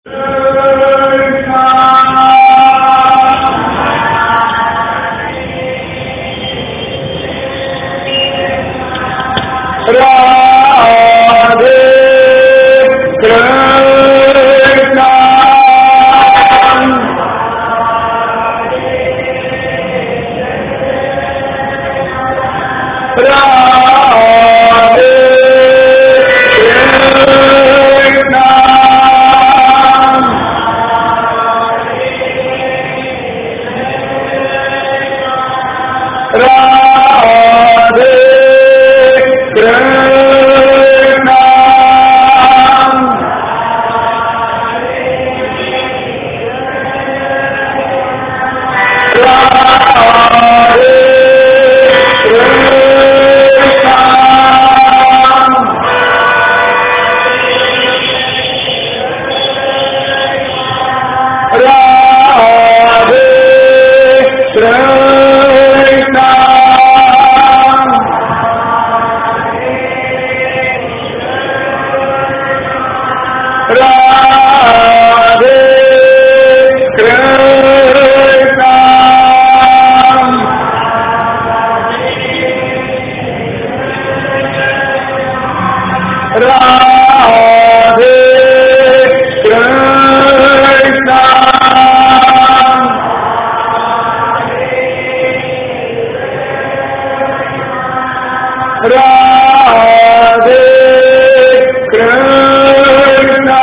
Radhe Krishna Radhe Krishna Radhe Krishna Radhe Krishna Radhe Krishna Radhe Krishna Radhe Krishna Radhe Krishna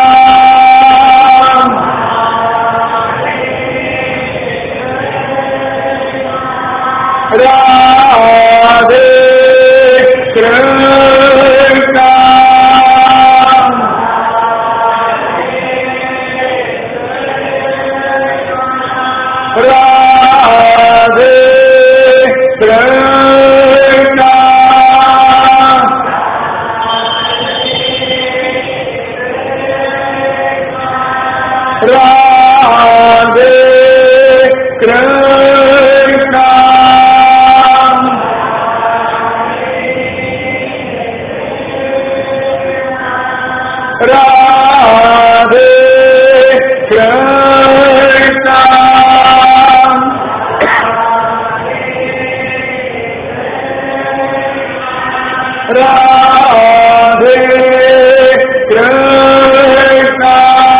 Radhe Krishna Radhe Krishna Radhe Krishna Radhe Krishna Radhe Krishna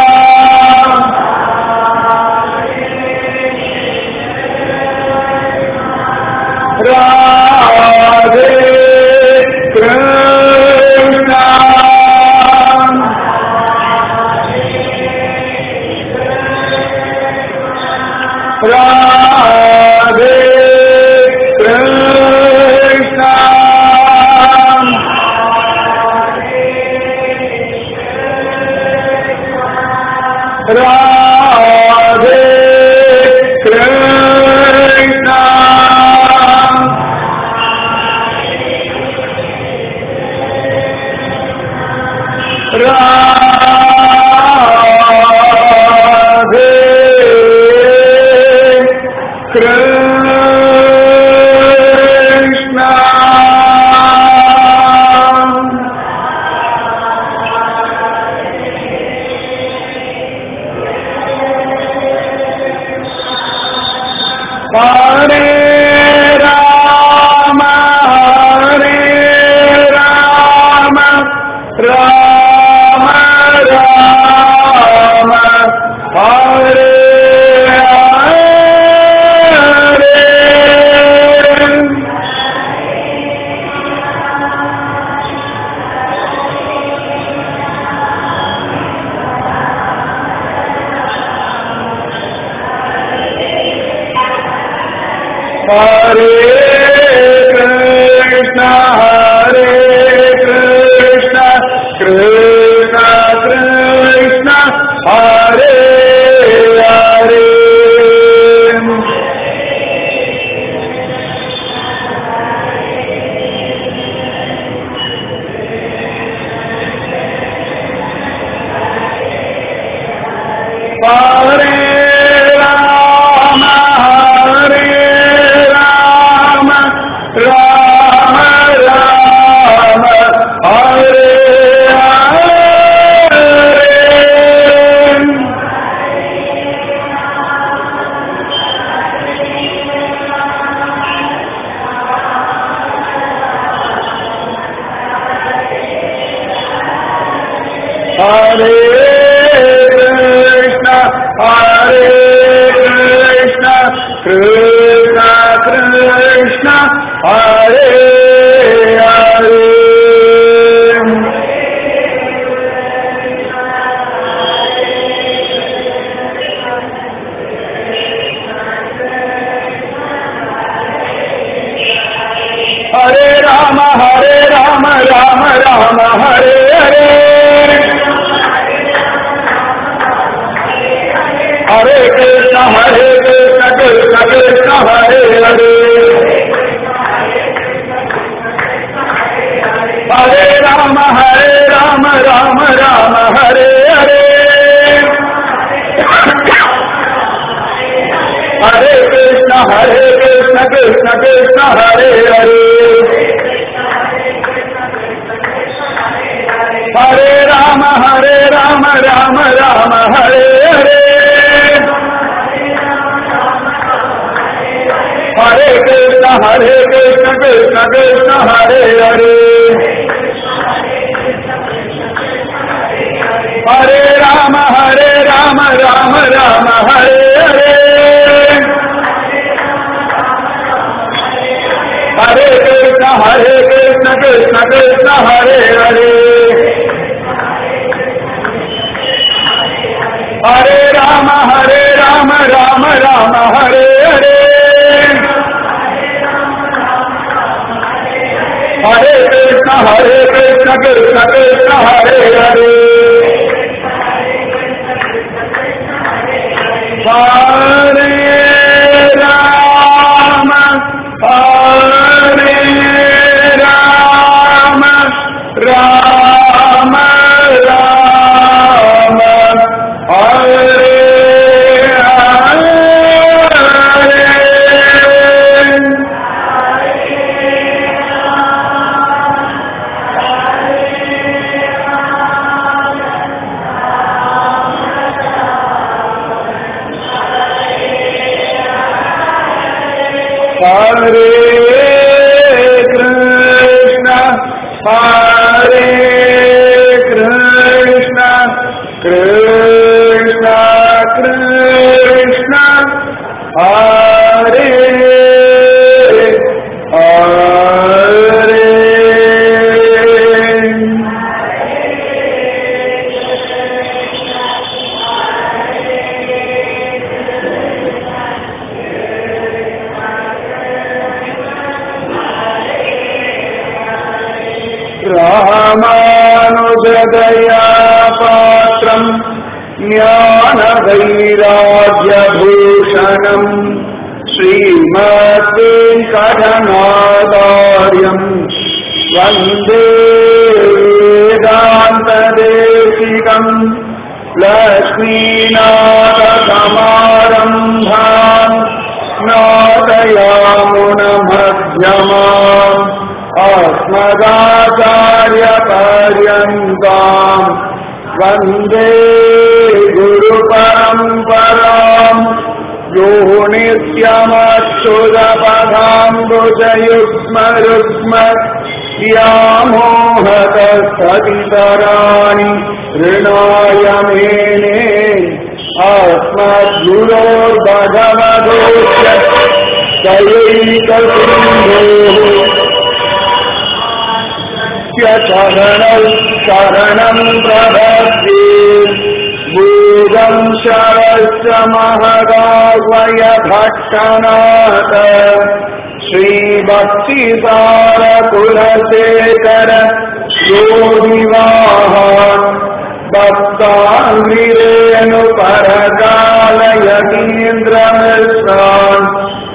Radhe Krishna Radhe Krishna Radhe Krishna Radhe Krishna Hare Rama Hare Rama Rama Rama Hare Hare Hare Krishna, Hare Krishna, Krishna Krishna, Hare Hare. Hare Rama, Hare Rama, Rama Rama, Hare Hare. Krishna हरे हरे हरे राम हरे राम राम राम हरे हरे हरे कृष्ण हरे कृष्ण कृष्ण कृष्ण हरे हरे हरे राम हरे राम राम राम हरे हरे हरे कृष्ण हरे कृष्ण कृष्ण कृष्ण हरे हरे हरे राम हरे राम राम राम हरे हरे हरे कृष्ण हरे कृष्ण कृष्ण कृष्ण हरे हरे हरे राम हरे राम राम राम हरे हरे हरे कृष्ण हरे कृष्ण कृष्ण कृष्ण हरे हरे हरे राम हरे राम राम राम हरे हरे हरे कृष्ण हरे कृष्ण कृष्ण कृष्ण हरे हरे हरे राम हरे राम राम राम हरे हरे हरे कृष्ण हरे कृष्ण कृष्ण कृष्ण हरे हरे रामानुजदया पात्रम् ज्ञानवैराग्यभूषणम् श्रीमद्वेङ्कटनादार्यम् वन्दे वेदान्तदेशिकम् लक्ष्मीनाथसमारम्भाम् नादयामुनमध्यमाम् अस्मदाचार्यपर्यन्ताम् वन्दे गुरुपरम्पराम् यो नित्यमच्युतपदाम्बुजयुग्मरुग्म व्यामोहतस्तदितराणि ऋणाय मेने अस्मद्गुरोर्भगवतोस्य दयैकसिन्धोः शरणौ शरणम् प्रभद्ये भूतम् शरस्य महदावय भट्टनाथ श्रीभक्तिसारकुलशेखर योगिवाहान् भक्ताङ्गिरेणुपरकालयतीन्द्रमिश्रान्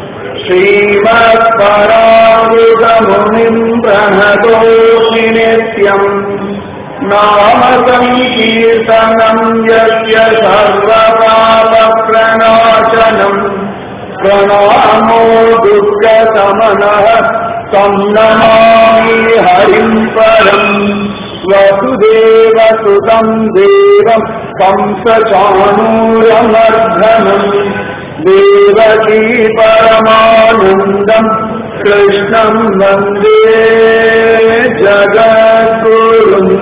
श्रीमत्परामृतमुनिम् प्रणतोऽस्मि नित्यम् नाम सङ्कीर्तनम् यस्य सर्वपापप्रणाशनम् प्रणामो दुर्गसमनः तं नमामि हरिम् परम् वसुदेवसुतम् देवम् कंसचाणूरमर्धनम् देवकी परमानन्दम् कृष्णम् वन्दे जगद्गुरुम्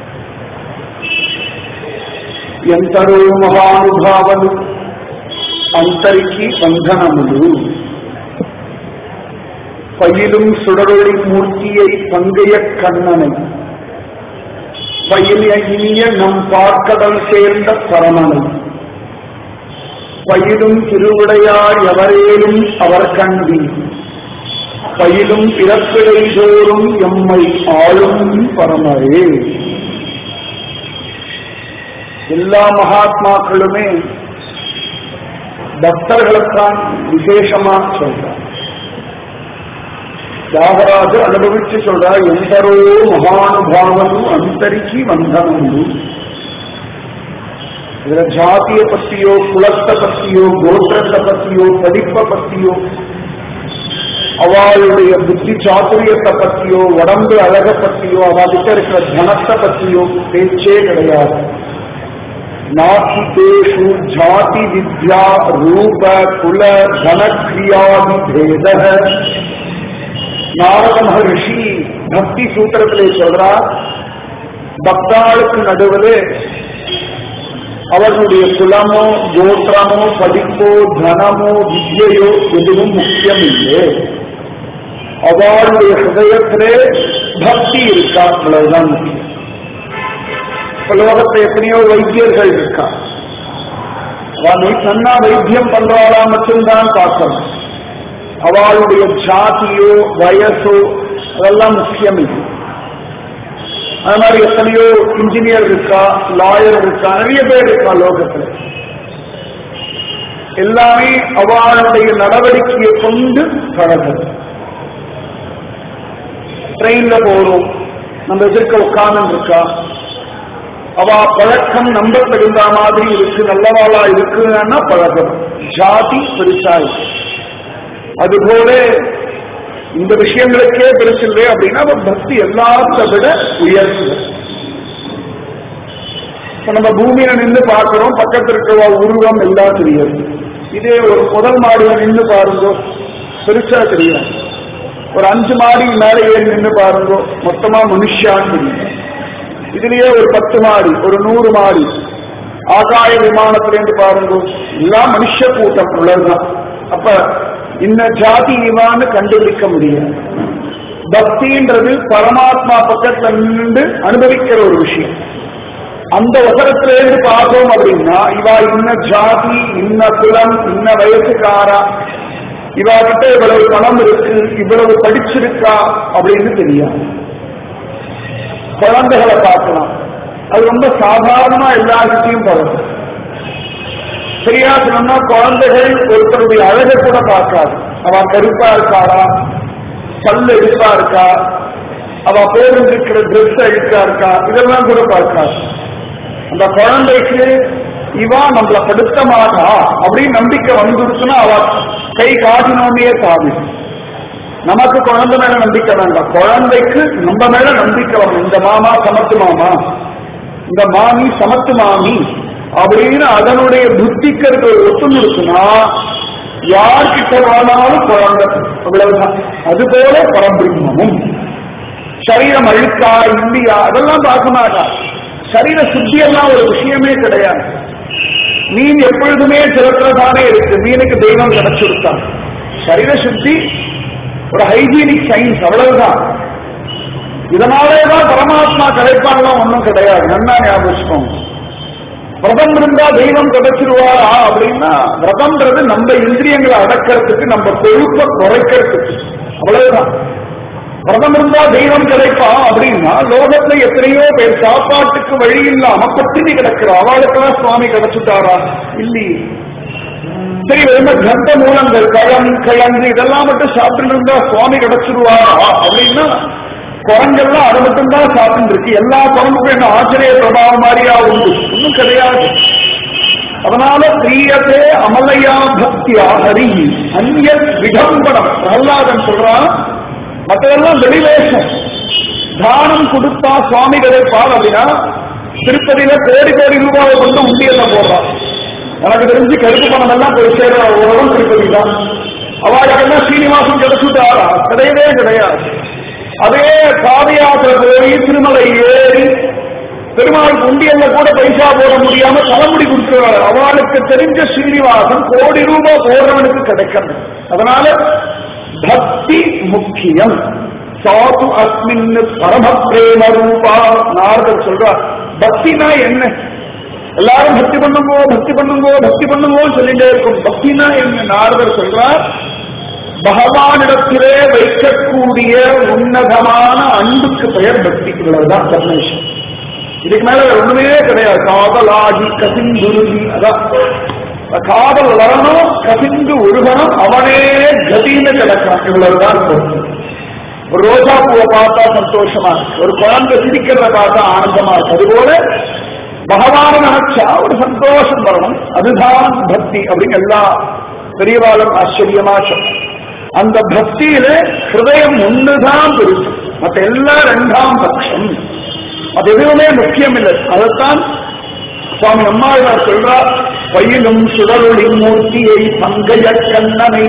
ఎంతరో మహానుభావులు అంతరికి బంధనములు பயிலும் சுடரொளி மூர்த்தியை பங்கைய கண்ணனை பயிலிய இனிய நம் பார்க்கடல் சேர்ந்த பரமனை பயிலும் திருவிடையார் எவரேலும் அவர் கண்டி பயிலும் பிறப்பிடை தோறும் எம்மை ஆளும் பரமரே எல்லா மகாத்மாக்களுமே பக்தர்களுக்கான் விசேஷமா சொல்றார் தியாகராஜர் அனுபவிச்சு சொல்றார் எந்தரோ மகானுபாவனு அந்தரிக்கு வந்தனு இதுல ஜாதிய பத்தியோ குலத்தை பத்தியோ கோத்திரத்தை பத்தியோ படிப்பை பத்தியோ அவளுடைய புத்தி சாத்துரியத்தை பத்தியோ உடம்பு அழக பத்தியோ அவகிட்ட இருக்கிற தனத்தை பத்தியோ பேச்சே கிடையாது நாஸ்தி தேஷு ஜாதி வித்யா ரூப குல தனக்ரியாதி பேத நாரத மகரிஷி பக்தி சூத்திரத்திலே சொல்றார் பக்தாளுக்கு நடுவில் அவர்களுடைய குலமோ கோத்திரமோ படிப்போ தனமோ வித்யையோ எதுவும் முக்கியம் இல்லை அவளுடைய ஹிருதயத்திலே பக்தி இருக்கா அவ்வளவுதான் முக்கியம் இப்ப லோகத்துல எத்தனையோ வைத்தியர்கள் இருக்கா அவள் நன்னா வைத்தியம் பண்றவாளா மட்டும்தான் பார்க்கணும் அவளுடைய ஜாதியோ வயசோ அதெல்லாம் முக்கியம் இல்லை அது மாதிரி எத்தனையோ இன்ஜினியர் இருக்கா லாயர் இருக்கா நிறைய பேர் இருக்கா லோகத்துல எல்லாமே அவளுடைய நடவடிக்கையை கொண்டு பழகுது ட்ரெயின்ல போறோம் நம்ம எதிர்க்க உட்கார்ந்து இருக்கா அவ பழக்கம் நம்ப தகுந்த மாதிரி இருக்கு நல்லவாளா இருக்குன்னா பழகம் ஜாதி பெருசா இருக்கு அதுபோல இந்த விஷயங்களுக்கே பெருசில்லை அப்படின்னா பக்தி எல்லாத்த விட உயர்ந்து இப்ப நம்ம பூமியில நின்று பார்க்கிறோம் பக்கத்தில் இருக்கிற உருவம் எல்லாம் தெரியாது இதே ஒரு முதல் மாடியில நின்று பாருங்க பெருசா தெரியும் ஒரு அஞ்சு மாடி மேலே ஏறி நின்று பாருங்க மொத்தமா மனுஷான்னு தெரியும் இதுலயே ஒரு பத்து மாடி ஒரு நூறு மாடி ஆகாய விமானத்திலேருந்து பாருங்க எல்லாம் மனுஷ கூட்டம் உள்ளதுதான் அப்ப இன்ன ஜாதி இவான்னு கண்டுபிடிக்க முடியாது பக்தின்றது பரமாத்மா பக்கத்துல நின்று அனுபவிக்கிற ஒரு விஷயம் அந்த வசனத்திலேருந்து பார்த்தோம் அப்படின்னா இவா இன்ன ஜாதி இன்ன குலம் இன்ன வயசுக்காரா இவா கிட்ட இவ்வளவு பணம் இருக்கு இவ்வளவு படிச்சிருக்கா அப்படின்னு தெரியாது குழந்தைகளை பார்க்கலாம் அது ரொம்ப சாதாரணமா எல்லார்கிட்டையும் பழகும் சரியா சொன்னா குழந்தைகள் ஒருத்தருடைய அழகை கூட பார்க்காது அவ கருப்பா இருக்காளா பல்லு எடுப்பா இருக்கா அவ போயிருக்கிற ட்ரெஸ் அழுக்கா இருக்கா இதெல்லாம் கூட பார்க்காது அந்த குழந்தைக்கு இவா நம்மள படுத்த மாட்டா அப்படின்னு நம்பிக்கை வந்துருச்சுன்னா அவ கை காட்டினோமே சாமி நமக்கு குழந்தை மேல நம்பிக்கை வேண்டாம் குழந்தைக்கு நம்ம மேல நம்பிக்கை வரணும் இந்த மாமா சமத்து மாமா இந்த மாமி சமத்து மாமி அப்படின்னு அதனுடைய புத்திக்கு இருக்க ஒரு ஒத்துமை இருக்குன்னா யார்கிட்ட வேணாலும் குழந்தை அவ்வளவுதான் அதுபோல பரபிரம்மமும் சரீரம் அழுக்கா இல்லையா அதெல்லாம் பார்க்க மாட்டா சரீர சுத்தி எல்லாம் ஒரு விஷயமே கிடையாது மீன் எப்பொழுதுமே சிறக்கிறதானே இருக்கு மீனுக்கு தெய்வம் கிடைச்சிருத்தான் சரீர சுத்தி ஒரு ஹைஜீனிக் சயின்ஸ் அவ்வளவுதான் இதனாலேதான் பரமாத்மா கிடைப்பான்லாம் ஒன்றும் கிடையாது நன்னா ஞாபகம் விரதம் இருந்தா தெய்வம் கிடைச்சிருவாரா அப்படின்னா விரதம்ன்றது நம்ம இந்திரியங்களை அடக்கிறதுக்கு நம்ம கொழுப்பை குறைக்கிறதுக்கு அவ்வளவுதான் விரதம் இருந்தா தெய்வம் கிடைப்பா அப்படின்னா லோகத்துல எத்தனையோ பேர் சாப்பாட்டுக்கு வழி இல்லாம பட்டினி கிடக்குறா அவளுக்கெல்லாம் சுவாமி கிடைச்சுட்டாரா இல்லையே சரி வெறும கந்த மூலங்கள் பழம் கிழங்கு இதெல்லாம் மட்டும் சாப்பிட்டு இருந்தா சுவாமி கிடைச்சிருவாரா அப்படின்னா குரங்கெல்லாம் அது மட்டும் தான் சாப்பிட்டு இருக்கு எல்லா குரங்குக்கும் என்ன ஆச்சரிய பிரபாவம் மாதிரியா உண்டு ஒன்றும் கிடையாது அதனால பிரியத்தே அமலையா பக்தியா ஹரி அந்நிய விடம்பனம் பிரகலாதன் சொல்றான் மற்றதெல்லாம் வெளிவேஷம் தானம் கொடுத்தா சுவாமி கிடைப்பார் அப்படின்னா திருப்பதியில கோடி கோடி ரூபாயை கொண்டு உண்டியல்ல போடுறான் எனக்கு தெரிஞ்சு கருப்பு பணம் எல்லாம் போய் சேர்ற உலகம் திருப்பதி தான் அவளுக்கெல்லாம் சீனிவாசம் கிடைச்சுட்டாரா கிடையவே கிடையாது அதே பாதயாத்திரை போய் திருமலை ஏறி பெருமாள் உண்டியல்ல கூட பைசா போட முடியாம தலைமுடி கொடுக்கிறார் அவளுக்கு தெரிஞ்ச ஸ்ரீனிவாசன் கோடி ரூபாய் போடுறவனுக்கு கிடைக்கணும் அதனால பக்தி முக்கியம் சாது அஸ்மின் பரம பிரேம ரூபா நாரதர் சொல்றார் பக்தினா என்ன எல்லாரும் பக்தி பண்ணுங்கோ பக்தி பண்ணுங்கோ பக்தி பண்ணுங்கோ சொல்லிட்டே இருக்கும் பக்தினா என்ன நாரதர் சொல்றார் பகவானிடத்திலே வைக்கக்கூடிய உன்னதமான அன்புக்கு பெயர் பக்தி இவ்வளவுதான் டெபினேஷன் இதுக்கு மேல வேற ஒண்ணுமே கிடையாது காதலாகி கசிந்துருகி அதான் காதல் வரணும் கசிந்து உருகணும் அவனே கதின்னு கிடக்கான் இவ்வளவுதான் பக்தி ஒரு ரோஜா பூவை பார்த்தா சந்தோஷமா இருக்கு ஒரு குழந்தை சிரிக்கிறத பார்த்தா ஆனந்தமா இருக்கு அதுபோல பகவான நினைச்சா ஒரு சந்தோஷம் வரணும் அதுதான் பக்தி அப்படின்னு எல்லா பெரியவாளும் ஆச்சரியமா சொன்னாங்க அந்த பக்தியில ஹிருதயம் ஒண்ணுதான் பெருசு மற்ற எல்லாம் ரெண்டாம் பட்சம் அது எதுவுமே முக்கியம் இல்லை அதைத்தான் சுவாமி அம்மாவார் சொல்றார் பயிலும் சுடரொளி மூர்த்தியை பங்கைய கண்ணனை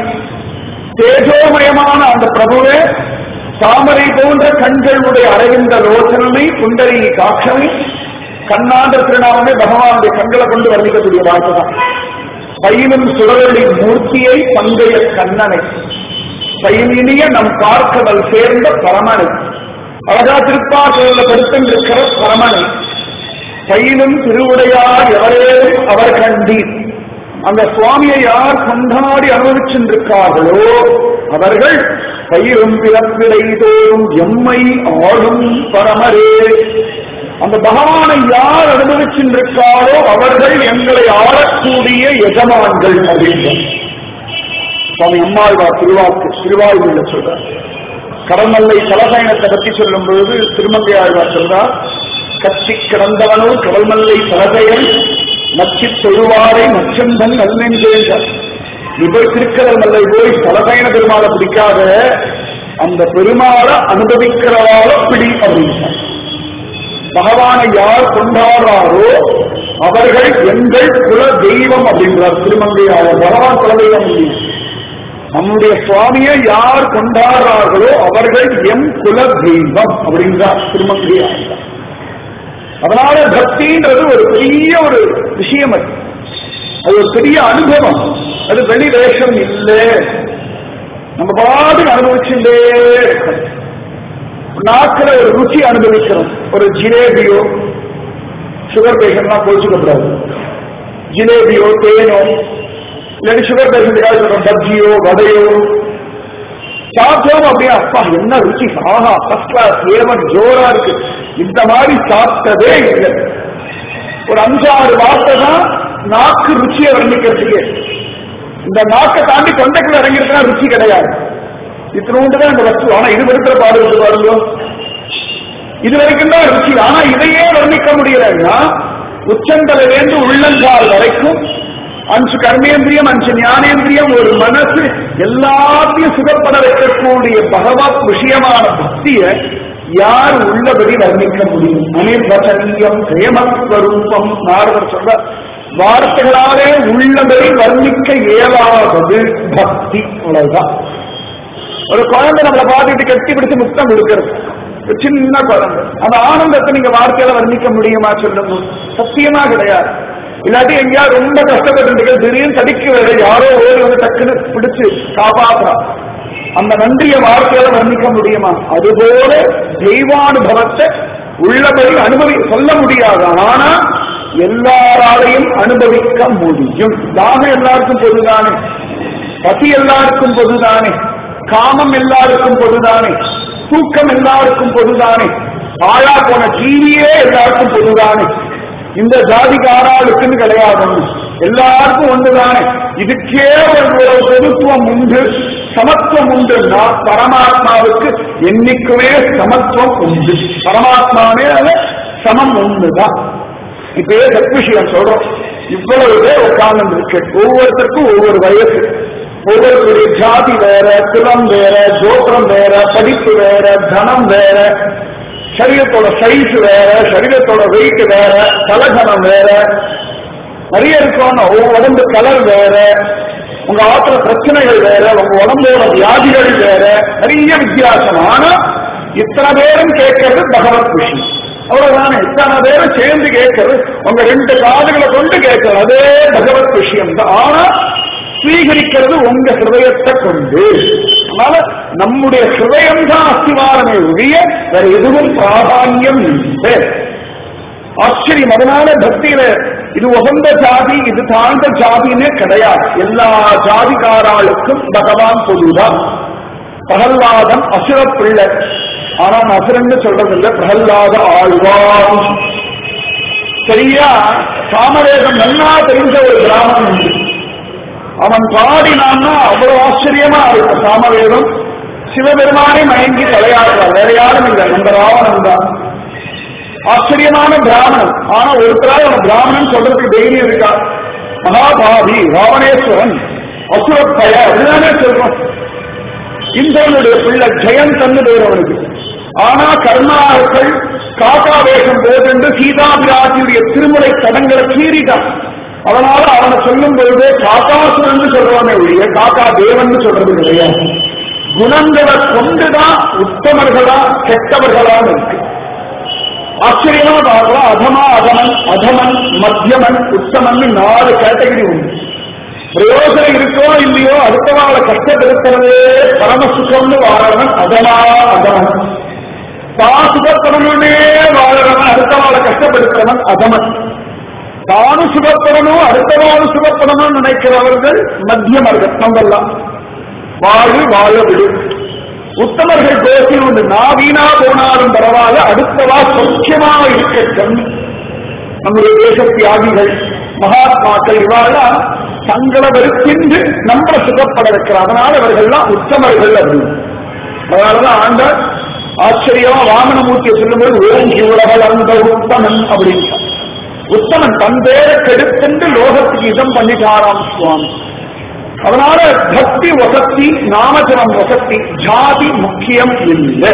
தேஜோமயமான அந்த பிரபுவே தாமரை போன்ற கண்களுடைய அரவிந்த லோசனனை புண்டரி காட்சனை கண்ணாண்ட திருநாமமே பகவானுடைய கண்களை கொண்டு வர்ணிக்கக்கூடிய வார்த்தை தான் பயிலும் சுடரொளி மூர்த்தியை பங்கைய கண்ணனை பயிலினிய நம் பார்க்கடல் சேர்ந்த பரமனை அழகா திருப்பாசல படுத்திருக்கிற பரமனை பயிலும் திருவுடையார் எவரேனும் அவர் கண்டீர் அந்த சுவாமியை யார் கொண்டாடி அனுபவிச்சிருக்கார்களோ அவர்கள் பயிரும் பிறப்பிடை தோறும் எம்மை ஆளும் பரமரே அந்த பகவானை யார் அனுபவிச்சிருக்காரோ அவர்கள் எங்களை ஆளக்கூடிய எஜமான்கள் அப்படின்றார் சுவாமி அம்மாழ்வார் திருவாக்கு திருவாயுள்ள சொல்றார் கடல்மல்லை கலசயனத்தை பற்றி சொல்லும் பொழுது திருமங்கை ஆழ்வார் சொல்றார் கத்தி கிடந்தவனோ கடல்மல்லை கலசயன் நச்சி தொழுவாரை நச்சந்தன் நல்லெஞ்சேன்றார் நீ போய் திருக்கடல் மல்லை போய் கலசயன பெருமாளை பிடிக்காத அந்த பெருமாளை அனுபவிக்கிறவாள பிடி அப்படின்றார் பகவானை யார் கொண்டாடுறாரோ அவர்கள் எங்கள் குல தெய்வம் அப்படின்றார் திருமங்கை ஆழ்வார் பகவான் குல தெய்வம் இல்லையா நம்முடைய சுவாமியை யார் கொண்டாடுறார்களோ அவர்கள் எம் குல தெய்வம் அப்படின்றார் திருமங்கை ஆழ்வார் அதனால பக்தின்றது ஒரு பெரிய ஒரு விஷயம் அது அது ஒரு பெரிய அனுபவம் அது வெளி வேஷம் இல்லை நம்ம பாடு அனுபவிச்சுட்டே இருக்கணும் நாக்கில் ஒரு ருச்சி அனுபவிக்கிறோம் ஒரு ஜிலேபியோ சுகர் பேஷண்ட்லாம் போச்சுக்கப்படாது ஜிலேபியோ தேனோ இல்லாட்டி சுகர் பேஷண்ட்டுக்காக சொல்றோம் பஜ்ஜியோ வடையோ சாப்பிட்டோம் அப்படியே அப்பா என்ன ருச்சி ஆஹா ஃபர்ஸ்ட் கிளாஸ் ஏவன் ஜோரா இருக்கு இந்த மாதிரி சாப்பிட்டதே இல்லை ஒரு அஞ்சாறு வார்த்தை தான் நாக்கு ருச்சியை வர்ணிக்கிறதுக்கு இந்த நாக்கை தாண்டி தொண்டைக்குள்ள இறங்கிருக்கா ருச்சி கிடையாது இத்தினோண்டு தான் இந்த வஸ்து ஆனா இது படுத்துற பாடு இருக்கு பாருங்க இது வரைக்கும் தான் ருச்சி ஆனா இதையே வர்ணிக்க முடியலன்னா உச்சந்தலையிலேருந்து உள்ளங்கால் வரைக்கும் அஞ்சு கர்மேந்திரியம் அஞ்சு ஞானேந்திரியம் ஒரு மனசு எல்லாத்தையும் சுகப்பட வைக்கக்கூடிய பகவத் விஷயமான பக்திய யார் உள்ளபடி வர்ணிக்க முடியும் அனிர்வசனியம் பிரேமஸ்வரூபம் நாரதர் சொல்ற வார்த்தைகளாலே உள்ளபடி வர்ணிக்க இயலாதது பக்தி அவ்வளவுதான் ஒரு குழந்தை நம்மளை பார்த்துட்டு கட்டி பிடிச்சு முத்தம் கொடுக்கிறது ஒரு சின்ன குழந்தை அந்த ஆனந்தத்தை நீங்க வார்த்தையால வர்ணிக்க முடியுமா சொல்லுங்க சத்தியமா கிடையாது இல்லாட்டி எங்கேயாவது ரொம்ப கஷ்டப்பட்டு திடீர்னு தடிக்கு வேற யாரோ ஓடி வந்து டக்குன்னு பிடிச்சு காப்பாற்றுறான் அந்த நன்றிய வார்த்தையால வர்ணிக்க முடியுமா அதுபோல தெய்வானுபவத்தை உள்ளபடி அனுபவி சொல்ல முடியாது ஆனா எல்லாராலையும் அனுபவிக்க முடியும் தாகம் எல்லாருக்கும் பொதுதானே பசி எல்லாருக்கும் பொதுதானே காமம் எல்லாருக்கும் பொதுதானே தூக்கம் எல்லாருக்கும் பொதுதானே ஆளா போன ஜீவியே எல்லாருக்கும் பொதுதானே இந்த ஜாதிக்காராளுக்குன்னு கிடையாது எல்லாருக்கும் ஒன்றுதானே இதுக்கே ஒரு பொதுத்துவம் உண்டு சமத்துவம் உண்டு நான் பரமாத்மாவுக்கு என்னைக்குமே சமத்துவம் உண்டு பரமாத்மாவே அது சமம் ஒண்ணுதான் இப்பயே சத்விஷயம் சொல்றோம் இவ்வளவு பேர் உட்கார்ந்து இருக்கு ஒவ்வொருத்தருக்கும் ஒவ்வொரு வயசு ஒவ்வொருத்தருடைய ஜாதி வேற குலம் வேற ஜோத்திரம் வேற படிப்பு வேற தனம் வேற சரீரத்தோட சைஸ் வேற சரீரத்தோட வெயிட் வேற தலகணம் வேற நிறைய இருக்கணும் உங்க உடம்பு கலர் வேற உங்க ஆத்திர பிரச்சனைகள் வேற உங்க உடம்போட வியாதிகள் வேற நிறைய வித்தியாசம் ஆனா இத்தனை பேரும் கேட்கறது பகவத் விஷயம் அவ்வளவுதானே இத்தனை பேரும் சேர்ந்து கேட்கறது உங்க ரெண்டு காதுகளை கொண்டு கேட்கறது அதே பகவத் விஷயம் தான் ஆனா ஸ்வீகரிக்கிறது உங்க ஹிருதயத்தை கொண்டு அதனால நம்முடைய ஹிருதயம் தான் அஸ்திவாரமே ஒழிய வேற எதுவும் பிராதான்யம் இல்லை ஆச்சரியம் அதனால பக்தியில இது உகந்த ஜாதி இது தாழ்ந்த ஜாதின்னு கிடையாது எல்லா ஜாதிகாராளுக்கும் பகவான் பொதுதான் பிரகல்லாதன் அசுர பிள்ளை ஆனா நான் அசுரன்னு சொல்றது இல்லை பிரகல்லாத ஆழ்வான் சரியா சாமவேதம் நல்லா தெரிஞ்ச ஒரு கிராமம் உண்டு அவன் பாடினான்னா அவ்வளவு ஆச்சரியமா இருக்கும் சாமவேதம் சிவபெருமானை மயங்கி தலையாடுறார் வேற யாரும் இல்லை நம்ம ராவணன் தான் ஆச்சரியமான பிராமணன் ஆனா ஒருத்தரால் அவன் பிராமணன் சொல்றதுக்கு தைரியம் இருக்கா மகாபாவி ராவணேஸ்வரன் அசுரப்பய அப்படிதானே சொல்றோம் இந்திரனுடைய பிள்ளை ஜெயன் தன்னு பேர் அவனுக்கு ஆனா கர்மாக்கள் காக்கா வேஷம் போட்டு சீதாபிராட்டியுடைய திருமுறை தடங்களை கீறிட்டான் அதனால அவனை சொல்லும் பொழுது காக்காசுரன் சொல்றவனே ஒழிய காக்கா தேவன் சொல்றது கிடையாது குணங்களை கொண்டுதான் உத்தமர்களா கெட்டவர்களான்னு இருக்கு ஆச்சரியமா பார்க்கலாம் அதமா அதமன் அதமன் மத்தியமன் உத்தமன் நாலு கேட்டகரி உண்டு பிரயோஜனம் இருக்கோ இல்லையோ அடுத்தவாளை கஷ்டப்படுத்துறதே பரம சுகம்னு வாழறவன் அதமா அதமன் தான் சுகப்படணும்னே வாழறவன் அடுத்தவாளை கஷ்டப்படுத்துறவன் அதமன் தானும் சுகப்படணும் அடுத்தவாளும் சுகப்படணும்னு நினைக்கிறவர்கள் மத்தியமர்கள் நம்மெல்லாம் வாழு வாழ விடு உத்தமர்கள் கோஷி உண்டு நான் வீணா போனாலும் பரவாயில்ல அடுத்தவா சொச்சமா இருக்கட்டும் நம்முடைய தேச தியாகிகள் மகாத்மாக்கள் இவாளெல்லாம் தங்களை வெறுப்பின்றி நம்மளை சுகப்பட வைக்கிறார் அதனால இவர்கள்லாம் உத்தமர்கள் அப்படின்னு அதனாலதான் ஆண்டாள் ஆச்சரியமா வாமனமூர்த்தியை சொல்லும்போது ஓம் இவ்வளவு அந்த உத்தமன் அப்படின்னு உத்தமன் தன் பேரை கெடுத்துண்டு லோகத்துக்கு இதம் பண்ணிட்டாராம் சுவாமி அதனால பக்தி வசத்தி நாமஜனம் வசத்தி ஜாதி முக்கியம் இல்லை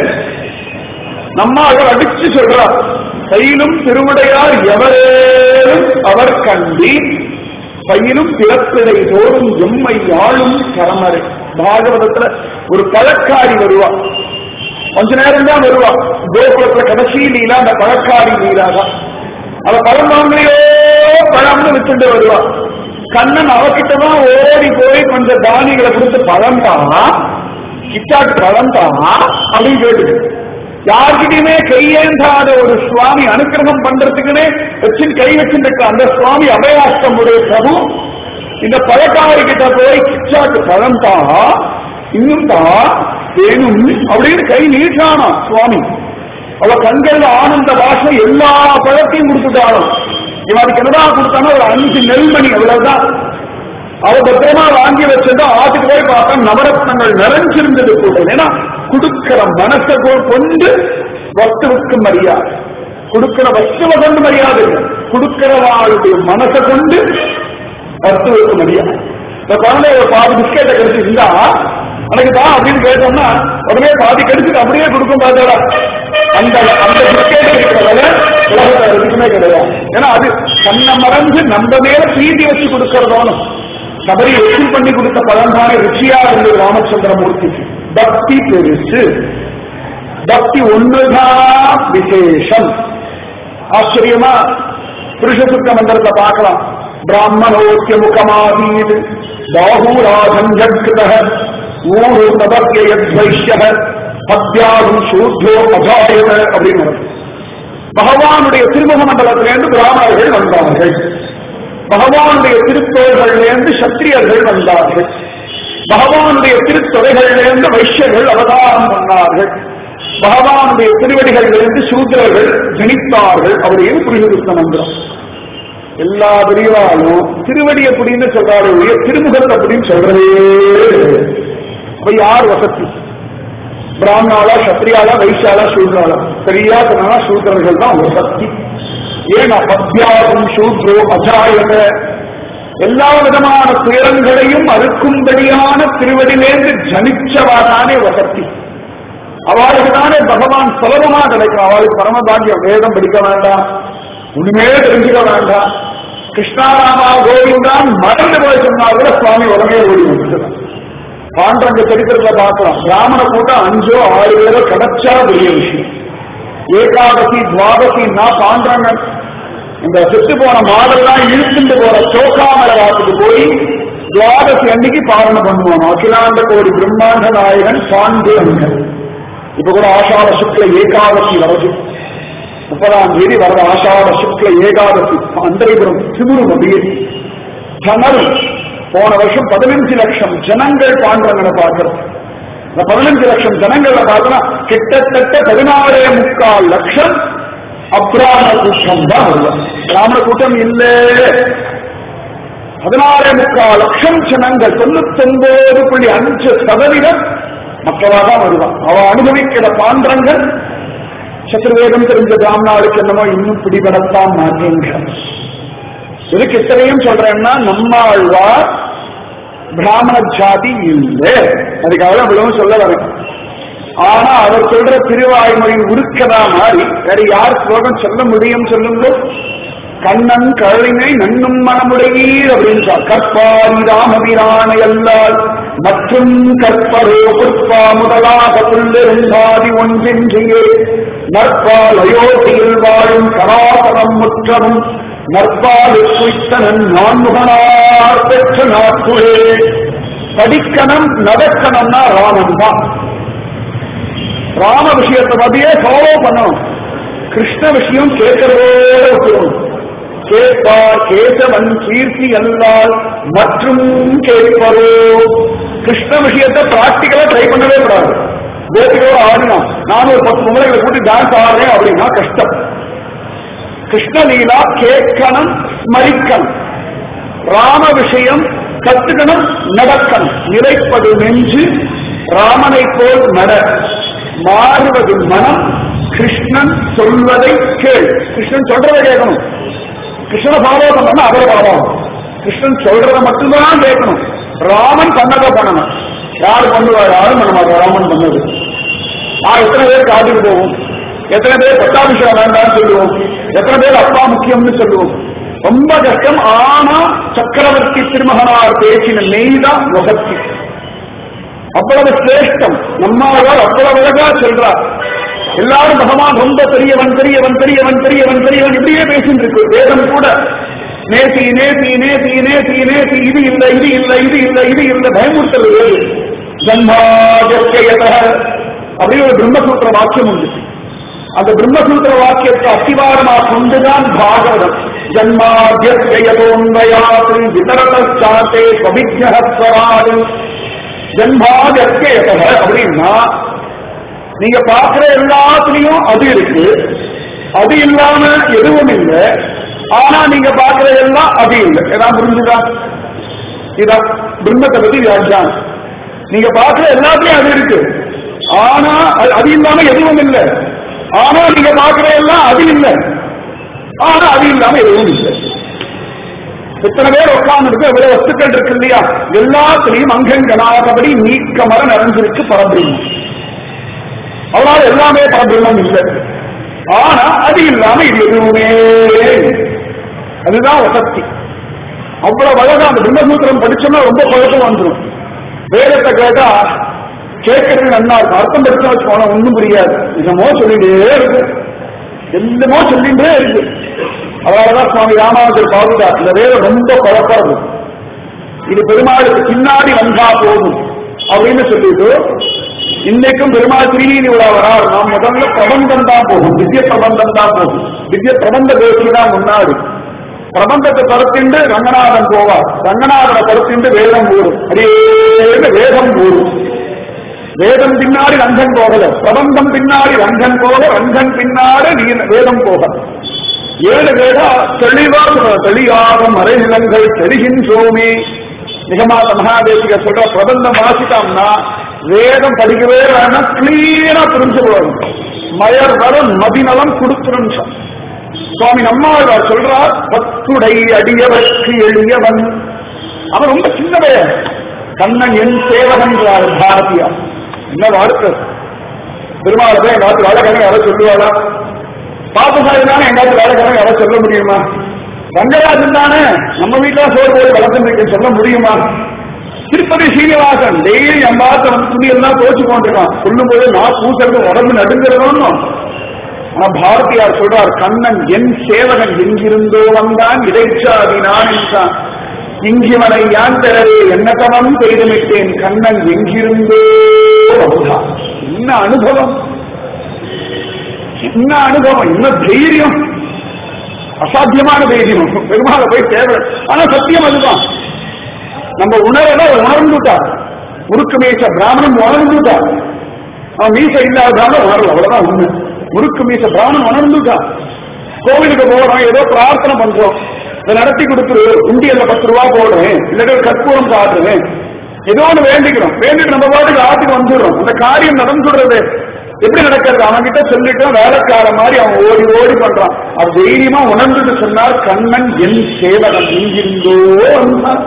நம்ம அவர் அடிச்சு சொல்றார் கையிலும் திருவுடையார் எவரேனும் அவர் கண்டி பையிலும் பிறப்பிடை தோறும் எம்மை ஆளும் கரமரை பாகவதத்துல ஒரு பழக்காரி வருவா கொஞ்ச நேரம் தான் வருவா கோகுலத்துல கடைசி லீலா அந்த பழக்காரி லீலா தான் அவ பழம் வாங்கலையோ பழம்னு வித்துட்டு வருவா கண்ணன் அவகிட்டதான் ஓடி போய் கொஞ்சம் தானியங்களை கொடுத்து பழம் தானா கிட்டாக்கு பழம் தானா அப்படின்னு கேட்டு யார்கிட்டயுமே கையேந்தாத ஒரு சுவாமி அனுக்கிரகம் பண்றதுக்குன்னே வச்சு கை வச்சுருக்க அந்த சுவாமி அபயாஸ்தமுடைய பிரபு இந்த பழக்காரி கிட்ட போய் கிச்சாக்கு பழம் தானா இன்னும் தான் வேணும் அப்படின்னு கை நீட்டானா சுவாமி அவ கண்கள்ல ஆனந்த பாஷம் எல்லா பழத்தையும் கொடுத்துட்டாலும் இவனுக்கு என்னதான் கொடுத்தானோ ஒரு அஞ்சு நெல்மணி அவ்வளவுதான் அவ பத்திரமா வாங்கி வச்சதா ஆத்துக்கு போய் பார்த்தா நவரத்னங்கள் நிறைஞ்சிருந்தது கூட ஏன்னா கொடுக்கிற மனசை கொண்டு வஸ்துவுக்கு மரியாதை கொடுக்கிற வஸ்துவை கொண்டு மரியாதை இல்லை கொடுக்கிறவாளுடைய மனசை கொண்டு வஸ்துவுக்கு மரியாதை இந்த குழந்தை ஒரு பாதி பிஸ்கெட்டை கடிச்சு இருந்தா எனக்கு தான் அப்படின்னு கேட்டோம்னா உடனே பாதி கடிச்சுட்டு அப்படியே கொடுக்கும் பார்த்தாடா அந்த அந்த பிஸ்கெட் இருக்கிறதால உலகத்துல எதுக்குமே கிடையாது ஏன்னா அது தன்னை மறந்து நம்ம மேல பிரீதி வச்சு கொடுக்கறதோனும் சபரி வெற்றி பண்ணி கொடுத்த பழந்தானே ருச்சியா இருந்தது ராமச்சந்திரமூர்த்திக்கு பக்தி பெருசு பக்தி ஒண்ணுதான் விசேஷம் ஆச்சரியமா புருஷ சுத்த மந்திரத்தை பார்க்கலாம் பிராமணோக்கிய முகமாதீது பாகூராஜம் ஜக்த ஊரு தபத்யத்வைஷ்ய பத்யாகும் சூத்யோ அஜாயத அப்படின்னு வரும். பகவானுடைய திருமுக மண்டலத்திலிருந்து பிராமணர்கள் வந்தார்கள் பகவானுடைய திருத்தோள்களிலிருந்து சத்திரியர்கள் வந்தார்கள் பகவானுடைய திருத்தொகைகளிலிருந்து வைஷ்யர்கள் அவதாரம் பண்ணார்கள் பகவானுடைய திருவடிகளிலிருந்து சூத்திரர்கள் ஜனித்தார்கள் அப்படின்னு புரியுது மந்திரம் எல்லா பெரியவாலும் திருவடி அப்படின்னு சொல்றாரு ஒழிய திருமுகத்தை அப்படின்னு சொல்றதே கிடையாது. அப்ப யார் வசதி பிராமணாலா சத்திரியாலா வைசியாலா சூத்ராலா சரியா சொன்னா சூத்திரர்கள் தான் வசதி ஏன் பத்யாகும் சூத்ரோ அஜாயத எல்லா விதமான துயரங்களையும் அறுக்கும்படியான திருவடியிலேருந்து ஜனிச்சவாதானே வசதி அவளுக்கு தானே பகவான் சுலபமா கிடைக்கும் அவளுக்கு பரமபாகியம் வேதம் படிக்க வேண்டாம் ஒண்ணுமே தெரிஞ்சுக்க வேண்டாம் கிருஷ்ணாராமா கோவிந்தான் மறந்து போய் சொன்னா கூட சுவாமி உடனே ஓடி வந்துட்டான் பாண்டங்க சரித்திரத்துல பார்க்கலாம் பிராமண கூட்டம் அஞ்சோ ஆறு பேரோ கிடைச்சா பெரிய விஷயம் ஏகாதசி துவாதசின்னா பாண்டரங்கன் இந்த செத்து போன மாடெல்லாம் இழுத்துட்டு போற சோகாமலவாத்துக்கு போய் துவாதசி அன்னைக்கு பாரணம் பண்ணுவோம் அகிலாண்ட கோடி பிரம்மாண்ட நாயகன் பாண்டேங்கன் இப்ப கூட ஆஷாட சுக்ல ஏகாதசி வருது முப்பதாம் தேதி வரது ஆஷாட சுக்ல ஏகாதசி அந்தரிபுரம் சிமுரும் அப்படியே ஜனரும் போன வருஷம் பதினஞ்சு லட்சம் ஜனங்கள் பாண்டவங்களை பார்க்கறது இந்த பதினஞ்சு லட்சம் ஜனங்களை பார்த்தோம்னா கிட்டத்தட்ட பதினாறே முக்கால் லட்சம் அப்ராம கூட்டம் தான் வருவார் பிராமண கூட்டம் இல்லை பதினாறே முக்கால் லட்சம் ஜனங்கள் தொண்ணூத்தி ஒன்பது புள்ளி அஞ்சு சதவீதம் மக்களா தான் வருவான் அவ அனுபவிக்கிற பாண்டங்கள் சத்ருவேதம் தெரிஞ்ச பிராமணாளுக்கு என்னமோ இன்னும் பிடிபடத்தான் மாட்டேங்கிறார் எதுக்கு இத்தனையும் சொல்றேன்னா நம்மாழ்வார் பிராமண ஜாதி இல்லை அதுக்காக இவ்வளவு சொல்ல வரேன் ஆனா அவர் சொல்ற திருவாய்மொழி உருக்கதா மாறி வேற யார் ஸ்லோகம் சொல்ல முடியும் சொல்லுங்க கண்ணன் கழுவினை நன்னும் மனமுடையீர் அப்படின்னு சொல் கற்பாரி ராமபிரான எல்லால் மற்றும் கற்பரோ புற்பா முதலாக புல்லிருந்தாதி ஒன்றின்றியே நற்பால் அயோத்தியில் வாழும் கலாபரம் முற்றமும் நற்பால் குய்த்தனன் நான்முகனார் பெற்ற நாட்குளே படிக்கணும் நடக்கணும்னா ராமன் தான் ராம விஷயத்தை பத்தியே ஃபாலோ பண்ணணும் கிருஷ்ண விஷயம் கேட்கிறதோட விட்டுரும் கேட்பார் கேசவன் கீர்த்தி அல்லால் மற்றும் கேட்பரோ கிருஷ்ண விஷயத்தை பிராக்டிக்கலா ட்ரை பண்ணவே கூடாது கோபிகளோட ஆடினான் நான் ஒரு பத்து முறைகளை கூட்டி டான்ஸ் ஆடுறேன் அப்படின்னா கஷ்டம் கிருஷ்ணலீலா கேட்கணும் ஸ்மரிக்கணும் ராம விஷயம் கத்துக்கணும் நடக்கணும் நிலைப்பது நெஞ்சு ராமனை போல் நட மாறுவது மனம் கிருஷ்ணன் சொல்வதை கேள் கிருஷ்ணன் சொல்றதை கேட்கணும் கிருஷ்ணனை ஃபாலோ பண்ணணும் அவரை ஃபாலோ கிருஷ்ணன் சொல்றத மட்டும்தான் கேட்கணும் ராமன் பண்ணதை பண்ணணும் யார் பண்ணுவா யாரும் பண்ண மாட்டோம் ராமன் பண்ணது நான் எத்தனை பேர் காட்டுக்கு போவோம் எத்தனை பேர் பட்டாபிஷேகம் வேண்டாம்னு சொல்லுவோம் எத்தனை பேர் அப்பா முக்கியம்னு சொல்லுவோம் ரொம்ப கஷ்டம் ஆனா சக்கரவர்த்தி திருமகனார் பேச்சின நெய்தான் முகத்தி அவ்வளவு சிரேஷ்டம் நம்மாழ்வார் அவ்வளவு அழகா சொல்றார் எல்லாரும் பகவான் ரொம்ப பெரியவன் பெரியவன் பெரியவன் பெரியவன் பெரியவன் இப்படியே பேசிட்டு இருக்கு வேதம் கூட நேசி நேசி நேசி நேசி நேசி இது இல்லை இது இல்லை இது இல்லை இது இல்லை பயமுறுத்தல் வேறு ஜன்மாஜயத அப்படின்னு ஒரு பிரம்மசூத்திர வாக்கியம் உண்டு அந்த பிரம்மசூத்திர வாக்கியத்தை அத்திவாரமா கொண்டுதான் பாகவதம் ஜன்மாஜயதோன்வயாத்து விதரதாத்தே பவிஜ்யஸ்வராது ஜன்மாஜயத அப்படின்னா நீங்க பார்க்கிற எல்லாத்துலயும் அது இருக்கு அது இல்லாம எதுவும் இல்லை ஆனா நீங்க பார்க்கிற எல்லாம் அது இல்லை ஏதாவது புரிஞ்சுதா இதான் பிரம்மத்தை பத்தி வியாக்கியானம் நீங்க பார்க்கிற எல்லாத்துலயும் அது இருக்கு ஆனா அது- அது இல்லாம எதுவும் இல்லை ஆனா நீங்க பார்க்கிற எல்லாம் அது இல்லை ஆனா அது இல்லாம எதுவும் இல்லை இத்தனை பேர் உட்கார்ந்துருக்கு இவ்வளவு வஸ்துக்கள் இருக்கு இல்லையா எல்லாத்துலயும் அங்கங்கனாதபடி நீக்க மர நிறைஞ்சிருக்கு பரபிரம்மம் அதனால எல்லாமே பரபிரம்மம் இல்லை ஆனா அது இல்லாம இது எதுவுமே இல்லை. அதுதான் வசக்தி அவ்வளவு அழகா அந்த பிரம்மசூத்திரம் படிச்சோம்னா ரொம்ப குழப்பம் வந்துடும் வேதத்தை கேட்டா கேட்கறது நல்லா இருக்கும் அர்த்தம் படிச்சா வச்சுக்கோங்க ஒண்ணும் புரியாது என்னமோ சொல்லிட்டே இருக்கு என்னமோ சொல்லிட்டே இருக்கு அதனாலதான் சுவாமி ராமானுஜர் பாதுகா இந்த வேதம் ரொம்ப குழப்பறது இது பெருமாளுக்கு பின்னாடி வந்தா போதும் அப்படின்னு சொல்லிட்டு இன்னைக்கும் பெருமாள் திருநீதி விழா வரார் நாம் முதல்ல பிரபந்தம் தான் போகும் திவ்ய பிரபந்தம் தான் போகும் திவ்ய பிரபந்த கோஷ்டி தான் முன்னாடி பிரபந்தத்தை கருத்திண்டு ரங்கநாதன் போவார் ரங்கநாதனை கருத்திண்டு வேதம் கூறும் அதே வேதம் கூறும் வேதம் பின்னாடி ரங்கன் போகல பிரபந்தம் பின்னாடி ரங்கன் போக ரங்கன் பின்னாடி நீ- வேதம் போக ஏழு வேடா தெளிவா சொல்ற தெளிவாக மறைநிலங்கள் தெரிகின்றோமே நிகமாத மகாதேசிக சொல்ற பிரபந்தம் வாசிட்டோம்னா வேதம் படிக்கவே வேணாம் கிளீனா புரிஞ்சு போகணும் மயர் வரம் மதிநலம் கொடுத்துரும் சுவாமி நம்மாழ்வார் சொல்றார் பத்துடை அடியவர்க்கு எளியவன் அவன் ரொம்ப சின்ன பையன் கண்ணன் என் சேவகன்றார் பாரதியா என்ன வார்த்தை பெருமாள் போய் எங்காவது வேலைக்காரங்க யாரை சொல்லுவாளா பாப்பசாரி தானே எங்காவது வேலைக்காரங்க யாரை சொல்ல முடியுமா ரங்கராஜன் தானே நம்ம வீட்டுல சோறு போய் வளர்த்துருக்கு சொல்ல முடியுமா திருப்பதி சீனிவாசன் டெய்லி எம்பாத்த வந்து துணி எல்லாம் துவச்சு கொண்டிருக்கான் சொல்லும் போது நான் பூசறது உடம்பு நடுங்கிறதும் ஆனா பாரதியார் சொல்றார் கண்ணன் என் சேவகன் எங்கிருந்தோ வந்தான் இடைச்சாதி நான் என்றான் இங்கிவனை யான் பெறவே என்ன தவம் செய்துவிட்டேன் கண்ணன் எங்கிருந்தோ வந்தான் என்ன அனுபவம் என்ன அனுபவம் என்ன தைரியம் அசாத்தியமான தைரியம் பெருமாளை போய் தேவை ஆனா சத்தியம் அதுதான் நம்ம உணரல உணர்ந்துட்டா முறுக்கு மீச பிராமணன் உணர்ந்துட்டா அவன் மீச இல்லாத பிராமணன் உணரல அவ்வளவுதான் உண்மை முறுக்கு மீச பிராமணன் உணர்ந்துட்டா கோவிலுக்கு போறோம் ஏதோ பிரார்த்தனை பண்றோம் இதை நடத்தி கொடுத்துரு உண்டியல்ல பத்து ரூபா போடுறேன் இல்லாட்டி ஒரு கற்பூரம் காட்டுறேன் ஏதோ ஒண்ணு வேண்டிக்கிறோம் வேண்டிட்டு நம்ம பாட்டுக்கு ஆத்துக்கு வந்துடுறோம் அந்த காரியம் நடந்துடுறது எப்படி நடக்கிறது அவன் கிட்ட சொல்லிட்டோம் வேலைக்கார மாதிரி அவன் ஓடி ஓடி பண்றான் அவர் தைரியமா உணர்ந்துட்டு சொன்னார் கண்ணன் என் சேவகன் எங்கிருந்தோ வந்தான்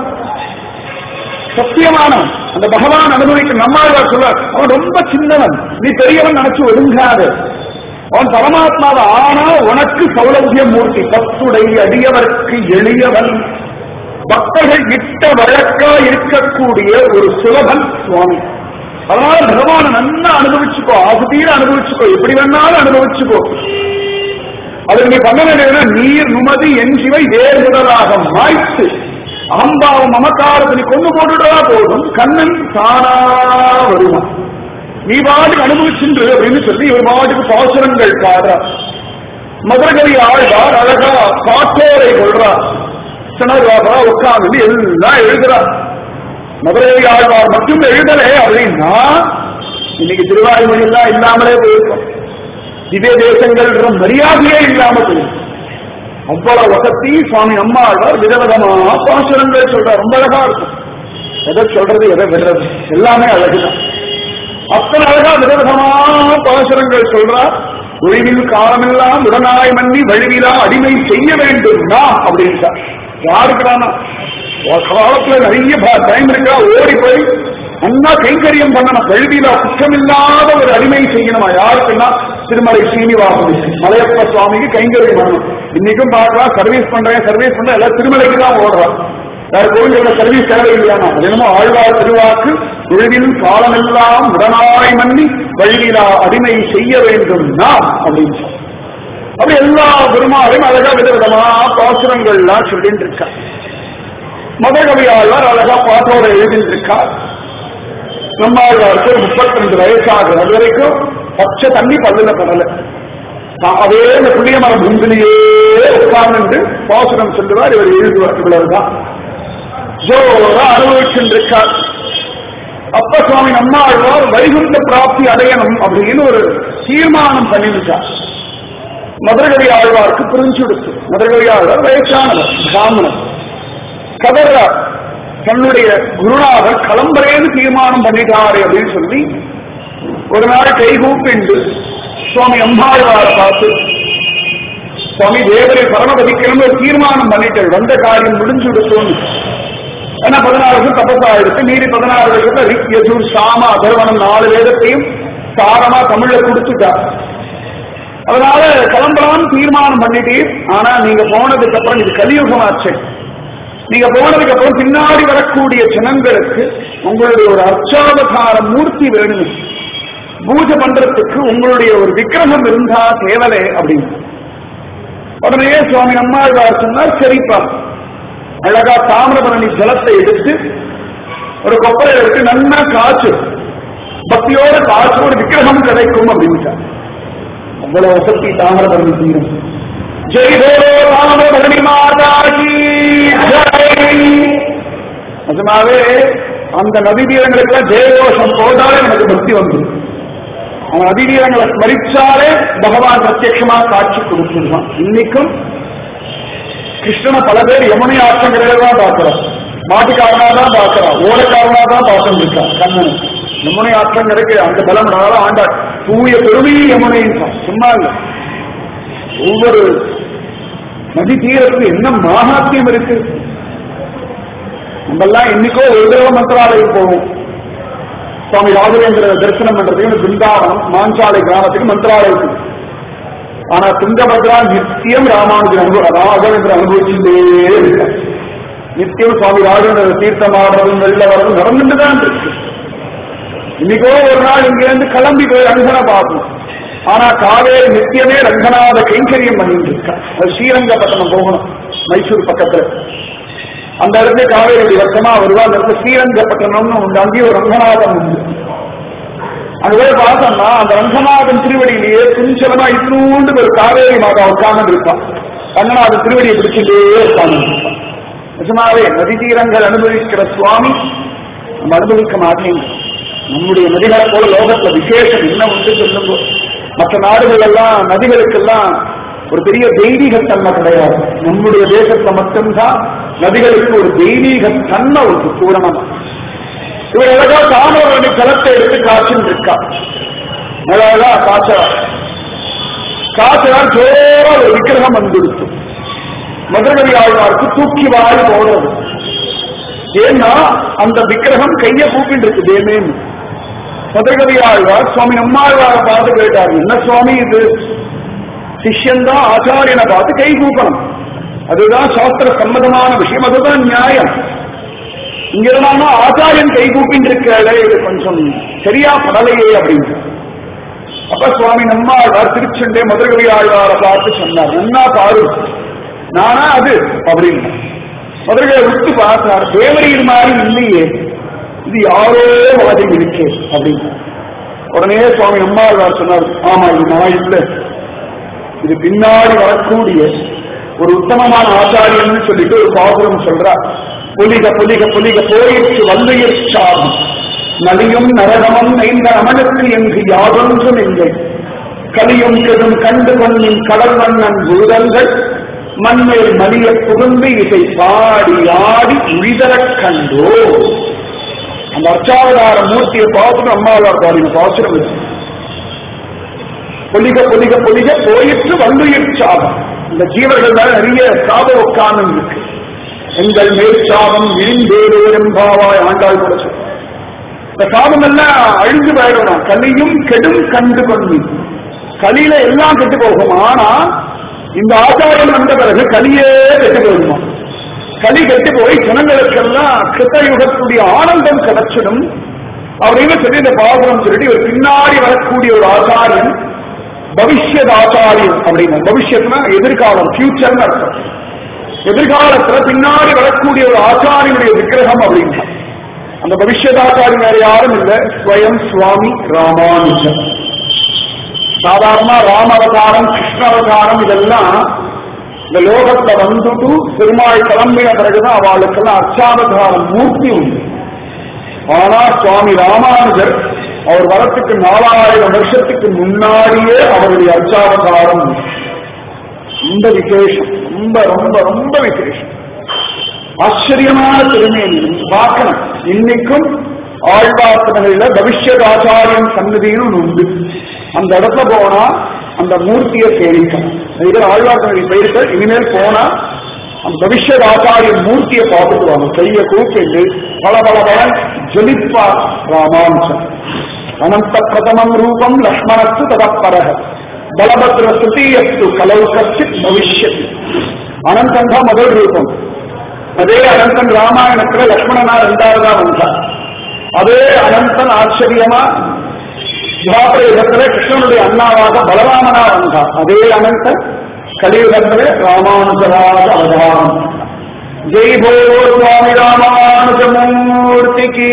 சத்தியமானவன் அந்த பகவான் அனுபவிக்க நம்மாழ்வார் சொல்றார் அவன் ரொம்ப சின்னவன் நீ பெரியவன் நினைச்சு ஒதுங்காத அவன் பரமாத்மாவை ஆனா உனக்கு சௌலபிய மூர்த்தி பத்துடை அடியவர்க்கு எளியவன் பக்தர்கள் இட்ட வழக்கா இருக்கக்கூடிய ஒரு சுலபன் சுவாமி அதனால பகவான நல்லா அனுபவிச்சுக்கோ ஆகுதீர அனுபவிச்சுக்கோ எப்படி வேணாலும் அனுபவிச்சுக்கோ அதுக்கு நீ பண்ண வேண்டியதுன்னா நீர் நுமதி என் சிவை வேறு முதலாக மாய்த்து அகம்பாவம் மமக்காரத்தை நீ கொண்டு போட்டுட்டா போதும் கண்ணன் தானா வருவான் நீ பாட்டுக்கு அனுபவிச்சுன்று அப்படின்னு சொல்லி இவர் பாட்டுக்கு பாசுரங்கள் பாடுறார் மதுரகவி ஆழ்வார் அழகா காட்டோரை கொள்றார் சனர்வாபா உட்கார்ந்து எல்லாம் எழுதுறார் மதுரை ஆழ்வார் மட்டும் எழுதலே அப்படின்னா இன்னைக்கு திருவாய்மொழி எல்லாம் இல்லாமலே போயிருக்கோம் திவ்ய தேசங்கள்ன்ற மரியாதையே இல்லாம போயிருக்கும் அவ்வளவு வசதி சுவாமி அம்மாழ்வார் விதவிதமா பாசுரங்கள் சொல்றார் ரொம்ப அழகா இருக்கும் எதை சொல்றது எதை விடுறது எல்லாமே அழகுதான் அத்தனை அழகா விதவிதமா பாசுரங்கள் சொல்றார் ஒழிவில் காலமெல்லாம் உடனாய் மன்னி வழிவிலா அடிமை செய்ய வேண்டும் நாம் அப்படின்ட்டார் யாருக்குறானா காலத்துல நிறைய டைம் இருக்கா ஓடி போய் அண்ணா கைங்கரியம் பண்ணணும் கல்வியில குற்றமில்லாத ஒரு அடிமை செய்யணுமா யாருக்குன்னா திருமலை சீனிவாசன் மலையப்ப சுவாமிக்கு கைங்கரியம் பண்ணணும் இன்னைக்கும் பார்க்கலாம் சர்வீஸ் பண்றேன் சர்வீஸ் பண்றேன் எல்லாம் திருமலைக்கு தான் ஓடுறான் வேற கோவில்கள சர்வீஸ் தேவை இல்லையானா அது என்னமோ ஆழ்வார் திருவாக்கு உழவில் காலமெல்லாம் உடனாய் மன்னி வழியிலா அடிமை செய்ய வேண்டும் நாம் அப்படின்னு சொல்லி. அப்படி எல்லா பெருமாளையும் அழகா விதவிதமா பாசுரங்கள்லாம் சொல்லிட்டு இருக்கா மதகவி ஆழ்வார் அழகா பாட்டோட எழுதிட்டு இருக்கார் நம்மாழ்வாருக்கு ஒரு முப்பத்தி ரெண்டு வயசாகுது அது வரைக்கும் பச்சை தண்ணி பல்லுல படல தான் அதே இந்த புளிய மரம் முந்திலேயே உட்கார்ந்து பாசுரம் சொல்லுவார் இவர் எழுதுவார் இவ்வளவுதான் ஜோரா அனுபவிச்சுருக்கார் அப்ப சுவாமி நம்மாழ்வார் வைகுண்ட பிராப்தி அடையணும் அப்படின்னு ஒரு தீர்மானம் பண்ணிருக்கார் மதுரகவி ஆழ்வாருக்கு புரிஞ்சுடுச்சு மதுரகவி ஆழ்வார் வயசானவர் பிராமணர் கதறார் தன்னுடைய குருநாதர் கிளம்புறேன்னு தீர்மானம் பண்ணிட்டாரு அப்படின்னு சொல்லி ஒரு நாள் கைகூப்பிண்டு சுவாமி அம்மாழ்வாரை பார்த்து சுவாமி தேவரை பரமபதிக்கணும்னு ஒரு தீர்மானம் பண்ணிட்டார் வந்த காரியம் முடிஞ்சு விடுத்தோன்னு ஏன்னா பதினாறு வருஷம் தபசா இருக்கு மீறி பதினாறு வருஷத்துல ரிக் யஜூர் சாம அதர்வனம் நாலு வேதத்தையும் சாரமா தமிழ்ல கொடுத்துட்டார் அதனால கிளம்பலாம்னு தீர்மானம் பண்ணிட்டு ஆனா நீங்க போனதுக்கு அப்புறம் இது கலியுகமாச்சு நீங்க போனதுக்கு அப்புறம் பின்னாடி வரக்கூடிய ஜனங்களுக்கு உங்களுடைய ஒரு அர்ச்சாவதார மூர்த்தி வேணும் பூஜை பண்றதுக்கு உங்களுடைய ஒரு விக்கிரகம் இருந்தா தேவலே அப்படின்னு உடனே சுவாமி அம்மாழ்வார் சொன்னார் சரிப்பா அழகா தாமிரபரணி ஜலத்தை எடுத்து ஒரு கொப்பரையை எடுத்து நன்னா காய்ச்சு பக்தியோட காய்ச்சி ஒரு விக்கிரகம் கிடைக்கும் அப்படின்ட்டார் அவ்வளவு வசதி தாமிரபரணி தீரம் ஜெய் போலோ தாமிரபரணி மாதா கி ஜெய் நிஜமாவே அந்த நதி தீரங்களுக்கெல்லாம் ஜெயகோஷம் போட்டாலே எனக்கு பக்தி வந்துடும் அந்த நதி தீரங்களை ஸ்மரிச்சாலே பகவான் பிரத்யட்சமா காட்சி கொடுத்துருவான் இன்னைக்கும் கிருஷ்ணனை பல பேர் யமுனை ஆற்றங்கரையில தான் பார்க்கிறோம் மாட்டுக்காரனா தான் பார்க்கிறான் ஓடக்காரனா தான் பார்த்துட்டு இருக்கான் கண்ணன் யமுனை ஆற்றங்கரைக்கு அந்த பலம் நாளும் ஆண்டாள் தூய பெருமை யமுனைன்னு சும்மா இல்லை ஒவ்வொரு நதி தீரத்துக்கு என்ன மகாத்மியம் இருக்கு நம்மெல்லாம் இன்னைக்கோ ஒரு தடவை மந்திராலயம் போவோம் சுவாமி ராகவேந்திர தரிசனம் பண்றதுக்கு பிருந்தாவனம் மாஞ்சாலை கிராமத்துக்கு மந்திராலயத்துக்கு ஆனா துங்கபத்ரா நித்தியம் ராமானுஜன் அனுபவ ராகவேந்திர அனுபவிச்சுட்டே இருக்க நித்தியம் சுவாமி ராகவேந்திர தீர்த்தம் ஆடுறதும் வெளில வர்றதும் நடந்துட்டு தான் இருக்கு இன்னைக்கோ ஒரு நாள் இங்க இருந்து கிளம்பி போய் அங்கன பார்ப்போம் ஆனா காவேரி நித்தியமே ரங்கநாத கைங்கரியம் பண்ணிட்டு இருக்கா அது ஸ்ரீரங்கப்பட்டணம் போகணும் மைசூர் பக்கத்துல அந்த இடத்துல காவேரி வர்க்கமா வருவா அந்த இடத்துல ஸ்ரீரங்கப்பட்டணம்னு உண்டு அங்கேயும் ஒரு ரங்கநாதன் உண்டு அங்க போய் பார்த்தோம்னா அந்த ரங்கநாதன் திருவடியிலேயே துணிச்சலமா இத்தூண்டு ஒரு காவேரி மாதா உட்கார்ந்து இருப்பான் ரங்கநாதன் திருவடியை பிடிச்சிட்டே உட்கார்ந்து இருப்பான் நிஜமாவே நதி தீரங்கள் அனுபவிக்கிற சுவாமி நம்ம அனுபவிக்க மாட்டேங்க நம்முடைய நதிகளை போல லோகத்துல விசேஷம் என்ன உண்டு சொல்லுங்க மற்ற நாடுகள் எல்லாம் நதிகளுக்கெல்லாம் ஒரு பெரிய தெய்வீக தன்மை கிடையாது நம்முடைய தேசத்துல மட்டும்தான் நதிகளுக்கு ஒரு தெய்வீக தன்மை ஒரு பூரணமா இவர் அழகா தாமரை கலத்தை எடுத்து காய்ச்சின்னு இருக்கா அழகா காய்ச்சலா காய்ச்சலா ஜோரா ஒரு விக்கிரகம் வந்துடுச்சு மதுரகவி ஆழ்வாருக்கு தூக்கி வாரி போடுறது ஏன்னா அந்த விக்கிரகம் கைய கூப்பிட்டு இருக்கு தேமேன்னு மதுரகவி ஆழ்வார் சுவாமி நம்மாழ்வாரை பார்த்து கேட்டார் என்ன சுவாமி இது சிஷ்யன்தான் ஆச்சாரியனை பார்த்து கை கூப்பணும் அதுதான் சாஸ்திர சம்மதமான விஷயம் அதுதான் நியாயம் இங்க இருந்தாலும் ஆச்சாரியன் கை கூப்பிட்டு இருக்கிறாளே இது கொஞ்சம் சரியா படலையே அப்படின்னு அப்ப சுவாமி நம்மாழ்வார் திருச்செண்டே மதுரகவி ஆழ்வாரை பார்த்து சொன்னார் என்ன பாரு நானா அது அப்படின்னு மதுரகை விட்டு பார்த்தார் தேவரீர் மாதிரி இல்லையே இது யாரோ மாதிரி இருக்கே அப்படின்னு உடனே சுவாமி நம்மாழ்வார் சொன்னார் ஆமா இது நான் இல்லை இது பின்னாடி வரக்கூடிய ஒரு உத்தமமான ஆச்சாரியன்னு சொல்லிட்டு ஒரு பாசுரம் சொல்றார் புலிக புலிக புலிக போயிற்று வல்லுயிர் சாபம் நலியும் நரகமும் நைந்த நமனுக்கு என்று யாதொன்றும் இல்லை கலியும் கெடும் கண்டு கொண்ணின் கடல் மன்னன் பூதங்கள் மண்மேல் மலிய புகுந்து இசை பாடி ஆடி உழிதரக் கண்டோ அந்த அர்ச்சாவதார மூர்த்தியை பார்த்துட்டு அம்மாவார் பாடின பாசுரம் இருக்கு பொலிக பொலிக பொலிக போயிற்று வல்லுயிர் சாபம் இந்த ஜீவர்கள் மேல நிறைய சாபம் உட்கார்ந்து இருக்கு எங்கள் மேல் சாபம் விரிந்தேறுவரும் பாவாய் ஆண்டாள் கூட சொல்ற இந்த சாபம் எல்லாம் அழிஞ்சு போயிடணும் கலியும் கெடும் கண்டு கொண்டு கலியில எல்லாம் கெட்டு போகும் ஆனா இந்த ஆச்சாரம் வந்த பிறகு கலியே கெட்டு போயிடுமா களி கெட்டு போய் ஜனங்களுக்கெல்லாம் கிருத்தயுகத்துடைய ஆனந்தம் கிடைச்சிடும் அப்படின்னு சொல்லி இந்த பாசுரம் சொல்லிட்டு இவர் பின்னாடி வரக்கூடிய ஒரு ஆச்சாரியன் பவிஷ்யத் ஆச்சாரியம் அப்படின்னா பவிஷ்யத்னா எதிர்காலம் ஃபியூச்சர்னு அர்த்தம் எதிர்காலத்துல பின்னாடி வரக்கூடிய ஒரு ஆச்சாரியனுடைய விக்கிரகம் அப்படின்னா அந்த பவிஷ்யதாச்சாரி வேற யாரும் இல்லை ஸ்வயம் சுவாமி ராமானுஜன் சாதாரண ராம அவதாரம் கிருஷ்ண அவதாரம் இதெல்லாம் இந்த லோகத்துல வந்துட்டு பெருமாள் கிளம்பின பிறகுதான் அவளுக்கெல்லாம் அர்ச்சாவதாரம் மூர்த்தி உண்டு ஆனா சுவாமி ராமானுஜர் அவர் வரத்துக்கு நாலாயிரம் வருஷத்துக்கு முன்னாடியே அவருடைய அர்ச்சாவதாரம் உண்டு. ரொம்ப விசேஷம் ரொம்ப ரொம்ப ரொம்ப விசேஷம் ஆச்சரியமான திருமேனி நீங்க பார்க்கணும் இன்னைக்கும் ஆழ்வார்த்தனையில பவிஷ்யத் ஆச்சாரியன் சன்னதின்னு ஒண்ணு உண்டு அந்த இடத்துல போனா அந்த மூர்த்தியை சேவிக்கணும் இதில் ஆழ்வார்த்தனை போயிருக்க இனிமேல் போனா அந்த பவிஷ்யத் ஆச்சாரியன் மூர்த்தியை பார்த்துட்டு வாங்க கைய கூப்பிட்டு பல பல பலன் ஜொலிப்பார் ராமானுஜன் அனந்த பிரதமம் ரூபம் லக்ஷ்மணத்து ததப்பரக பலபத்ர சுதீயத்து கலவு கச்சித் பவிஷ்யத் அனந்தன் தான் முதல் ரூபம் அதே அனந்தன் ராமாயணத்துல லக்ஷ்மணனா ரெண்டாவதா வந்தார் அதே அனந்தன் ஆச்சரியமா துவாபர யுகத்துல கிருஷ்ணனுடைய அண்ணாவாக பலராமனா வந்தார் அதே அனந்தன் கலியுகத்துல ராமானுஜராக அவதாரம் ஜெய் போலோ சுவாமி ராமானுஜமூர்த்திக்கு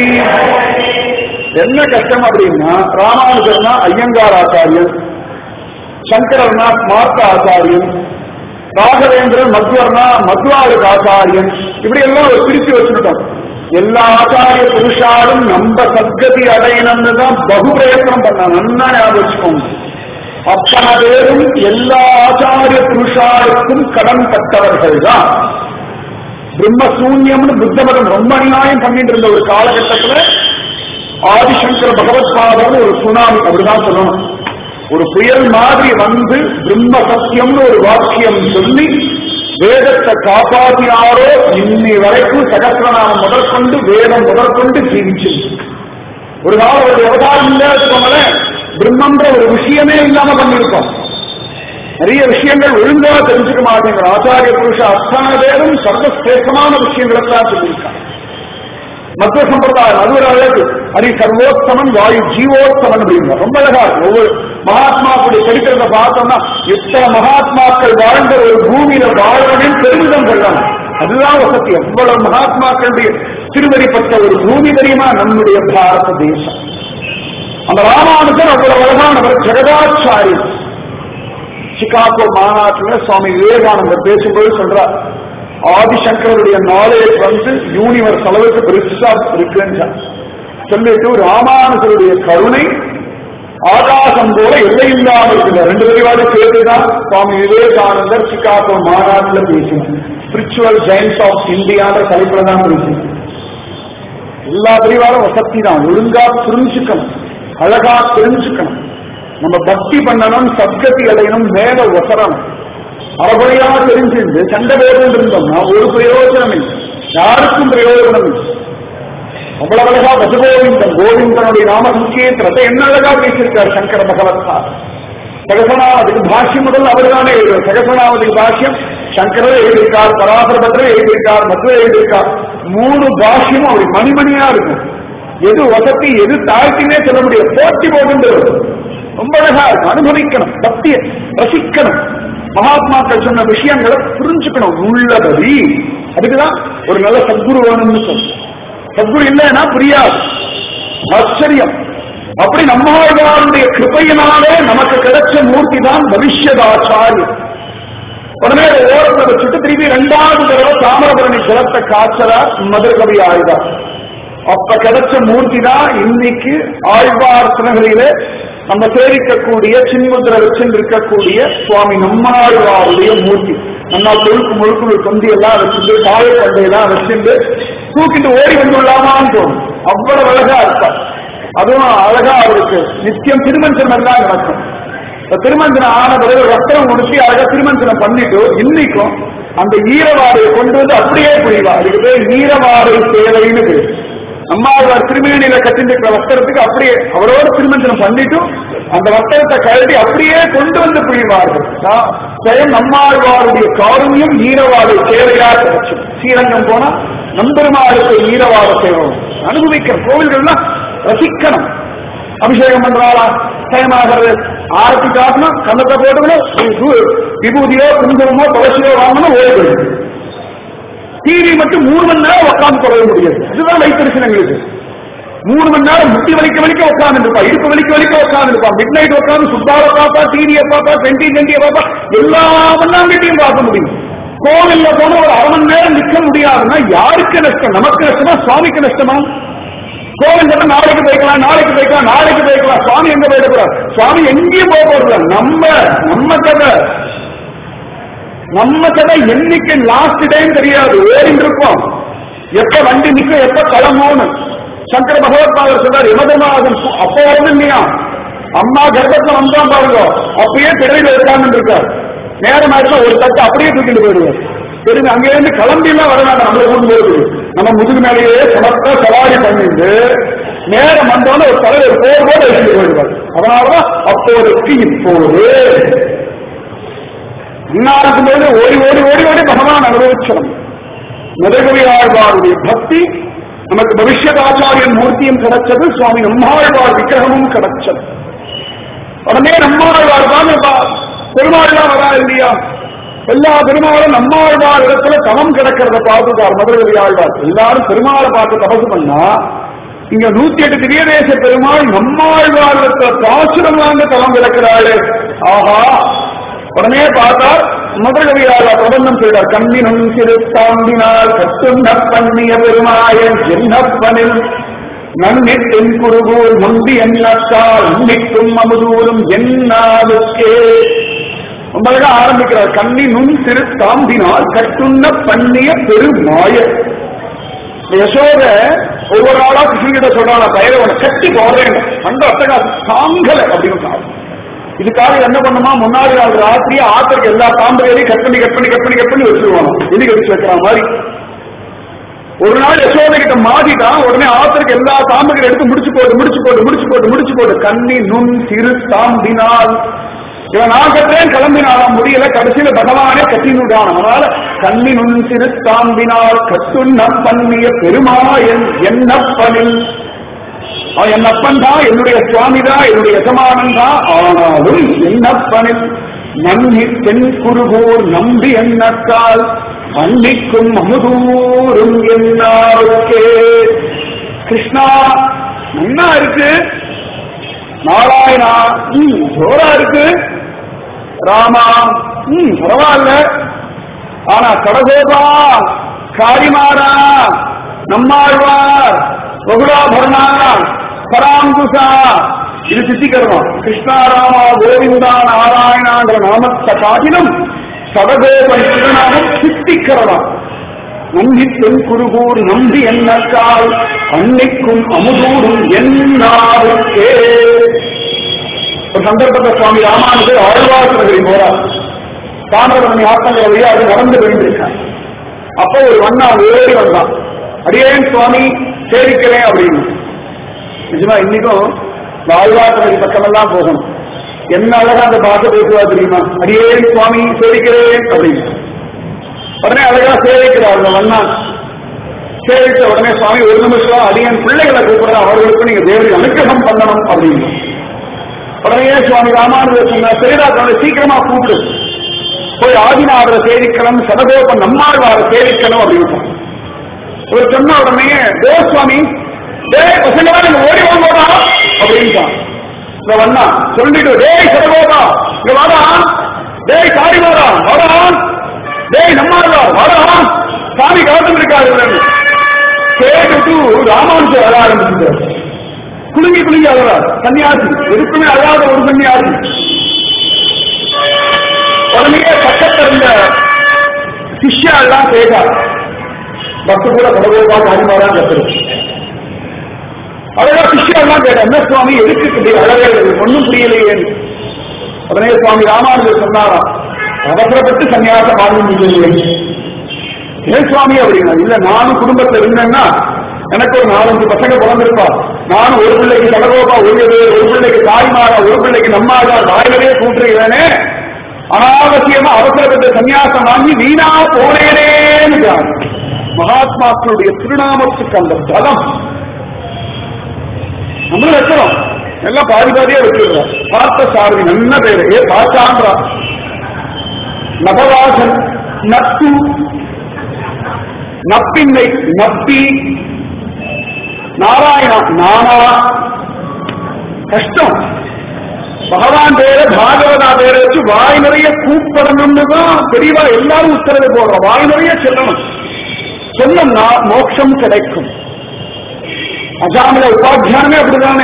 என்ன கஷ்டம் அப்படின்னா ராமானுஜர்னா ஐயங்கார் ஆச்சாரியன் சங்கரர்னா ஸ்மார்த்த ஆச்சாரியன் ராகவேந்திரன் மத்வர்னா மத்வாளுக்கு ஆச்சாரியன் இப்படி எல்லாம் ஒரு பிரிச்சு வச்சுக்கிட்டோம் எல்லா ஆச்சாரிய புருஷாலும் நம்ம சத்கதி அடையணும்னு தான் பகு பிரயத்தனம் பண்ண நன்னா ஞாபகம் வச்சுக்கோங்க அத்தனை பேரும் எல்லா ஆச்சாரிய புருஷாருக்கும் கடன் பட்டவர்கள் தான் பிரம்மசூன்யம்னு புத்த மதம் ரொம்ப அநியாயம் பண்ணிட்டு இருந்த ஒரு காலகட்டத்துல ஆதிசங்கர பகவத்பாதம் ஒரு சுனாமி அப்படிதான் சொல்லணும் ஒரு புயல் மாதிரி வந்து பிரம்ம சத்தியம்னு ஒரு வாக்கியம் சொல்லி வேதத்தை காப்பாற்றினாரோ இன்னி வரைக்கும் சகசிரநாமம் முதற்கொண்டு வேதம் முதற்கொண்டு ஜீவிச்சு ஒரு காலம் ஒரு அவதாரம் இல்லை வச்சுக்கோங்களேன் பிரம்மன்ற ஒரு விஷயமே இல்லாம பண்ணியிருக்கோம் நிறைய விஷயங்கள் ஒழுங்கா தெரிஞ்சுக்க மாட்டேங்கிற ஆச்சாரிய புருஷ அத்தனை பேரும் சர்வசிரேஷ்டமான விஷயங்களெல்லாம் சொல்லியிருக்காங்க மத்திய சம்பிரதாயம் அது ஒரு அழகு அது சர்வோத்தமன் வாயு ஜீவோத்தமன் அப்படிங்க ரொம்ப அழகா இருக்கு ஒவ்வொரு மகாத்மாக்களுடைய சரித்திரத்தை பார்த்தோம்னா எத்தனை மகாத்மாக்கள் வாழ்ந்த ஒரு பூமியில வாழ்வதில் பெருமிதம் கொள்ளணும் அதுதான் வசதி எவ்வளவு மகாத்மாக்களுடைய திருவடிப்பட்ட ஒரு பூமி தெரியுமா நம்முடைய பாரத தேசம் அந்த ராமானுஜர் அவ்வளவு அழகானவர் ஜெகதாச்சாரி சிகாகோ மாநாட்டுல சுவாமி விவேகானந்தர் பேசும்போது சொல்றார் ஆதிசங்கருடைய நாலேஜ் வந்து யூனிவர்ஸ் அளவுக்கு பெருசா இருக்குன்னு சொல்லிட்டு ராமானுஜருடைய கருணை ஆகாசம் போல எல்லையில்லாமல் இருக்கிற ரெண்டு பேரையாவது சேர்த்துதான் சுவாமி விவேகானந்தர் சிகாகோ மாநாட்டில் பேசினார் ஸ்பிரிச்சுவல் ஜெயின்ஸ் ஆஃப் இந்தியான்ற தலைப்புல தான் பேசினார் எல்லா பிரிவாரும் வசதி தான் ஒழுங்கா புரிஞ்சுக்கணும் அழகா தெரிஞ்சுக்கணும் நம்ம பக்தி பண்ணணும் சத்கதி அடையணும் மேல ஒசரணும் அறகுறையா தெரிஞ்சிருந்து சண்டை போட்டு இருந்தோம்னா ஒரு பிரயோஜனம் இல்லை யாருக்கும் பிரயோஜனம் இல்லை அவ்வளவு அழகா பஜகோவிந்தன் கோவிந்தனுடைய நாம சங்கீர்த்தனத்தை என்ன அழகா பேசியிருக்கார் சங்கர பகவத்தா சகசனாவதுக்கு பாஷ்யம் முதல் அவர்தானே எழுதுவார் சகசனாவதுக்கு பாஷ்யம் சங்கரர் எழுதியிருக்கார் பராசரபட்டர் எழுதியிருக்கார் மதுரை எழுதியிருக்கார் மூணு பாஷ்யமும் அப்படி மணிமணியா இருக்கும் எது வசதி எது தாழ்த்தினே சொல்ல முடியாது போட்டி போகின்றது ரொம்ப அழகா இருக்கும் அனுபவிக்கணும் பக்தியை ரசிக்கணும் மகாத்மாக்கள் சொன்ன விஷயங்களை புரிஞ்சுக்கணும் உள்ளபடி அதுக்குதான் ஒரு நல்ல சத்குரு வேணும்னு சொல்லணும் சத்குரு இல்லைன்னா புரியாது ஆச்சரியம் அப்படி நம்மாழ்வாருடைய கிருப்பையினாலே நமக்கு கிடைச்ச மூர்த்தி தான் பவிஷ்யதாச்சாரியம் உடனே ஓரத்தை வச்சுட்டு திரும்பி இரண்டாவது தடவை தாமிரபரணி ஜலத்தை காய்ச்சலார் மதுரகவி ஆழ்வார் அப்ப கிடைச்ச மூர்த்தி தான் இன்னைக்கு ஆழ்வார் சினகளிலே நம்ம சேவிக்கக்கூடிய சின்முத்திர வச்சுட்டு இருக்கக்கூடிய சுவாமி நம்மாழ்வாருடைய மூர்த்தி நம்ம முழுக்கு முழுக்கு கொந்தி எல்லாம் வச்சுட்டு காய பண்டையெல்லாம் வச்சுட்டு தூக்கிட்டு ஓடி வந்துள்ளாமான்னு தோணும் அவ்வளவு அழகா இருப்பார் அதுவும் அழகா அவருக்கு நித்தியம் திருமஞ்சனம் எல்லாம் நடக்கும் இப்ப திருமஞ்சனம் ஆன பிறகு ரத்தம் முடிச்சு அழகா திருமஞ்சனம் பண்ணிட்டு இன்னைக்கும் அந்த ஈரவாடையை கொண்டு வந்து அப்படியே புரிவா அதுக்கு பேர் ஈரவாடை சேவைன்னு பேர் அம்மாவார் திருமேனியில கட்டிருக்கிற வஸ்திரத்துக்கு அப்படியே அவரோட திருமஞ்சனம் பண்ணிட்டு அந்த வஸ்திரத்தை கழட்டி அப்படியே கொண்டு வந்து புரிவார்கள் ஜெயம் நம்மாழ்வாருடைய காரணியும் ஈரவாடை சேவையாக கிடைச்சு ஸ்ரீரங்கம் போனா நம்பெருமாளுக்கு ஈரவாட சேவை அனுபவிக்கணும் கோவில்கள்லாம் ரசிக்கணும் அபிஷேகம் பண்றாளா சயமாகிறது ஆரத்தி காட்டணும் கண்ணத்தை போட்டுக்கணும் விபூதியோ குங்குமமோ துளசியோ வாங்கணும் ஓய்வு டிவி மட்டும் மூணு மணி நேரம் உட்கார்ந்து தொலைய முடியாது இதுதான் வைத்தரிசனம் எங்களுக்கு மூணு மணி நேரம் முட்டி வலிக்க வலிக்க உட்கார்ந்து இருப்பா இடுப்பு வலிக்க வலிக்க உட்கார்ந்து இருப்பா மிட் நைட் உட்கார்ந்து சுத்தாவை பார்த்தா டிவியை பார்த்தா டுவெண்ட்டி டுவெண்ட்டியை பார்த்தா எல்லா மண்ணாங்கட்டியும் பார்க்க முடியும் கோவில்ல போன ஒரு அரை மணி நேரம் நிற்க முடியாதுன்னா யாருக்கு நஷ்டம் நமக்கு நஷ்டமா சுவாமிக்கு நஷ்டமா கோவில் கட்ட நாளைக்கு போய்க்கலாம் நாளைக்கு போய்க்கலாம் நாளைக்கு போய்க்கலாம் சுவாமி எங்க போயிடக்கூடாது சுவாமி எங்கேயும் போக போறது நம்ம நம்ம கதை நம்ம கதை என்னைக்கு லாஸ்ட் டைம் தெரியாது ஓடிட்டு இருப்போம் எப்ப வண்டி நிற்கும் எப்ப கிளம்பும்னு சங்கர பகவத்பாதர் சொல்றார் யமதமாதன் அப்போ வந்து இல்லையா அம்மா கர்ப்பத்துல வந்தா பாருங்க அப்பயே திரையில இருக்கான்னு இருக்கார் நேரம் ஆயிடுச்சா ஒரு தட்டு அப்படியே தூக்கிட்டு போயிடுவார் தெரிஞ்சு அங்கிருந்து கிளம்பி எல்லாம் வர வேண்டாம் நம்மளை கொண்டு போகுது நம்ம முதுகு மேலேயே சமத்த சவாரி பண்ணிட்டு நேரம் வந்தோன்னு ஒரு தலைவர் போர் போல வச்சுட்டு போயிடுவார் அதனாலதான் அப்போதைக்கு இப்போது இன்னாருக்கும் போது ஓடி ஓடி ஓடி ஓடி பகவான் அனுபவிச்சோம் முதகவி ஆழ்வாருடைய பக்தி நமக்கு பவிஷ்யதாச்சாரியன் மூர்த்தியும் கிடைச்சது சுவாமி நம்மாழ்வார் விக்கிரகமும் கிடைச்சது உடனே நம்மாழ்வார் தான் பெருமாள்லாம் வரா இல்லையா எல்லா பெருமாளும் நம்மாழ்வார் இடத்துல தவம் கிடக்கிறத பார்த்துட்டார் மதுரகவி ஆழ்வார் எல்லாரும் பெருமாளை பார்த்து தபசு பண்ணா இங்க நூத்தி எட்டு திவ்யதேச பெருமாள் நம்மாழ்வார் இடத்துல பாசுரம் வாங்க தவம் கிடக்கிறாளே ஆஹா உடனே பார்த்தார் மதுரகவியாளர் பிரபந்தம் செய்தார் கண்ணினும் சிறு தாம்பினால் கட்டுண்ட பண்ணிய பெருமாயன் என்னப்பனில் நன்னிட்டின் குருகூர் முந்தி எண்ணத்தால் உன்னிக்கும் அமுதூரும் என்னாவுக்கே ரொம்ப அழகா ஆரம்பிக்கிறார் கண்ணி நுண் சிறு தாம்பினால் கட்டுண்ண பண்ணிய பெருமாய யசோத ஒவ்வொரு ஆளா கிருஷ்ணகிட்ட சொல்றாங்க பயிரை உன கட்டி போடுறேன் அந்த அட்டகாசம் தாங்கலை அப்படின்னு இதுக்காக என்ன பண்ணுமா முன்னாடி நாள் ராத்திரி ஆத்தருக்கு எல்லா தாம்பரையும் கட் பண்ணி கட் பண்ணி கட் பண்ணி கட் பண்ணி வச்சிருவாங்க எதுக்கு வச்சு வைக்கிற மாதிரி ஒரு நாள் யசோதை கிட்ட மாட்டிட்டான் உடனே ஆத்தருக்கு எல்லா தாம்பரையும் எடுத்து முடிச்சு போட்டு முடிச்சு போட்டு முடிச்சு போட்டு முடிச்சு போட்டு கண்ணி நுண் சிறு தாம்பினால் இவன் நான் கட்டுறேன் கிளம்பினாலாம் முடியல கடைசியில பகவானே கட்டினுடான் அதனால கண்ணி நுண் சிறு தாம்பினால் கட்டுண்ண பண்ணிய பெருமாயன் என்னப்பனில் அவன் என் அப்பன் தான் என்னுடைய சுவாமி தான் என்னுடைய எஜமானன் தான் ஆனாலும் என்னப்பனில் நன்னி தென் குருகூர் நம்பி என்னக்கால் மன்னிக்கும் அமுதூரும் என்னாருக்கே கிருஷ்ணா நன்னா இருக்கு நாராயணா ம் ஜோரா இருக்கு ராமா ம் பரவாயில்ல ஆனா கடகோபா காரிமாரா நம்மாழ்வார் பகுடாபரணா பராங்குசா இது சித்திகரணம் கிருஷ்ணாராமா கோவிந்தா நாராயணாங்கிற நாமத்தை காட்டிலும் சடகோபன் திருநாமம் சித்திகரணம் நம்பி தென் குருகூர் நம்பி என்னக்கால் அன்னைக்கும் அமுதூரும் என்னாருக்கே ஒரு சந்தர்ப்பத்தை சுவாமி ராமானுஜர் ஆழ்வார் நகரில் போறார் தாமிரபரணி ஆத்தங்கிற வழியா அது நடந்து போயிருக்கான் அப்போ ஒரு வண்ணா ஓடி வந்தான் அடியேன் சுவாமி சேரிக்கிறேன் அப்படின்னு நிஜமா இன்னைக்கும் இந்த ஆழ்வார் நகரி பக்கமெல்லாம் போகணும் என்ன அழகா அந்த பாஷை பேசுவா தெரியுமா அடியேன் சுவாமி சேரிக்கிறேன் அப்படின்னு உடனே அழகா சேவிக்கிறார் அந்த வண்ணா சேவித்த உடனே சுவாமி ஒரு நிமிஷம் அடியன் பிள்ளைகளை கூப்பிடுற அவர்களுக்கு நீங்க தேவரை அனுகிரகம் பண்ணணும் அப்படின்னு உடனே சுவாமி ராமானுஜர் சொன்னார் சரிடா தன்னை சீக்கிரமா கூப்பிடு போய் ஆதிநாதரை சேவிக்கணும் சடகோபன் நம்மாழ்வாரை சேவிக்கணும் அப்படின்னு இவர் சொன்ன உடனே தே சுவாமி டே பசங்களா நீங்க ஓடி வாங்கோடா அப்படின்ட்டான் இந்த வண்ணா சொல்லிட்டு டேய் சடகோபா இங்க வாடா டேய் காரிமாரா வாடா டேய் நம்மாழ்வார் வாடா சாமி காத்து இருக்காரு கேட்டுட்டு ராமானுஜர் அழ ஆரம்பிச்சுட்டார் குலுங்கி குலுங்கி அழறார் சன்னியாசி எதுக்குமே அழாத ஒரு சன்னியாசி உடனே பக்கத்துல இருந்த சிஷ்யா எல்லாம் கேட்டார் பக்து கூட கடவுளா காரிமாரா கத்துரு அழகா சிஷ்யா எல்லாம் கேட்டா என்ன சுவாமி எதுக்கு இப்படி அழகே ஒன்னும் புரியலையே உடனே சுவாமி ராமானுஜர் சொன்னாராம் அவசரப்பட்டு சன்னியாசம் வாங்கி ஏன் சுவாமி அப்படின்னா இல்ல நானும் குடும்பத்துல இருந்தேன்னா எனக்கு ஒரு நாலஞ்சு பசங்க பிறந்திருப்பா நானும் ஒரு பிள்ளைக்கு கடகோபா ஒரு ஒரு பிள்ளைக்கு தாய்மாரா ஒரு பிள்ளைக்கு நம்மாடா வாயிலே கூட்டுறீங்களே அனாவசியமா அவசரப்பட்ட சன்னியாசம் வாங்கி வீணா போனேனேன்னு மகாத்மாக்களுடைய திருநாமத்துக்கு அந்த பலம் நம்மளும் வைக்கிறோம் எல்லாம் பாதி பாதியா வச்சிருக்கோம் பார்த்த சாரதி நல்ல பேரு ஏ பார்த்தான்றா நபவாசன் நப்பு நப்பின்னை நப்பி நாராயணா நானா கஷ்டம் பகவான் பேரை பாகவதா பேரை வச்சு வாய் நிறைய கூப்பிடணும்னு தான் பெரியவா எல்லாரும் உத்தரவு போடுறோம் வாய் நிறைய சொல்லணும் சொன்னோம்னா மோட்சம் கிடைக்கும் அஜாமில உபாத்தியானமே அப்படிதானே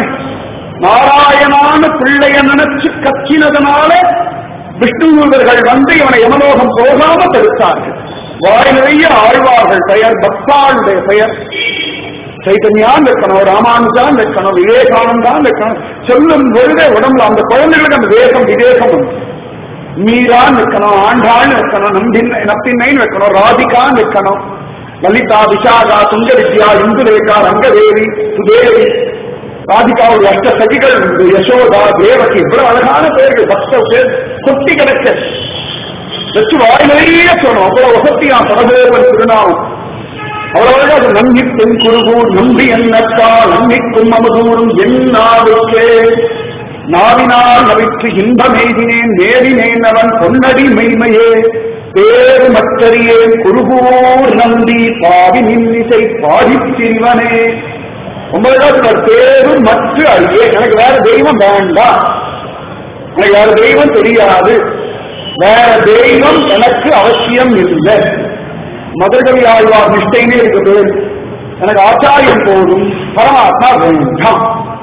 நாராயணான பிள்ளைய நினைச்சு கத்தினதுனால விஷ்ணுவர்கள் வந்து இவனை யமலோகம் போகாம தடுத்தார்கள் வாய் நிறைய ஆழ்வார்கள் பெயர் பக்தாளுடைய பெயர் சைத்தன்யான் இருக்கணும் ராமானுஜான் இருக்கணும் விவேகானந்தான் இருக்கணும் சொல்லும் பொழுதே உடம்புல அந்த குழந்தைகளுக்கு அந்த வேகம் விவேகம் உண்டு மீரான் இருக்கணும் ஆண்டான் இருக்கணும் நம்பின் நப்பின்னைன்னு வைக்கணும் ராதிகான் இருக்கணும் லலிதா விஷாகா சுங்க வித்யா இந்துரேகா ரங்கதேவி சுதேவி ராதிகாவுடைய அஷ்ட சகிகள் உண்டு யசோதா தேவகி இவ்வளவு அழகான பேர்கள் பக்த பேர் கொட்டி கிடக்க வச்சு வாய் நிறைய சொல்லணும் அவ்வளவு வசத்தியா பரதேவன் திருநாமம் அவ்வளவு அது நம்பி தென் குருகூர் நம்பி என்னக்கா நம்பிக்கும் அமதூரும் என்னாவுக்கே நாவினால் நவிற்று இன்பமெய்தினேன் நேரினேன் அவன் பொன்னடி மெய்மையே பேரு மற்றறியேன் குருகூர் நம்பி பாவி நின்னிசை பாடிப் பிரிவனே ஒன்பதாவது பேரு மற்ற அறியே எனக்கு வேற தெய்வம் வேண்டாம் எனக்கு வேற தெய்வம் தெரியாது வேற தெய்வம் எனக்கு அவசியம் இல்லை மதுரகவி ஆழ்வார் நிஷ்டைனே இருக்கு பேர் எனக்கு ஆச்சாரியம் போதும் பரமாத்மா வேண்டாம்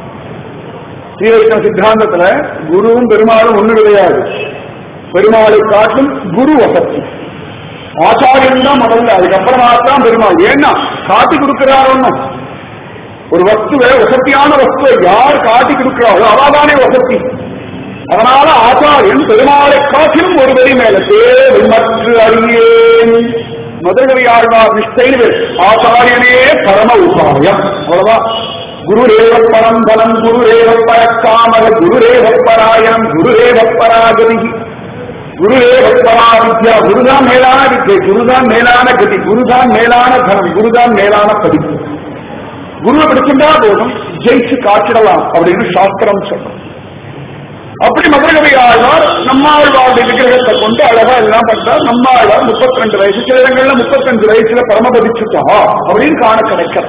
ஸ்ரீவைஷ்ணவ சித்தாந்தத்துல குருவும் பெருமாளும் ஒண்ணு கிடையாது பெருமாளை காட்டும் குரு வசதி ஆச்சாரியம் தான் முதல்ல அதுக்கப்புறமா தான் பெருமாள் ஏன்னா காட்டி கொடுக்கிறார் ஒண்ணும் ஒரு வஸ்துவை வசதியான வஸ்துவை யார் காட்டி கொடுக்கிறாரோ அவாதானே வசதி அதனால ஆச்சாரியன் பெருமாளை காட்டிலும் ஒரு வரி மேல தேவை மற்ற அறியேன் மதுரகவி ஆழ்வார் நிஷ்டையில் ஆச்சாரியனே பரம உபாயம் அவ்வளவுதான் குருரேவ பரம் பலம் குருரேவ பரக்காமக குருரேவ பராயம் குருரேவ பராகதி குருரேவ பரா வித்யா குருதான் மேலான வித்யை குருதான் மேலான கதி குருதான் மேலான தனம் குருதான் மேலான படிப்பு குருவை பிடிச்சிருந்தா போதும் ஜெயிச்சு காட்டிடலாம் அப்படின்னு சாஸ்திரம் சொல்றோம் அப்படி மதுரகவி ஆழ்வார் நம்மாழ்வாருடைய விக்கிரகத்தை கொண்டு அழகா எல்லாம் பண்றார் நம்மாழ்வார் முப்பத்தி ரெண்டு வயசு சில இடங்கள்ல முப்பத்தஞ்சு வயசுல பரமபதிச்சுட்டா அப்படின்னு காண கிடைக்கிறது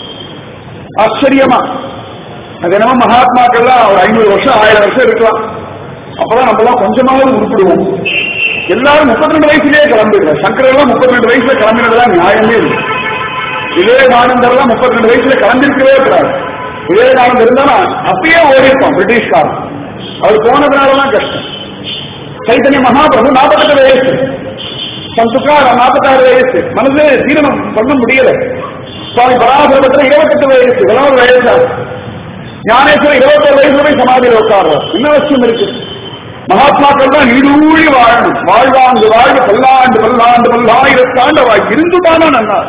ஆச்சரியமா அது என்னமோ மகாத்மாக்கள்லாம் ஒரு ஐநூறு வருஷம் ஆயிரம் வருஷம் இருக்கலாம் அப்பதான் நம்மளாம் கொஞ்சமாவது உருப்பிடுவோம் எல்லாரும் முப்பத்தி ரெண்டு வயசுலயே கிளம்பிடுறாரு சங்கர் எல்லாம் முப்பத்தி ரெண்டு வயசுல கிளம்பினதுலாம் நியாயமே இல்லை விவேகானந்தர் எல்லாம் முப்பத்தி ரெண்டு வயசுல கிளம்பிருக்கவே கூடாது விவேகானந்தர் இருந்தாலும் அப்பயே ஓடிருப்பான் பிரிட்டிஷ்காரன் அவர் போனதுனாலதான் கஷ்டம் சைத்தன்ய மகாபிரபு நாற்பத்தெட்டு வயசு சந்துக்கார நாற்பத்தாறு வயசு மனசு தீரணம் பண்ண முடியல சுவாமி பராசரபத்துல இருபத்தெட்டு வயசு பதினோரு வயசு ஞானேஸ்வரர் இருபத்தொரு வயசுல போய் சமாதியில் உட்கார்றார் என்ன அவசியம் இருக்கு மகாத்மாக்கள் தான் நீடூழி வாழணும் வாழ்வாண்டு வாழ் பல்லாண்டு பல்லாண்டு பல்லாயிரத்தாண்டு வாழ் இருந்துதானா நன்னா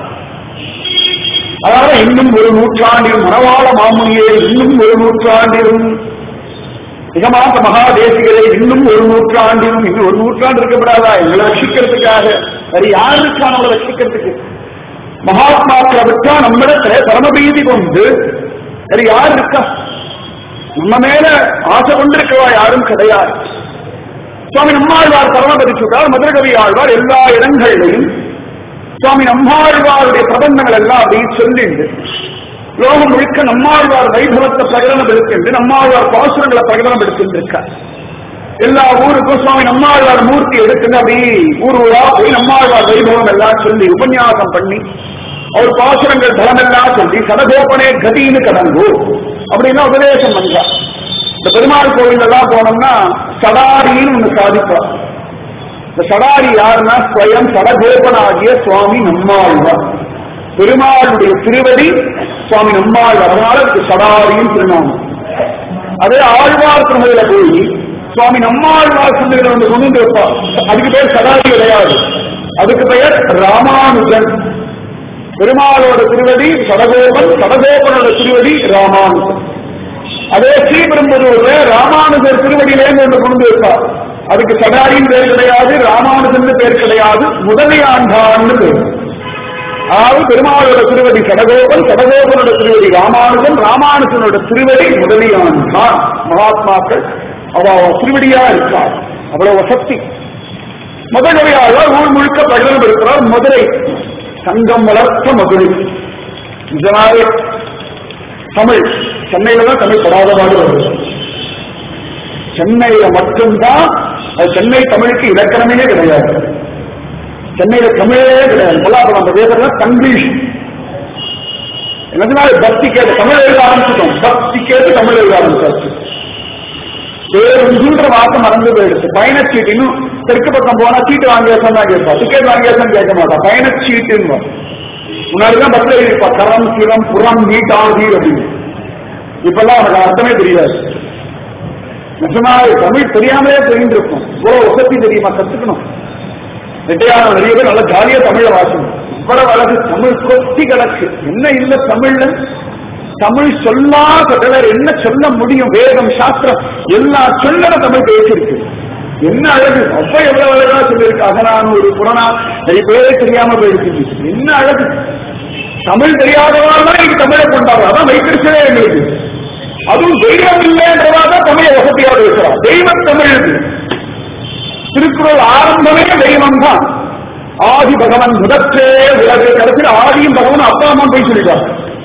அதாவது இன்னும் ஒரு நூற்றாண்டிலும் மனவாள மாமுனியே இன்னும் ஒரு நூற்றாண்டிலும் நிகமாந்த மகாதேசிகளே இன்னும் ஒரு நூற்றாண்டிலும் இன்னும் ஒரு நூற்றாண்டு இருக்கப்படாதா எங்களை ரட்சிக்கிறதுக்காக வேற யார் இருக்கா நம்மளை ரட்சிக்கிறதுக்கு மகாத்மாக்களை விட்டா நம்மிடத்துல பரமபீதி கொண்டு வேற யார் இருக்கா நம்ம மேல ஆசை கொண்டிருக்கவா யாரும் கிடையாது சுவாமி நம்மாழ்வார் பரமபதிச்சுட்டார் மதுரகவி ஆழ்வார் எல்லா இடங்களிலையும் சுவாமி நம்மாழ்வாருடைய பிரபந்தங்கள் எல்லாம் அப்படி சொல்லிண்டு லோகம் முழுக்க நம்மாழ்வார் வைபவத்தை பிரகடனம் எடுக்கின்ற நம்மாழ்வார் பாசுரங்களை பிரகடனம் எடுக்கின்றிருக்கார் எல்லா ஊருக்கும் சுவாமி நம்மாழ்வார் மூர்த்தி எடுத்துன்னு அப்படி ஊர் ஊரா போய் நம்மாழ்வார் வைபவம் எல்லாம் சொல்லி உபன்யாசம் பண்ணி அவர் பாசுரங்கள் பலமெல்லாம் சொல்லி சடகோபனே கதின்னு கடங்கு அப்படின்னா உபதேசம் பண்றார் இந்த பெருமாள் கோவில் எல்லாம் போனோம்னா சடாரின்னு ஒண்ணு சாதிப்பார் இந்த சடாரி யாருன்னா ஸ்வயம் சடகோபனாகிய சுவாமி நம்மாழ்வார் பெருமாளுடைய திருவடி சுவாமி நம்மாழ்வார் அதனால இதுக்கு சடாரியும் திருநாமம் அதே ஆழ்வார் திருமதியில போய் சுவாமி நம்மாழ்வார் சிந்தையில வந்து கொண்டு வந்து வைப்பார் அதுக்கு பேர் சடாரி கிடையாது அதுக்கு பெயர் ராமானுஜன் பெருமாளோட திருவடி சடகோபன் சடகோபனோட திருவடி ராமானுஜன் அதே ஸ்ரீபெரும்புதூர்ல ராமானுஜர் திருவடியிலேருந்து ஒன்று கொண்டு வைப்பார் அதுக்கு சடாரின்னு பேர் கிடையாது ராமானுஜன் பேர் கிடையாது முதலியாண்டான்னு பேர் அதாவது பெருமாளோட திருவடி சடகோபன் சடகோபனோட திருவடி ராமானுஜன் ராமானுஜனோட திருவடி முதலியாண்டான் மகாத்மாக்கள் அவ திருவடியா இருக்கார் அவ்வளவு சக்தி முதலவையாக ஊர் முழுக்க பிரகடனம் இருக்கிறார் மதுரை சங்கம் வளர்த்த மதுரை நிஜமாவே தமிழ் சென்னையில தான் தமிழ் படாதவாறு வருது சென்னையில மட்டும்தான் அது சென்னை தமிழுக்கு இலக்கணமே கிடையாது சென்னையில தமிழே கிடையாது பொல்லாப்புறம் அந்த பேசுறதுல தங்கிலீஷ் என்னதுனால பக்தி கேட்டு தமிழ் எழுத ஆரம்பிச்சிட்டோம் பக்தி கேட்டு தமிழ் எழுத ஆரம்பிச்சாச்சு பேருந்துன்ற வார்த்தை மறந்து போயிடுச்சு பயணச்சீட்டு இன்னும் தெற்கு பக்கம் போனா சீட்டு வாங்கியாசம் தான் கேட்பா டிக்கெட் வாங்கியாசம் கேட்க மாட்டா பயணச்சீட்டுன்னு முன்னாடிதான் பஸ்ல இருப்பா கரம் சிரம் புறம் நீட்டாதி அப்படின்னு இப்பெல்லாம் அவனுக்கு அர்த்தமே தெரியாது நிஜமா தமிழ் தெரியாமலே தெரிந்து இருக்கும் இவ்வளவு வசதி தெரியுமா கத்துக்கணும் ரெட்டையான நிறைய பேர் நல்லா ஜாலியா தமிழ வாசணும் இவ்வளவு அழகு தமிழ் கொத்தி கிடக்கு என்ன இல்ல தமிழ்ல தமிழ் சொல்லாத வேற என்ன சொல்ல முடியும் வேதம் சாஸ்திரம் எல்லா சொல்லல தமிழ் பேசியிருக்கு என்ன அழகு அப்ப எவ்வளவு அழகா சொல்லியிருக்கு அகனானூறு புறநா நிறைய பேரே தெரியாம போயிருக்கு என்ன அழகு தமிழ் தெரியாதவாள் தான் இன்னைக்கு தமிழை கொண்டாடுறோம் அதான் வைத்திருச்சதே எங்களுக்கு அதுவும் தெய்வம் இல்லைன்றதா தான் தமிழை வசதியோட இருக்கிறோம் தெய்வம் தமிழ் இது திருக்குறள் ஆரம்பமே தெய்வம் தான் ஆதி பகவன் முதற்றே உலகு கடைசியில் ஆதியும் பகவன் அப்பா அம்மா போய் சொல்லிட்டாங்க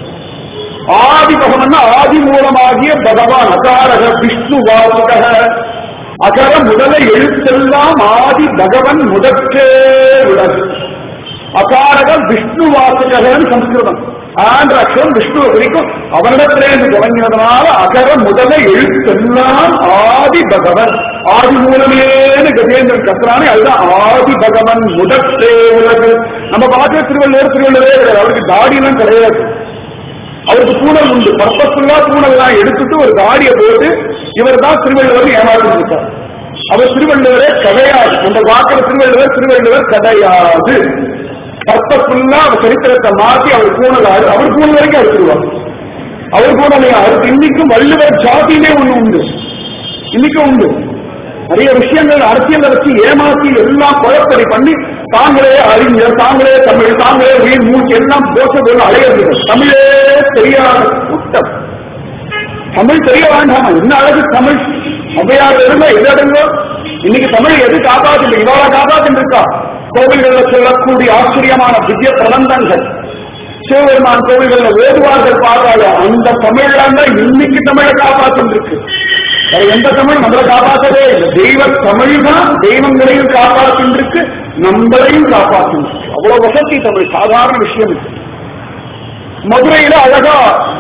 ஆதி பகவன் ஆதி மூலமாகிய பகவான் அகாரக விஷ்ணு வாசுக அகர முதல எழுத்தெல்லாம் ஆதி பகவன் முதற்றே உலகு அகாரக விஷ்ணு வாசுகன்னு சம்ஸ்கிருதம் ஆன்ற அக்ஷரம் விஷ்ணு வரைக்கும் அவனிடத்திலேருந்து தொடங்கினதுனால அகர முதல எழுத்தெல்லாம் ஆதி பகவன் ஆதி மூலமேனு கஜேந்திரன் கத்துறானே அதுதான் ஆதி பகவன் முதற்றே உலகு நம்ம பார்க்கிற திருவள்ளுவர் திருவள்ளுவரே கிடையாது அவருக்கு தாடியெல்லாம் கிடையாது அவருக்கு பூனல் உண்டு பர்பஸ்ஃபுல்லா பூனல்லாம் எடுத்துட்டு ஒரு தாடியை போட்டு இவர் தான் திருவள்ளுவர் ஏமாற்றி இருக்கார் அவர் திருவள்ளுவரே கிடையாது நம்ம பார்க்கிற திருவள்ளுவர் திருவள்ளுவர் கிடையாது பர்பஸ்ஃபுல்லா அவர் சரித்திரத்தை மாற்றி அவர் பூனல் ஆடு அவர் பூனல் வரைக்கும் அறுத்துருவார் அவர் பூனலை அறுத்து இன்னைக்கும் வள்ளுவர் ஜாதியிலே ஒண்ணு உண்டு இன்னைக்கும் உண்டு நிறைய விஷயங்கள் அரசியல் வச்சு ஏமாத்தி எல்லாம் குழப்படி பண்ணி தாங்களே அறிஞர் தாங்களே தமிழ் தாங்களே உயிர் மூச்சு எல்லாம் போச போல அலையிறது தமிழே தெரியாத கூட்டம் தமிழ் தெரிய வேண்டாமா என்ன அழகு தமிழ் ஔவையார் இருங்க எது அடுங்க இன்னைக்கு தமிழ் எது காப்பாத்து இவ்வளவு காப்பாத்திட்டு இருக்கா கோவில்கள்ல சொல்லக்கூடிய ஆச்சரியமான திவ்ய பிரபந்தங்கள் சிவபெருமான் கோவில்கள்ல ஓதுவார்கள் பாடுறாங்க அந்த தமிழ்ல தான் இன்னைக்கு தமிழை காப்பாத்திட்டு இருக்கு வேற எந்த தமிழ் நம்மளை காப்பாற்றவே இல்லை தெய்வ தமிழ் தான் தெய்வங்களையும் காப்பாத்திட்டு இருக்கு நம்மளையும் காப்பாத்திட்டு இருக்கு அவ்வளவு வசதி தமிழ் சாதாரண விஷயம் இது. மதுரையில அழகா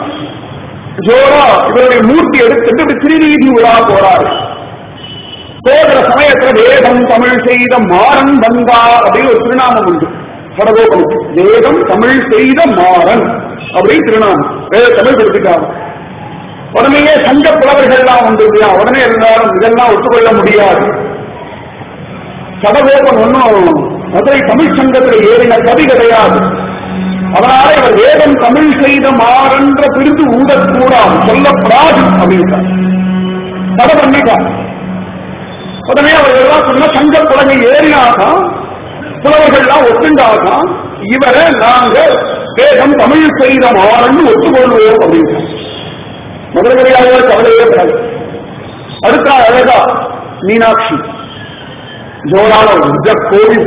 ஜோரா இவருடைய மூர்த்தி எடுத்துட்டு இப்படி திருநீதி உலா போறாரு போகிற சமயத்துல வேதம் தமிழ் செய்த மாறன் வந்தா அப்படின்னு ஒரு திருநாமம் உண்டு சடகோபனுக்கு வேதம் தமிழ் செய்த மாறன் அப்படின்னு திருநாமம் வேத தமிழ் கொடுத்துட்டாங்க உடனேயே சங்க புலவர்கள்லாம் உண்டு இல்லையா உடனே இருந்தாலும் இதெல்லாம் ஒத்துக்கொள்ள முடியாது சடகோபன் ஒன்னும் மதுரை தமிழ் சங்கத்தில் ஏறின கவி கிடையாது அதனால இவர் வேதம் தமிழ் செய்த மாறன்ற பிரிந்து ஊடக்கூடாது சொல்லப்படாது அப்படின்ட்டார் தடை பண்ணிட்டார் உடனே அவர் எல்லாம் சொன்ன சங்க புலகை ஏறினாதான் புலவர்கள்லாம் ஒத்துண்டாதான் இவரை நாங்க வேதம் தமிழ் செய்த மாறன்னு ஒத்துக்கொள்வோம் அப்படின்ட்டார் முதல்வரையாக கவலையே கிடையாது அடுத்த அழகா மீனாட்சி ஜோரான ஒரு கோவில்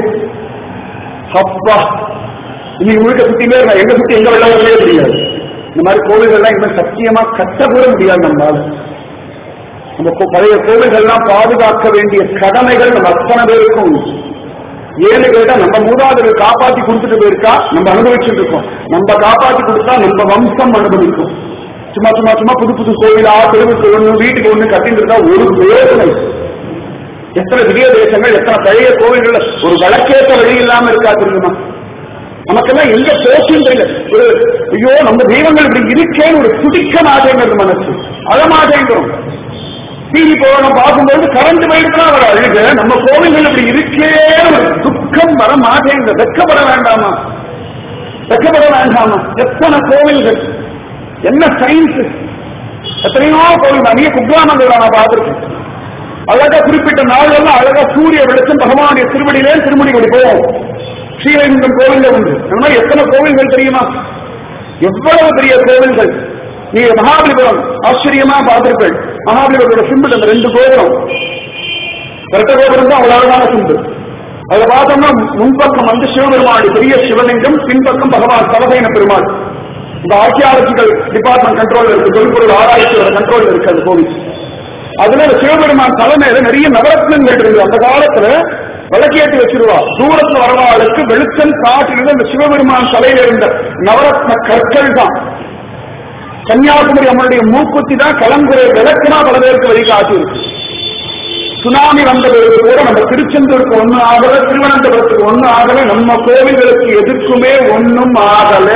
அப்பா இன்னைக்கு முழுக்க சுத்திலே நான் எங்க சுத்தி எங்க வெள்ள வரவே முடியாது இந்த மாதிரி கோவில்கள்லாம் இனிமே சத்தியமா கட்ட கூட முடியாது நம்மளால நம்ம கோ- பழைய கோவில்கள்லாம் பாதுகாக்க வேண்டிய கடமைகள் நம்ம அத்தனை பேருக்கும் உண்டு. ஏன்னு கேட்டா நம்ம மூதாதையர் காப்பாத்தி கொடுத்துட்டு போயிருக்கா நம்ம அனுபவிச்சுட்டு இருக்கோம் நம்ம காப்பாத்தி கொடுத்தா நம்ம வம்சம் அனுபவிக்கும் சும்மா சும்மா சும்மா புது புது கோவிலா தெருவுக்கு ஒண்ணு வீட்டுக்கு ஒண்ணு கட்டிட்டு இருந்தா ஒரு பிரயோஜனம் இல்லை. எத்தனை திவ்ய தேசங்கள் எத்தனை பழைய கோவில்கள் ஒரு விளக்கேற்ற வழி இல்லாம இருக்கா தெரியுமா நமக்கெல்லாம் எங்க போச்சுன்னு தெரியல ஒரு ஐயோ நம்ம தெய்வங்கள் இப்படி இருக்கேன்னு ஒரு துடிக்க மாட்டேங்கிறது மனசு அழ மாட்டேங்கிறோம் டிவி போகணும் பார்க்கும்போது கரண்ட் போயிட்டு வர அழுக நம்ம கோவில்கள் இப்படி இருக்கே ஒரு துக்கம் வர மாட்டேங்குது வெக்கப்பட வேண்டாமா வெக்கப்பட வேண்டாமா எத்தனை கோவில்கள் என்ன சயின்ஸ் எத்தனையோ கோவில் நிறைய குக்கிராமங்கள் நான் பார்த்திருக்கேன் அழகா குறிப்பிட்ட நாள்கள்லாம் அழகா சூரிய வெளிச்சம் பகவானுடைய திருவடியிலே திருமணிக்கு போவோம் ஸ்ரீவைகுண்டம் கோவில்ல உண்டு அந்த மாதிரி எத்தனை கோவில்கள் தெரியுமா எவ்வளவு பெரிய கோவில்கள் நீங்க மகாபலிபுரம் ஆச்சரியமா பார்த்திருப்பீர்கள் மகாபலிபுரத்தோட சிம்பிள் அந்த ரெண்டு கோபுரம் ரெட்ட கோபுரம் தான் அவ்வளவு அழகான சிம்பிள் அதுல பார்த்தோம்னா முன்பக்கம் வந்து சிவபெருமானுடைய பெரிய சிவலிங்கம் பின்பக்கம் பகவான் சவசேன பெருமாள் இந்த ஆர்கியாலஜிக்கல் டிபார்ட்மெண்ட் கண்ட்ரோல் இருக்கு தொல்பொருள் ஆராய்ச்சியோட கண்ட்ரோல் இருக்கு அந்த கோவில் அதுல இந்த சிவபெருமான் தலைமையில நிறைய நவரத்னங்கள் இருக்கு அந்த காலத்துல விளக்கேற்றி வச்சிருவா தூரத்துல வரவாளுக்கு வெளிச்சம் காட்டிலிருந்து அந்த சிவபெருமான் தலையில இருந்த நவரத்ன கற்கள் தான் கன்னியாகுமரி அம்மனுடைய மூக்குத்தி தான் கலங்குறை விளக்குனா பல பேருக்கு வழிகாட்டி இருக்கு சுனாமி வந்ததற்கு கூட நம்ம திருச்செந்தூருக்கு ஒண்ணு ஆகல திருவனந்தபுரத்துக்கு ஒண்ணு ஆகல நம்ம கோவில்களுக்கு எதுக்குமே ஒண்ணும் ஆகல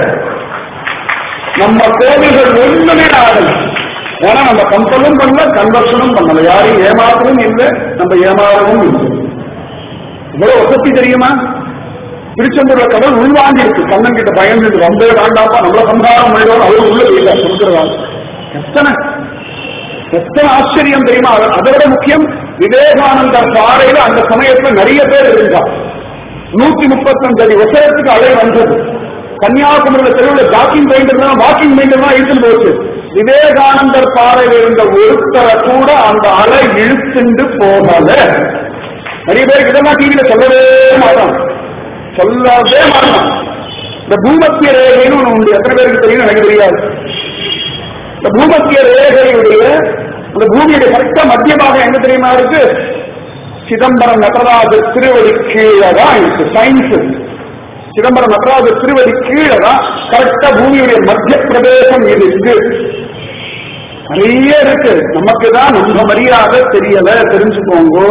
நம்ம கோவில்கள் ஒண்ணுமே ஆகல ஏன்னா நம்ம கம்பலும் பண்ணல கன்வர்ஷனும் பண்ணல யாரையும் ஏமாற்றவும் இல்லை நம்ம ஏமாறவும் இல்லை இவ்வளவு வசதி தெரியுமா திருச்செந்தூர்ல கடல் உள்வாங்கி இருக்கு கண்ணன் கிட்ட பயந்து வந்தே வேண்டாப்பா நம்மள சம்ஹாரம் பண்ணிடுவோம் அவரு உள்ள போயில சொல்கிறாங்க எத்தனை எத்தனை ஆச்சரியம் தெரியுமா அத- அதை விட முக்கியம் விவேகானந்தர் பாறையில அந்த சமயத்துல நிறைய பேர் இருந்தா நூத்தி முப்பத்தஞ்சு அடி வருஷத்துக்கு அலை வந்தது கன்னியாகுமரியில தெருவில் ஜாக்கிங் போயிட்டு இருந்தா வாக்கிங் போயிட்டு இருந்தா இழுத்துட்டு போச்சு விவேகானந்தர் பாறையில் இருந்த ஒருத்தரை கூட அந்த அலை இழுத்துண்டு போகல நிறைய பேருக்கு இதெல்லாம் டிவியில சொல்லவே மாட்டான் சொல்லவே மாட்டான் இந்த பூமத்திய ரேகைன்னு ஒண்ணு உண்டு எத்தனை பேருக்கு தெரியும் எனக்கு தெரியாது இந்த பூமத்திய ரேகையுடைய அந்த பூமியுடைய கரெக்டா மத்திய பாகம் எங்க தெரியுமா இருக்கு சிதம்பரம் நடராஜர் திருவடி கீழே தான் இருக்கு சயின்ஸ் சிதம்பரம் நடராஜர் திருவடி கீழே தான் கரெக்டா பூமியுடைய மத்திய பிரதேசம் இது இருக்கு நிறைய இருக்கு நமக்கு தான் நம்ம மரியாதை தெரியல தெரிஞ்சுக்கோங்க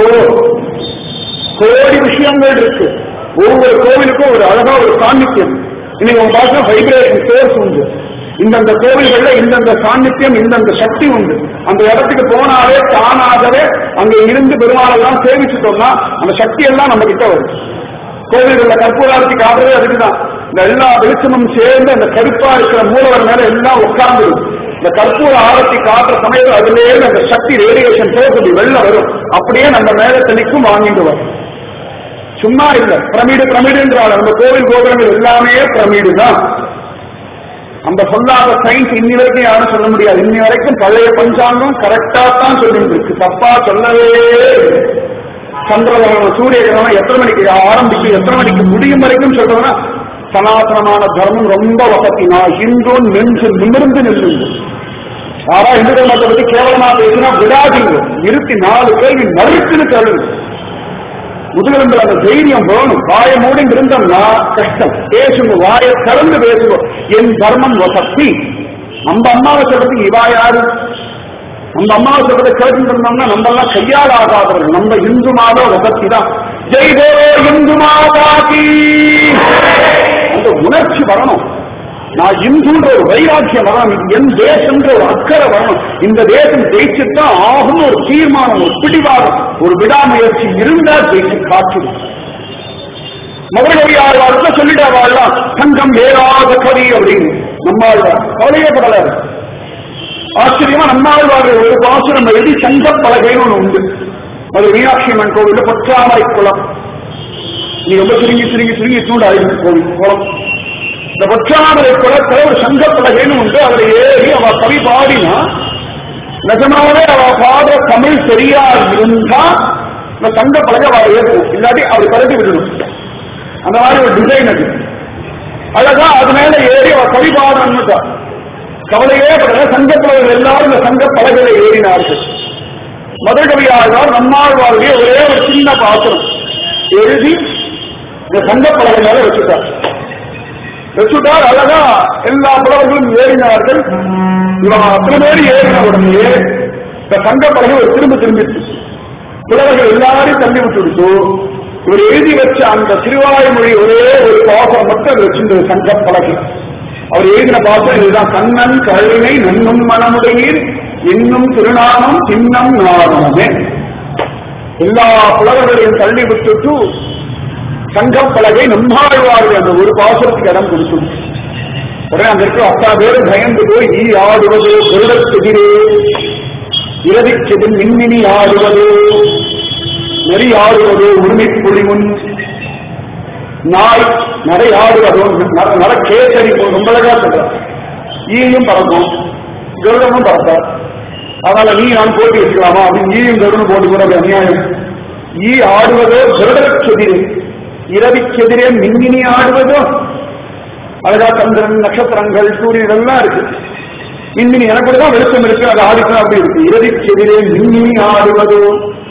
கோடி விஷயங்கள் இருக்கு ஒவ்வொரு கோவிலுக்கும் ஒரு அழகா ஒரு சாநித்தியம் இன்னைக்கு உங்க பார்க்க வைப்ரேஷன் சோர்ஸ் உண்டு இந்தந்த கோவில்கள்ல இந்தந்த சாநித்தியம் இந்தந்த சக்தி உண்டு அந்த இடத்துக்கு போனாலே தானாகவே அங்க இருந்து பெருமாளெல்லாம் சேவிச்சுட்டோம்னா அந்த சக்தி எல்லாம் நம்ம கிட்ட வரும் கோவில்கள்ல கற்பூராரத்தி காட்டுறது அதுக்குதான் இந்த எல்லா வெளிச்சமும் சேர்ந்து அந்த கருப்பா இருக்கிற மூலவர் மேல எல்லாம் உட்கார்ந்துடும் இந்த கற்பூர ஆரத்தி காட்டுற சமயத்தில் அதுலேயே அந்த சக்தி ரேடியேஷன் போகுது வெளில வரும் அப்படியே நம்ம மேல தெளிக்கும் வாங்கிட்டு வரும் சும்மா இல்ல பிரமிடு பிரமிடுன்றாங்க நம்ம கோவில் கோபுரங்கள் எல்லாமே பிரமிடு தான் அந்த சொல்லாத சயின்ஸ் இன்னி வரைக்கும் யாரும் சொல்ல முடியாது இன்னி வரைக்கும் பழைய பஞ்சாங்கம் கரெக்டா தான் சொல்லிட்டு இருக்கு தப்பா சொல்லவே இல்லை. சந்திரகிரகணம் சூரிய கிரகணம் எத்தனை மணிக்கு ஆரம்பிக்கும் எத்தனை மணிக்கு முடியும் வரைக்கும் சொல்றதுன்னா சனாதனமான தர்மம் ரொம்ப வசதி நான் ஹிந்து நெஞ்சு நிமிர்ந்து நில்லுங்க ஆனா இந்து தர்மத்தை பத்தி கேவலமா பேசினா விடாதீங்க நிறுத்தி நாலு கேள்வி நறுக்குன்னு கேளுங்க முதுகெலும்புல அந்த தைரியம் வேணும் வாயை மூடி இருந்தோம்னா கஷ்டம் பேசுங்க வாயை திறந்து பேசுங்க என் தர்மம் வசக்தி நம்ம அம்மாவை சொல்றதுக்கு இவா யாரு நம்ம அம்மாவை சொல்றதை கேட்டு இருந்தோம்னா நம்ம எல்லாம் கையால் ஆகாதவர்கள் நம்ம இந்து மாதோ வசக்தி தான் ஜெய் தேவோ இந்து மாதாக்கி அந்த உணர்ச்சி வரணும் நான் இந்துன்ற ஒரு வைராக்கியம் வரணும் இது என் தேசம்ன்ற ஒரு அக்கறை வரணும் இந்த தேசம் ஜெயிச்சுதான் ஆகும் ஒரு தீர்மானம் ஒரு பிடிவாதம் ஒரு விடாமுயற்சி இருந்தா ஜெயிச்சு காட்டுது மதுரகவியாழ்வார்ல சொல்லிடாவாழ்லாம் சங்கம் ஏறாத கவி அப்படின்னு நம்மாழ்வார் கவலையே படலாரு ஆச்சரியமா நம்மாழ்வார்கள் ஒரு பாசுரம் எழுதி சங்க பலகைன்னு ஒண்ணு உண்டு அது மீனாட்சி அம்மன் கோவில்ல பொற்றாமரை குளம் நீ ரொம்ப சுருங்கி சுருங்கி சுருங்கி தூண்டாயிருக்கு கோவில் குளம் இந்த பொற்றாமரை குளத்துல ஒரு சங்க பலகைன்னு உண்டு அதுல ஏறி அவ கவி பாடினா நிஜமாவே அவ பாடுற தமிழ் சரியா இருந்தா இந்த சங்க பலகை அவ ஏற்கும் இல்லாட்டி அப்படி பறந்து விடணும் அந்த மாதிரி ஒரு டிசைன் அது அழகா அது மேல ஏறி அவ கவி பாடணுட்டா கவலையே படல சங்கப்பலகர்கள் எல்லாரும் இந்த சங்க பலகையில ஏறினார்கள் மதுரகவியாழ்வார் நம்மாழ்வாருடைய ஒரே ஒரு சின்ன பாத்திரம் எழுதி இந்த சங்க பலகை மேல வச்சுட்டார் வச்சுட்டார் அழகா எல்லா புலவர்களும் ஏறினார்கள் இவன் அத்தனை பேர் ஏறின உடனே இந்த சங்க பலகை ஒரு திரும்ப திரும்பிச்சு புலவர்கள் எல்லாரையும் தள்ளி விட்டுடுச்சு இவர் எழுதி வச்ச அந்த திருவாய்மொழி ஒரே ஒரு பாசம் மட்டும் அது வச்சிருந்தது சங்க பலகை அவர் எழுதின பாசம் இதுதான் கண்ணன் கருணை நன்னும் மனமுடையீர் இன்னும் திருநாமம் சின்னம் நாமமே எல்லா புலவர்களையும் தள்ளி விட்டுட்டு சங்கம் பலகை நம்மாழ்வார்கள் அந்த ஒரு பாசத்துக்கு இடம் கொடுத்து உடனே அங்க இருக்க அத்தா பேரு பயந்து போய் ஈ ஆடுவது பொருளத்தெதிரே இரதிச்செதில் மின்மினி ஆடுவது நெறி ஆடுவது உரிமை புலிமுன் நாய் நடை ஆடுவதோ நட கேசரி ரொம்ப அழகா சொல்ற ஈயும் பறக்கும் கருடமும் பறப்பார் அதனால நீ நான் போட்டி வச்சுக்கலாமா அப்படின்னு ஈயும் கருடனும் போட்டு கூட அப்படி அநியாயம் ஈ ஆடுவதோ கருடற்கெதிரே இரவிக்கெதிரே மின்மினி ஆடுவதோ அழகா சந்திரன் நட்சத்திரங்கள் சூரியன் எல்லாம் இருக்கு மின்மினி எனக்கு கூட தான் வெளிச்சம் இருக்கு அது ஆடிக்கணும் அப்படி இருக்கு இரவிக்கெதிரே மின்மினி ஆடுவதோ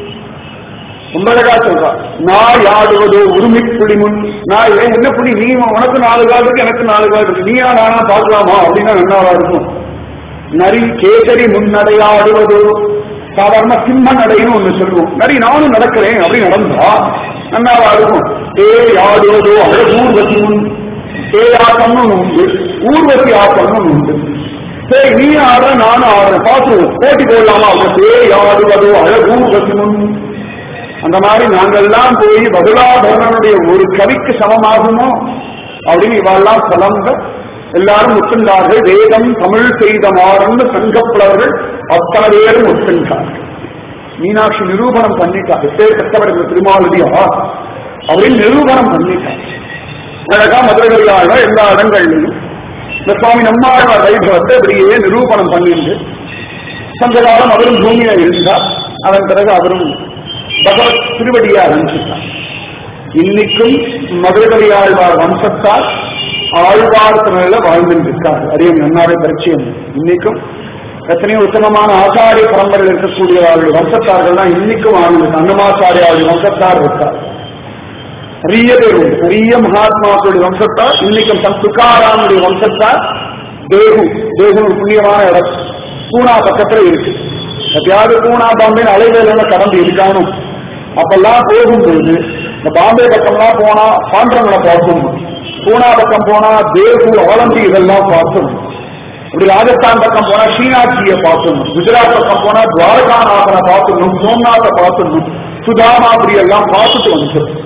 ரொம்ப அழகா சொல்றா நாய் ஆடுவதோ உரிமை புலி முன் நான் ஏன் என்ன புலி நீ உனக்கு நாலு கால் இருக்கு எனக்கு நாலு கால் இருக்கு நீயா நானா பார்க்கலாமா அப்படின்னா என்னவா இருக்கும் நரி கேசரி முன்னடையாடுவதோ சாதாரண சிம்ம நடைன்னு ஒண்ணு சொல்லுவோம் நரி நானும் நடக்கிறேன் அப்படி நடந்தா நன்னாவா இருக்கும் ஏய் ஆடுவதோ அழகு ஊர்வசி முன் ஏய் ஆட்டம்னு ஒண்ணு உண்டு ஊர்வசி ஆட்டம்னு ஒண்ணு உண்டு சரி நீ ஆடுற நானும் ஆடுறேன் பார்த்துருவோம் போட்டி போடலாமா அவங்க ஏய் ஆடுவதோ அழகு ஊர்வசி முன் அந்த மாதிரி நாங்கெல்லாம் போய் பதுலாபரணனுடைய ஒரு கவிக்கு சமமாகுமோ அப்படின்னு இவெல்லாம் புலம்ப எல்லாரும் ஒத்துண்டார்கள் வேதம் தமிழ் செய்த மாறன்னு சங்கப்புலவர்கள் அத்தனை பேரும் ஒத்துண்டார்கள் மீனாட்சி நிரூபணம் பண்ணிட்டா எப்பேற்பட்டவர் இந்த திருமாவளியா அப்படின்னு நிரூபணம் பண்ணிட்டார் அழகா மதுரகவியாழ்வார் எல்லா இடங்கள்லையும் இந்த சுவாமி நம்மாழ்வார் வைபவத்தை அப்படியே நிரூபணம் பண்ணிட்டு சந்த காலம் அவரும் பூமியில இருந்தார் அதன் பிறகு அவரும் பகவத் திருவடியை ஆரம்பிச்சிட்டார் இன்னைக்கும் மதுரகவியாழ்வார் வம்சத்தார் ஆழ்வார் திறனில் வாழ்ந்துருக்கார் அதையும் நன்னாவே பரிச்சயம் இன்னைக்கும் எத்தனையோ உத்தமமான ஆச்சாரிய பரம்பரையில் இருக்கக்கூடிய அவருடைய வம்சத்தார்கள்லாம் இன்னைக்கும் ஆளுங்க அன்னமாச்சாரியாவுடைய வம்சத்தார் இருக்கார் நிறைய பேர் உண்டு நிறைய மகாத்மாக்களுடைய வம்சத்தார் இன்னைக்கும் தன் துக்காராமுடைய வம்சத்தார் தேகு தேகு ஒரு புண்ணியமான இடம் பூனா பக்கத்துல இருக்கு எப்பயாவது பூனா பாம்பே அலைவேல கடந்து இருக்கானோ அப்பெல்லாம் போகும்போது இந்த பாம்பே பக்கம்லாம் போனா பாண்டவங்களை பார்க்கணும் பூனா பக்கம் போனா தேகு அவலம்பி இதெல்லாம் பார்க்கணும் இப்படி ராஜஸ்தான் பக்கம் போனா ஸ்ரீநாத்ஜியை பார்க்கணும் குஜராத் பக்கம் போனா துவாரகாநாதனை பார்க்கணும் சோம்நாத்தை பார்க்கணும் சுதாமாபுரி எல்லாம் பார்த்துட்டு வந்துடும்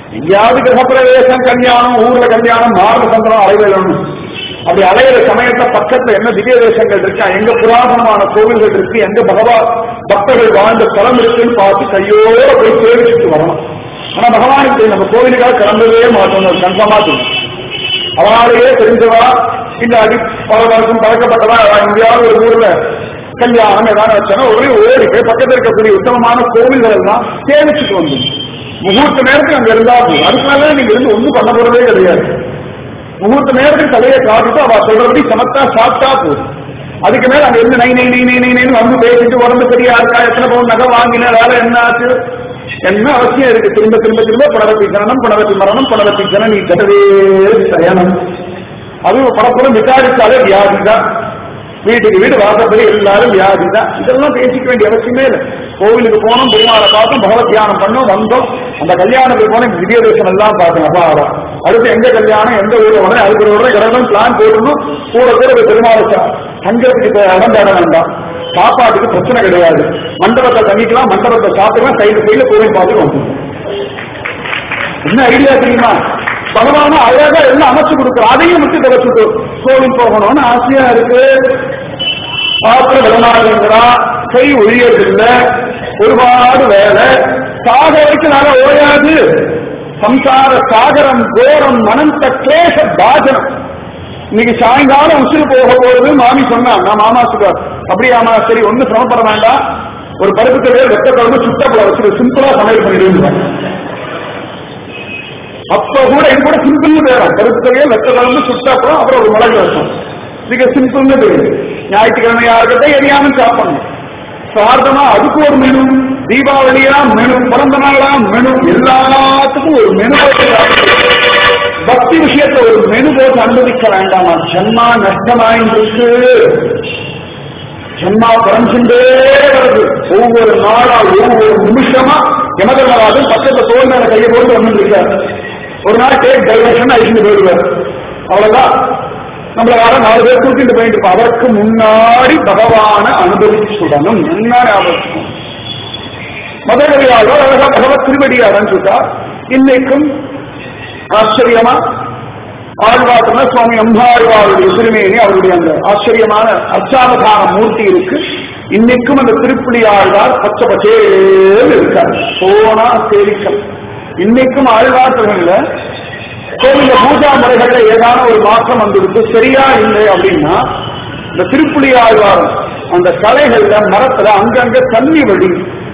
எங்கேயாவது கிரகப்பிரவேசம் கல்யாணம் ஊர்ல கல்யாணம் மார்க சந்திரம் அலைவேணும் அப்படி அலையிற சமயத்துல பக்கத்துல என்ன திவ்ய தேசங்கள் இருக்கா எங்க புராதனமான கோவில்கள் இருக்கு எங்க பகவான் பக்தர்கள் வாழ்ந்த ஸ்தலம் இருக்குன்னு பார்த்து கையோட போய் சேவிச்சுட்டு வரணும் ஆனா பகவானுக்கு தெரியும், நம்ம கோவிலுக்காக கிளம்பவே மாட்டோம் ஒரு கன்ஃபார்மா தெரியும் அவனாலேயே தெரிஞ்சவா இல்ல அடி பலவருக்கும் பழக்கப்பட்டவா அவ எங்கேயாவது ஒரு ஊர்ல கல்யாணம் ஏதாவது வச்சானா ஒரே ஓடி போய் பக்கத்துல இருக்கக்கூடிய உத்தமமான கோவில்கள் எல்லாம் சேவிச்சுட்டு வந்து முகூர்த்த நேரத்துக்கு அங்க இருந்தா போதும் அதுக்காக நீங்க இருந்து ஒண்ணும் பண்ண போறதே கிடையாது முகூர்த்த நேரத்துக்கு தலையை காட்டிட்டு அவ சொல்றபடி சமத்தா சாப்பிட்டா போதும் அதுக்கு மேல அங்க இருந்து நை நை நை நை நை நைன்னு வந்து பேசிட்டு உடம்பு சரியா இருக்கா எத்தனை பவுன் நகை வாங்கின வேலை என்ன ஆச்சு என்ன அவசியம் இருக்கு திரும்ப திரும்ப திரும்ப புனரப்பி ஜனனம் புனரப்பி மரணம் புனரப்பி ஜனனி ஜடவே சயனம் அது படப்புறம் விசாரிச்சாலே வியாதிதான் வீட்டுக்கு வீடு வாசப்படி எல்லாரும் வியாதிதான் இதெல்லாம் பேசிக்க வேண்டிய அவசியமே இல்லை கோவிலுக்கு போனோம் பெருமாளை பார்த்தோம் பகவத் தியானம் பண்ணோம் வந்தோம் அந்த கல்யாணத்துக்கு போன திவ்ய தேசம் எல்லாம் பார்த்தோம் அப்பா அடுத்து எங்க கல்யாணம் எந்த ஊர்ல உடனே அதுக்கு ஒரு உடனே கடனும் பிளான் போடணும் கூட கூட ஒரு பெருமாளை சா- தங்கறதுக்கு இப்ப இடம் தேட வேண்டாம் சாப்பாட்டுக்கு பிரச்சனை கிடையாது மண்டபத்தை தங்கிக்கலாம் மண்டபத்தை சாப்பிடலாம் சைடு சைடுல கோவில் பார்த்துட்டு வந்துடும் என்ன ஐடியா தெரியுமா பகவான அழகா எல்லாம் அமைச்சு கொடுக்குறோம் அதையும் விட்டு தொலைச்சுட்டு கோவில் போகணும்னு ஆசையா இருக்கு பாத்திர விடமாட்டேங்கிறா கை ஒழியறதில்ல ஒருபாடு வேலை சாக வரைக்கும் நாங்க ஓயாது சம்சார சாகரம் கோரம் மனந்த கிளேச பாஜனம் இன்னைக்கு சாயங்காலம் உசுறு போக போறது மாமி சொன்னா நான் மாமா சொல்றார் அப்படியாமா சரி ஒண்ணு சிரமப்பட வேண்டாம் ஒரு பருப்பு தெரியாது வெட்ட குழம்பு சுத்தப்பட வச்சு சிம்பிளா சமையல் பண்ணிடுவாங்க அப்ப கூட இது கூட சிம்பிள்னு பேரும் பருப்பு தெரியாது வெட்ட குழம்பு சுத்தப்படம் அப்புறம் ஒரு மிளகு ரசம் மிக சிம்பிள்னு பேரு ஞாயிற்றுக்கிழமையா இருக்கட்டும் எரியாமல் சாப்பிடணும் சார்தமா அதுக்கு ஒரு மெனு தீபாவளியா மெனு பிறந்த நாளா மெனு எல்லாத்துக்கும் ஒரு மெனு போட்டு சாப்பிடணும். பக்தி விஷயத்தை ஒரு மெனு போட்டு அனுமதிக்க வேண்டாமா ஜன்மா நஷ்டமாயிருக்கு ஜன்மா குறைஞ்சுட்டே வருது ஒவ்வொரு நாளா ஒவ்வொரு நிமிஷமா யமதர்மராஜன் பக்கத்துல தோல் மேல கையை போட்டு வந்துட்டு இருக்காரு ஒரு நாள் டேக் டைவர்ஷன் அழிச்சுட்டு போயிடுவார் அவ்வளவுதான் நம்மள வர நாலு பேர் கூட்டிட்டு போயிட்டு இருப்போம். அதற்கு முன்னாடி பகவான அனுபவிச்சுடணும் என்ன ஞாபகம் மதகவியாளர் அழகா பகவத் திருவடியாளன் சொல்றார் இன்னைக்கும் ஆச்சரியமா ஆழ்வார்னா சுவாமி அம்பாழ்வாருடைய திருமேனி அவருடைய அந்த ஆச்சரியமான அர்ச்சாவதான மூர்த்தி இருக்கு இன்னைக்கும் அந்த திருப்புலி ஆழ்வார் பச்சை பச்சேல் இருக்கார் போனா சேரிக்கம் இன்னைக்கும் ஆழ்வார்கள்ல கோவில பூஜா முறைகள்ல ஏதான ஒரு மாற்றம் வந்துருக்கு சரியா இல்லை அப்படின்னா இந்த திருப்புலி ஆழ்வார் அந்த கலைகள்ல மரத்துல அங்கங்க தண்ணி வழி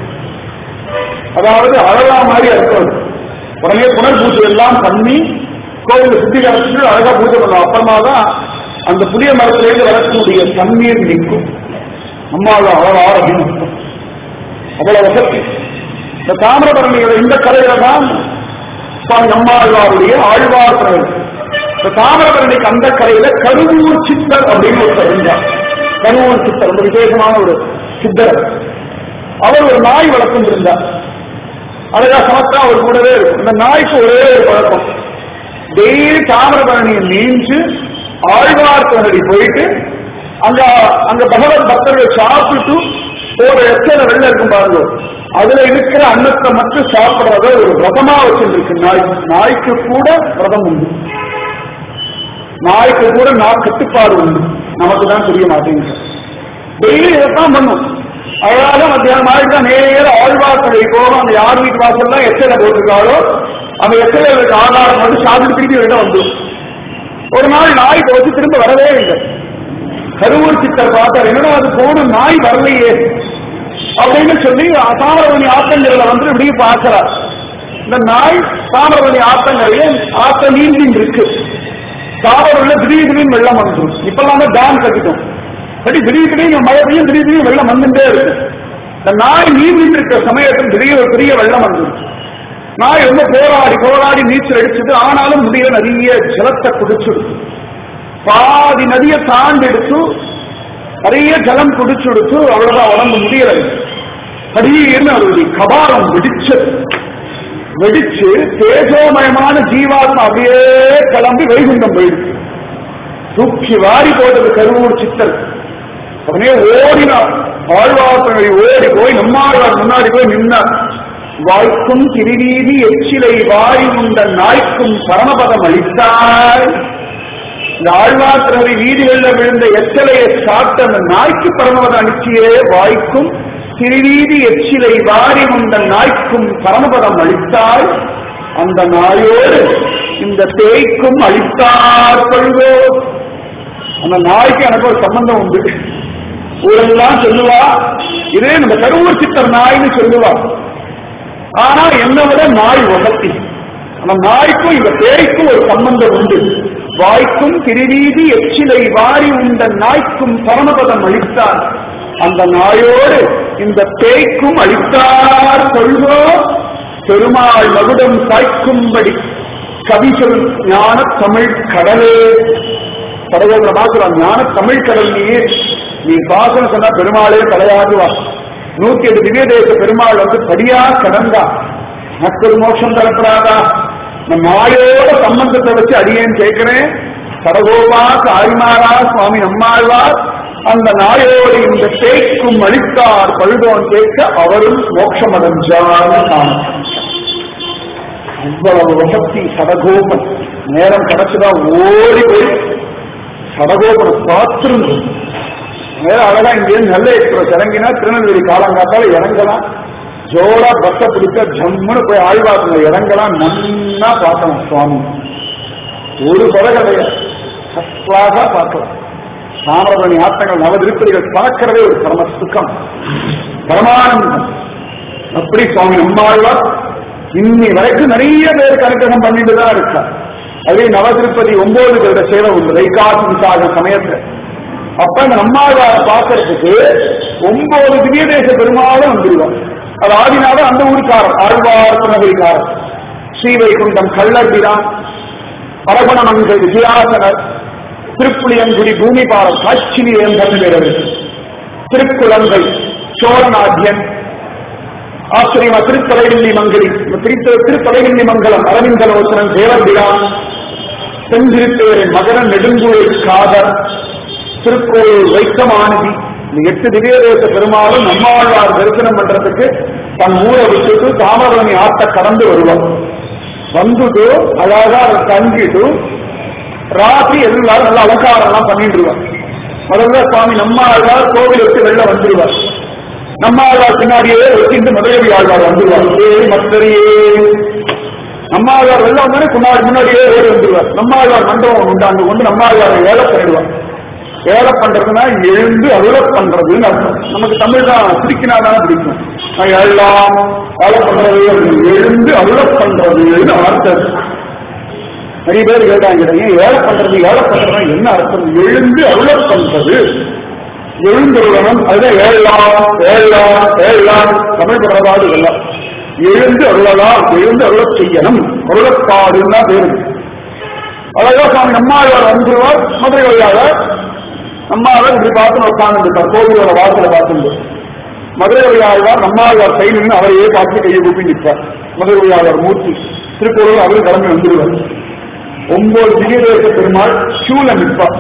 அதாவது அழகா மாதிரி இருக்கும் உடனே புனர் பூஜை எல்லாம் பண்ணி கோவில சுத்திகரிச்சு அழகா பூஜை பண்ணுவோம் அப்புறமா தான் அந்த புளிய மரத்திலேருந்து வரக்கூடிய தண்ணீர் நிற்கும் அம்மாவை அழகா அப்படின்னு அர்த்தம். அவ்வளவு வசதி இந்த தாமிரபரணியோட இந்த கரையில தான் சுவாமி அம்மாழ்வாருடைய ஆழ்வார் கரை இந்த தாமிரபரணிக்கு அந்த கரையில கருவூர் சித்தர் அப்படின்னு ஒருத்தர் இருந்தார் கருவூர் சித்தர் ரொம்ப விசேஷமான ஒரு சித்தர் அவர் ஒரு நாய் வளர்த்துட்டு இருந்தார் அழகா சமத்தா அவர் கூடவே இருக்கும் இந்த நாய்க்கு ஒரே ஒரு பழக்கம் டெய்லி தாமிரபரணியை நீஞ்சு ஆழ்வார்த்தனடி போயிட்டு அங்க அங்க பகவத் பக்தர்கள் சாப்பிட்டு ஒரு எத்தனை வெள்ளம் இருக்கும் பாருங்க அதுல இருக்கிற அன்னத்தை மட்டும் சாப்பிடுறத ஒரு விரதமா வச்சிருக்கு நாய் நாய்க்கு கூட விரதம் உண்டு நாய்க்கு கூட நான் கட்டுப்பாடு உண்டு நமக்கு தான் தெரிய மாட்டேங்குது டெய்லி இதைத்தான் பண்ணும் அழகாக மத்தியானம் ஆயிட்டா நேர ஆழ்வார்த்தனை போகும் அந்த யார் வீட்டு வாசல்லாம் எச்சலை போட்டிருக்காளோ அந்த எச்சலைகளுக்கு ஆதாரம் வந்து சாப்பிட்டு திருப்பி வெளில வந்துடும் ஒரு நாள் நாய் போச்சு திரும்ப வரவே இல்லை கருவூர் சித்தர் பார்த்தார் என்னடா அது போன நாய் வரலையே அப்படின்னு சொல்லி தாமிரபரணி ஆத்தங்கரையில வந்து இப்படி பார்க்கிறார் இந்த நாய் தாமிரபரணி ஆத்தங்கரையில ஆத்த நீந்தின் இருக்கு தாவரம்ல திடீர் திடீர்னு வெள்ளம் வந்துடும் இப்பெல்லாம் தான் டேம் கட்டிட்டோம் கட்டி திடீர் திடீர்னு மழை பெய்யும் திடீர் திடீர்னு வெள்ளம் வந்துட்டே இருக்கு இந்த நாய் நீந்திட்டு இருக்கிற சமயத்தில் திடீர் ஒரு பெரிய வெள்ளம் வந்துடும் நாய் ரொம்ப போராடி போராடி நீச்சல் அடிச்சது ஆனாலும் முடியல நிறைய ஜலத்தை குடிச்சுடுச்சு பாதி நதியை தாண்டி எடுத்து நிறைய ஜலம் குடிச்சுடுத்து அவ்வளவுதான் உடம்பு முடியல திடீர்னு அவருடைய கபாலம் வெடிச்சது வெடிச்சு தேஜோமயமான ஜீவாத்மா அப்படியே கிளம்பி வைகுண்டம் போயிடுச்சு தூக்கி வாரி போட்டது கருவூர் சித்தர் உடனே ஓடினார் ஆழ்வார்த்தனை ஓடி போய் நம்மாழ்வார் முன்னாடி போய் நின்னார் வாய்க்கும் திருநீதி எச்சிலை வாரி உண்ட நாய்க்கும் பரமபதம் அளித்தாய் இந்த ஆழ்வார்த்தினரை வீதிகளில் விழுந்த எச்சலையை சாப்பிட்ட அந்த நாய்க்கு பரமபதம் அளிச்சியே வாய்க்கும் திருநீதி எச்சிலை வாரி உண்ட நாய்க்கும் பரமபதம் அளித்தாய் அந்த நாயோடு இந்த பேய்க்கும் அளித்தார் கொள்வோ அந்த நாய்க்கு எனக்கு ஒரு சம்பந்தம் உண்டு ஊரெல்லாம் சொல்லுவா இதே நம்ம கருவூர் சித்தர் நாய்னு சொல்லுவா ஆனா என்னை விட நாய் உகத்தி அந்த நாய்க்கும் இந்த பேய்க்கும் ஒரு சம்பந்தம் உண்டு வாய்க்கும் திருநீதி எச்சிலை வாரி உண்ட நாய்க்கும் பரமபதம் அளித்தார் அந்த நாயோடு இந்த பேய்க்கும் அளித்தார் கொள்வோ பெருமாள் மகுடம் சாய்க்கும்படி கவி சொல் ஞான தமிழ் கடலே கடவுள பாக்குறான் ஞான தமிழ் கடல் நீர் நீ பாசனம் சொன்னா பெருமாளே தலையாகுவா நூத்தி எட்டு திவ்ய தேச பெருமாள் வந்து படியா கடந்தா மக்கள் மோட்சம் தரப்படாதா இந்த நாயோட சம்பந்தத்தை வச்சு அடியேன்னு கேட்கிறேன் சடகோபா காரிமாரா சுவாமி நம்மாழ்வார் அந்த நாயோடு இந்த தேய்க்கும் அளித்தார் பழுதோன் கேட்க அவரும் மோட்சம் அடைஞ்சார்னு காணும் இவ்வளவு வசக்தி சடகோபன் நேரம் கிடைச்சதா ஓடி போய் சடகோபனை பார்த்துருந்து நேரம் அழகா இங்கேருந்து நல்ல எக்ஸ்பிரஸ் இறங்கினா திருநெல்வேலி காலங்காத்தால இறங்கலாம் ஜோரா பஸ்ஸை பிடிச்ச ஜம்முன்னு போய் ஆழ்வாத்துல இறங்கலாம் நன்னா பார்க்கணும் சுவாமி ஒரு கொலை கிடையாது ஃபர்ஸ்ட் கிளாஸா பார்க்கலாம் சாமரபணி ஆட்டங்கள் நவதிருப்பதிகள் பார்க்கிறதே ஒரு பரம சுகம் பரமானந்தம் அப்படி சுவாமி நம்மாழ்வார் இன்னி வரைக்கும் நிறைய பேர் கணக்ககம் பண்ணிட்டு தான் இருக்கா அதே நவதிருப்பதி ஒன்பது பேரோட சேவை உண்டு வைகாசி விசாக சமயத்துல அப்ப இந்த நம்மாழ்வாரை பார்க்கறதுக்கு ஒன்பது திவ்ய தேச பெருமாளும் வந்துருவான் அது ஆதினாலும் அந்த ஊருக்காரர் ஆழ்வார் புனகரிக்காரர் ஸ்ரீவைகுண்டம் கள்ளபிரான் பரகுணமங்கை விஜயாசனர் திருப்புளியங்குடி பூமிபாலம் காட்சினியம் பேரவர் திருக்குழந்தை சோழநாட்டியன் ஆச்சரியமா திருத்தலைவில்லி மங்கலி திரு திருத்தலைவில்லி மங்கலம் அரவிந்தலோசனன் தேவபிரான் செஞ்சிருத்தேரின் மகர நெடுங்குழல் காதர் திருக்கோயில் வைக்கமானதி இந்த எட்டு திவ்யதேச பெருமாளும் நம்மாழ்வார் தரிசனம் பண்றதுக்கு தன் ஊரை விட்டுட்டு தாமரணி ஆட்ட கடந்து வருவான் வந்துட்டு அழகா அதை தங்கிட்டு ராத்திரி எல்லாரும் நல்ல அலங்காரம் எல்லாம் பண்ணிட்டுருவார் முதல்ல சுவாமி நம்மாழ்வார் கோவில் விட்டு வெளில வந்துருவார் நம்மாழ்வார் பின்னாடியே வச்சுட்டு மதுரவி ஆழ்வார் வந்துருவார் ஏ மத்தரையே நம்மாழ்வார் வெளில வந்தானே முன்னாடி முன்னாடியே ஓடி வந்துருவார் நம்மாழ்வார் மண்டபம் உண்டு அங்க கொண்டு நம்மாழ்வாரை ஏழை பண்ணிடுவார் ஏழை பண்றதுன்னா எழுந்து அருள பண்றதுன்னு அர்த்தம் நமக்கு தமிழ் தான் சிரிக்கினா தானே பிடிக்கும் நான் எல்லாம் ஏழை பண்றது எழுந்து அருள பண்றதுன்னு அர்த்தம் நிறைய பேர் கேட்டாங்க ஏன் ஏழை பண்றது ஏழை பண்றது என்ன அர்த்தம் எழுந்து அருள பண்றது எழுந்துருளணும் அதுதான் ஏழலாம் ஏழலாம் ஏழலாம் தமிழ் படபாடு எல்லாம் எழுந்து அருளலாம் எழுந்து அருளச் செய்யணும் அருளப்பாடுன்னா பேரு அழகா சுவாமி நம்மாழ்வார் வந்துருவார் மதுரை வழியாக நம்மாழ்வார் இப்படி பார்த்து உட்கார்ந்து கோவிலோட வாசல பார்த்துட்டு மதுரை வழியாழ்வார் நம்மாழ்வார் கை நின்று அவரையே பார்த்து கையை கூப்பி நிற்பார் மதுரை வழியாழ்வார் மூர்த்தி திருப்பூரில் அவரும் கிளம்பி வந்துருவார் ஒன்பது திவ்யதேச பெருமாள் ஷூல நிற்பார்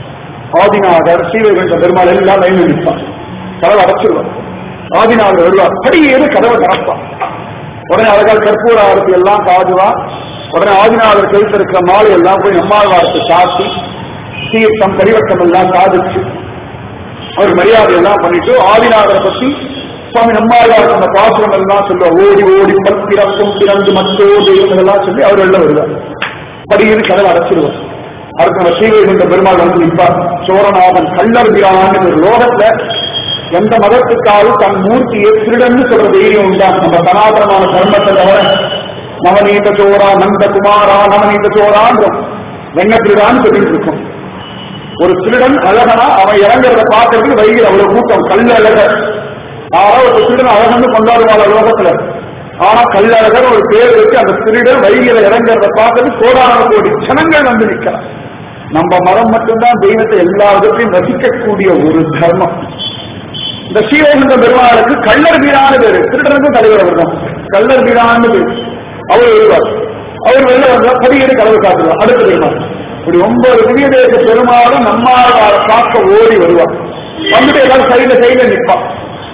ஆதிநாதர் ஸ்ரீவைகுண்ட பெருமாள் எல்லாம் லைன்ல நிற்பார் கதவை அடைச்சிருவார் ஆதிநாதர் வருவார் படியேறு கதவை திறப்பார் உடனே அழகால் கற்பூர ஆரத்தி எல்லாம் காதுவா உடனே ஆதிநாதர் கழுத்து இருக்கிற மாலை எல்லாம் போய் நம்மாழ்வாரத்தை சாத்தி தீர்த்தம் பரிவட்டம் எல்லாம் சாதிச்சு அவர் மரியாதை எல்லாம் பண்ணிட்டு ஆதிநாதரை பத்தி சுவாமி நம்மாழ்வார் அந்த பாசுரம் எல்லாம் சொல்லுவார் ஓடி ஓடி பத்திரக்கும் பிறந்து மத்தோடு இதெல்லாம் சொல்லி அவர் வெளில வருவார் படியில் கதவை அடைச்சிருவார் அடுத்த ஸ்ரீவைகுண்ட பெருமாள் வந்து நிற்பார் சோரநாதன் கள்ளர் பிரான் ஒரு லோகத்துல எந்த மதத்துக்காவது தன் மூர்த்தியை திருடன்னு சொல்ற தைரியம் உண்டா நம்ம சனாதனமான தர்மத்தை தவிர நவநீத சோரா நந்த குமாரா நவநீத சோரான்றோம் வெண்ண திருடான்னு சொல்லிட்டு இருக்கோம் ஒரு திருடன் அழகனா அவன் இறங்குறத பார்க்கறதுக்கு வைகிற அவ்வளவு கூட்டம் கல் அழகர் யாரோ ஒரு திருடன் அழகன்னு கொண்டாடுவாள் லோகத்துல ஆனா கல்லழகர் ஒரு பேர் வச்சு அந்த திருடன் வைகிற இறங்குறத பார்க்கறது கோடான கோடி ஜனங்கள் வந்து நிற்கிறார் நம்ம மதம் மட்டும்தான் தெய்வத்தை எல்லா விதத்தையும் ரசிக்கக்கூடிய ஒரு தர்மம் இந்த ஸ்ரீவைகுண்ட பெருமாளுக்கு கள்ளர் வீரான பேரு திருடனுக்கும் தலைவர் அவர் தான் கள்ளர் வீரான பேரு அவர் வருவார் அவர் வெளில வந்தா படியேறி கதவு காட்டுவார் அடுத்த பெருமாள் இப்படி ஒன்பது திவ்ய தேச பெருமாளும் நம்மாழ்வார காக்க ஓடி வருவார் வந்துட்டு எல்லாரும் சைடுல சைடுல நிற்பான்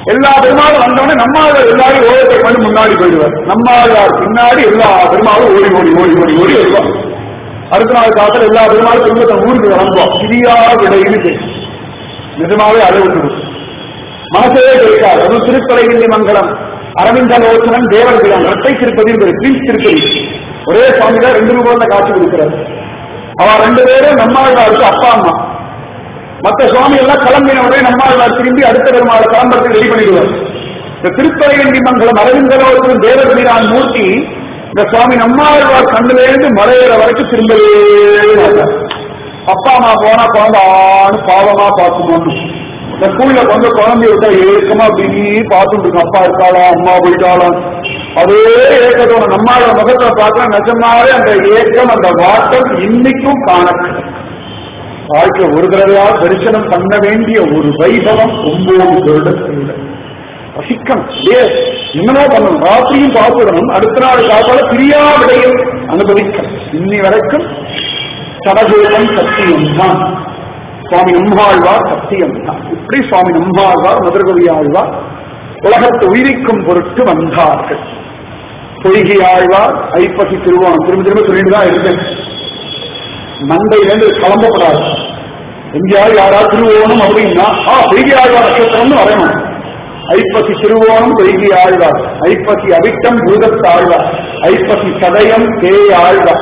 எல்லா பெருமாளும் வந்தவொடனே நம்மாழ்வார் எல்லாரும் ஓரத்தை பண்ணி முன்னாடி போயிடுவார் நம்மாழ்வார் பின்னாடி எல்லா பெருமாளும் ஓடி ஓடி ஓடி ஓடி ஓடி வருவார் அடுத்த நாள் காலத்துல எல்லா பெருமாளும் திரும்ப தன் ஊருக்கு கிளம்புவோம் சிரியா விடைன்னு பேசும் நிஜமாவே அழுவிட்டு மனசே கேட்காது அதுவும் திருத்தலைவில்லி மங்கலம் அரவிந்தலோச்சனன் தேவர்கிடம் இரட்டை திருப்பதி பீச் திருப்பதி ஒரே சுவாமி தான் ரெண்டு ரூபாய்ல காட்சி கொடுக்கிறார் அவ ரெண்டு பேரும் நம்மாழ்வாருக்கு அப்பா அம்மா மற்ற சுவாமி எல்லாம் கிளம்பின உடனே நம்மாழ்வார் திரும்பி அடுத்த பெருமாள் கிளம்புறதுக்கு ரெடி பண்ணிடுவார் இந்த திருத்தலைவண்டி மங்கலம் அரவிந்தலோச்சனன் தேவர்கிரான் மூர்த்தி இந்த சுவாமி நம்மாழ்வார் கண்ணிலேருந்து மறையிற வரைக்கும் திரும்பவே மாட்டார் அப்பா அம்மா போனா குழந்தை ஆணு பாவமா பார்க்கணும்னு இந்த ஸ்கூல்ல வந்து குழந்தைய விட்டா ஏக்கமா அப்படி பார்த்துட்டு இருக்கும் அப்பா இருக்காளா அம்மா போயிட்டாளாம் அதே ஏக்கத்தோட நம்மளோட முகத்தை பார்த்தா நிஜமாவே அந்த ஏக்கம் அந்த வாட்டம் இன்னைக்கும் காணக்கு வாழ்க்கை ஒரு தடவையா தரிசனம் பண்ண வேண்டிய ஒரு வைபவம் ஒன்பது வருடத்தில் ரசிக்கணும் ஏ என்னமோ பண்ணணும் ராத்திரியும் பார்த்துடணும் அடுத்த நாள் காப்பால பிரியா விடையும் அனுபவிக்கணும் இன்னி வரைக்கும் சடகோபம் சத்தியம் தான் சுவாமி நம்மாழ்வார் சத்தியம் தான் இப்படி சுவாமி நம்மாழ்வார் மதுரகவி ஆழ்வார் உலகத்தை உயிரிக்கும் பொருட்டு வந்தார்கள் பொய்கி ஆழ்வார் ஐப்பசி திருவோணம் திரும்ப திரும்ப சொல்லிட்டு தான் இருக்கேன் மண்டையிலேருந்து கிளம்பப்படாது எங்கேயாவது யாராவது திருவோணம் அப்படின்னா ஆ பொய்கி ஆழ்வார் நட்சத்திரம்னு வரணும் ஐப்பசி திருவோணம் பொய்கி ஆழ்வார் ஐப்பசி அவிட்டம் பூதத்து ஆழ்வார் ஐப்பசி சதயம் தேய் ஆழ்வார்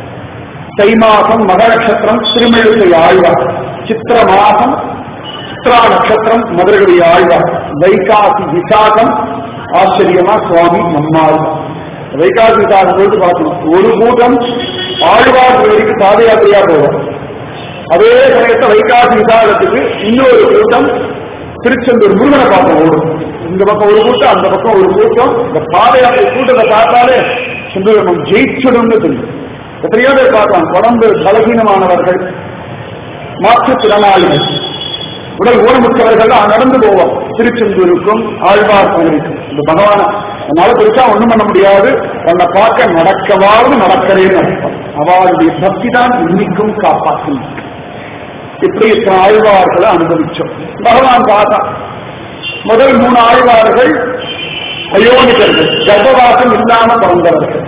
தை மாசம் மக நட்சத்திரம் திருமெழுத்தை ஆழ்வார் சித்திர மாசம் சித்ரா நட்சத்திரம் மதுரகவி ஆழ்வார் வைகாசி விசாகம் ஆச்சரியமா சுவாமி நம்மாழ்வார் வைகாசி விசாகம் பொழுது பார்க்கணும் ஒரு கூட்டம் ஆழ்வார் வரைக்கும் பாத யாத்திரையா போவோம் அதே சமயத்தை வைகாசி விசாகத்துக்கு இன்னொரு கூட்டம் திருச்செந்தூர் முருகனை பார்க்க ஓடும் இந்த பக்கம் ஒரு கூட்டம் அந்த பக்கம் ஒரு கூட்டம் இந்த பாத யாத்திரை கூட்டத்தை பார்த்தாலே செந்தூர் நம்ம ஜெயிச்சிடும்னு தெரியும் எத்தனையோ பேர் பார்க்கலாம் உடம்பு பலகீனமானவர்கள் மாற்றுத்திறனாளிகள் உடல் ஊனமுற்றவர்கள் நடந்து போவோம் திருச்செந்தூருக்கும் ஆழ்வார் கோவிலுக்கும் இந்த பகவான என்னால பெருசா ஒண்ணும் பண்ண முடியாது தன்னை பார்க்க நடக்கவாவது நடக்கிறேன்னு அர்த்தம் அவளுடைய பக்தி தான் இன்னைக்கும் காப்பாற்றும் இப்படி இத்தனை ஆழ்வார்களை அனுபவிச்சோம் பகவான் பார்த்தா முதல் மூணு ஆழ்வார்கள் அயோனிகர்கள் கர்ப்பவாசம் இல்லாம பிறந்தவர்கள்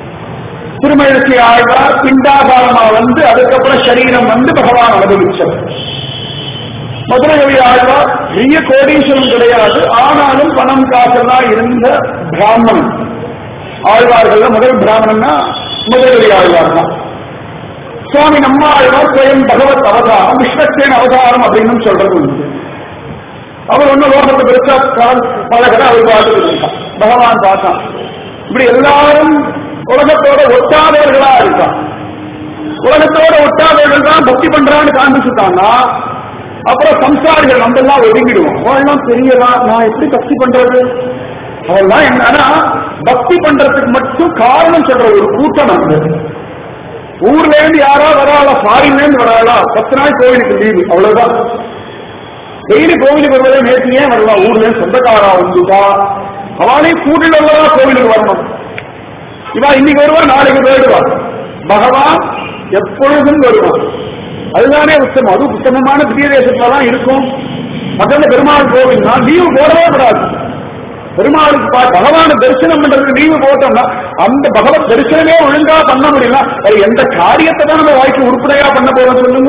திருமழிசை ஆழ்வார் பிண்டாகாரமா வந்து அதுக்கப்புறம் சரீரம் வந்து பகவான் அனுபவிச்சவர் மதுரகவி ஆழ்வார் பெரிய கோடீஸ்வரம் கிடையாது ஆனாலும் பணம் காசெல்லாம் இருந்த பிராமணன் ஆழ்வார்கள் முதல் பிராமணன்னா முதலவி ஆழ்வார் தான் சுவாமி நம்ம ஆழ்வார் சுயம் பகவத் அவதாரம் விஸ்வசேன அவதாரம் அப்படின்னு சொல்றது உண்டு அவர் ஒன்னும் லோகத்தை பெருசா பழகிற அவர் பார்த்துட்டு இருக்கான் பகவான் பார்த்தான் இப்படி எல்லாரும் உலகத்தோட ஒட்டாதவர்களா இருக்கான் உலகத்தோட ஒட்டாதவர்கள் தான் பக்தி பண்றான்னு காண்பிச்சுட்டான்னா அப்புறம் சம்சாரிகள் நம்ம எல்லாம் ஒதுங்கிடுவோம் அவெல்லாம் தெரியலா நான் எப்படி பக்தி பண்றது அவெல்லாம் என்னன்னா பக்தி பண்றதுக்கு மட்டும் காரணம் சொல்ற ஒரு கூட்டம் அந்த ஊர்ல இருந்து யாரா வராளா ஃபாரின்ல இருந்து வராளா பத்து நாள் கோவிலுக்கு லீவு அவ்வளவுதான் டெய்லி கோவிலுக்கு வருவதே நேற்று ஏன் வரலாம் ஊர்ல இருந்து சொந்தக்காரா வந்துட்டா அவளே கூட்டில் உள்ளதா கோவிலுக்கு வரணும் இவா இன்னைக்கு வருவா நாளைக்கு போயிடுவா பகவான் எப்பொழுதும் வருவான் அதுதானே உத்தமம் அது உத்தமமான திவ்ய தேசத்துல தான் இருக்கும் மற்ற பெருமாள் கோவில்னா லீவு போடவே கூடாது பெருமாளுக்கு பா பகவான தரிசனம் பண்றதுக்கு லீவு போட்டோம்னா அந்த பகவத் தரிசனமே ஒழுங்கா பண்ண முடியல அது எந்த காரியத்தை தான் நம்ம வாழ்க்கை உருப்படையா பண்ண போறோம் சொல்லுங்க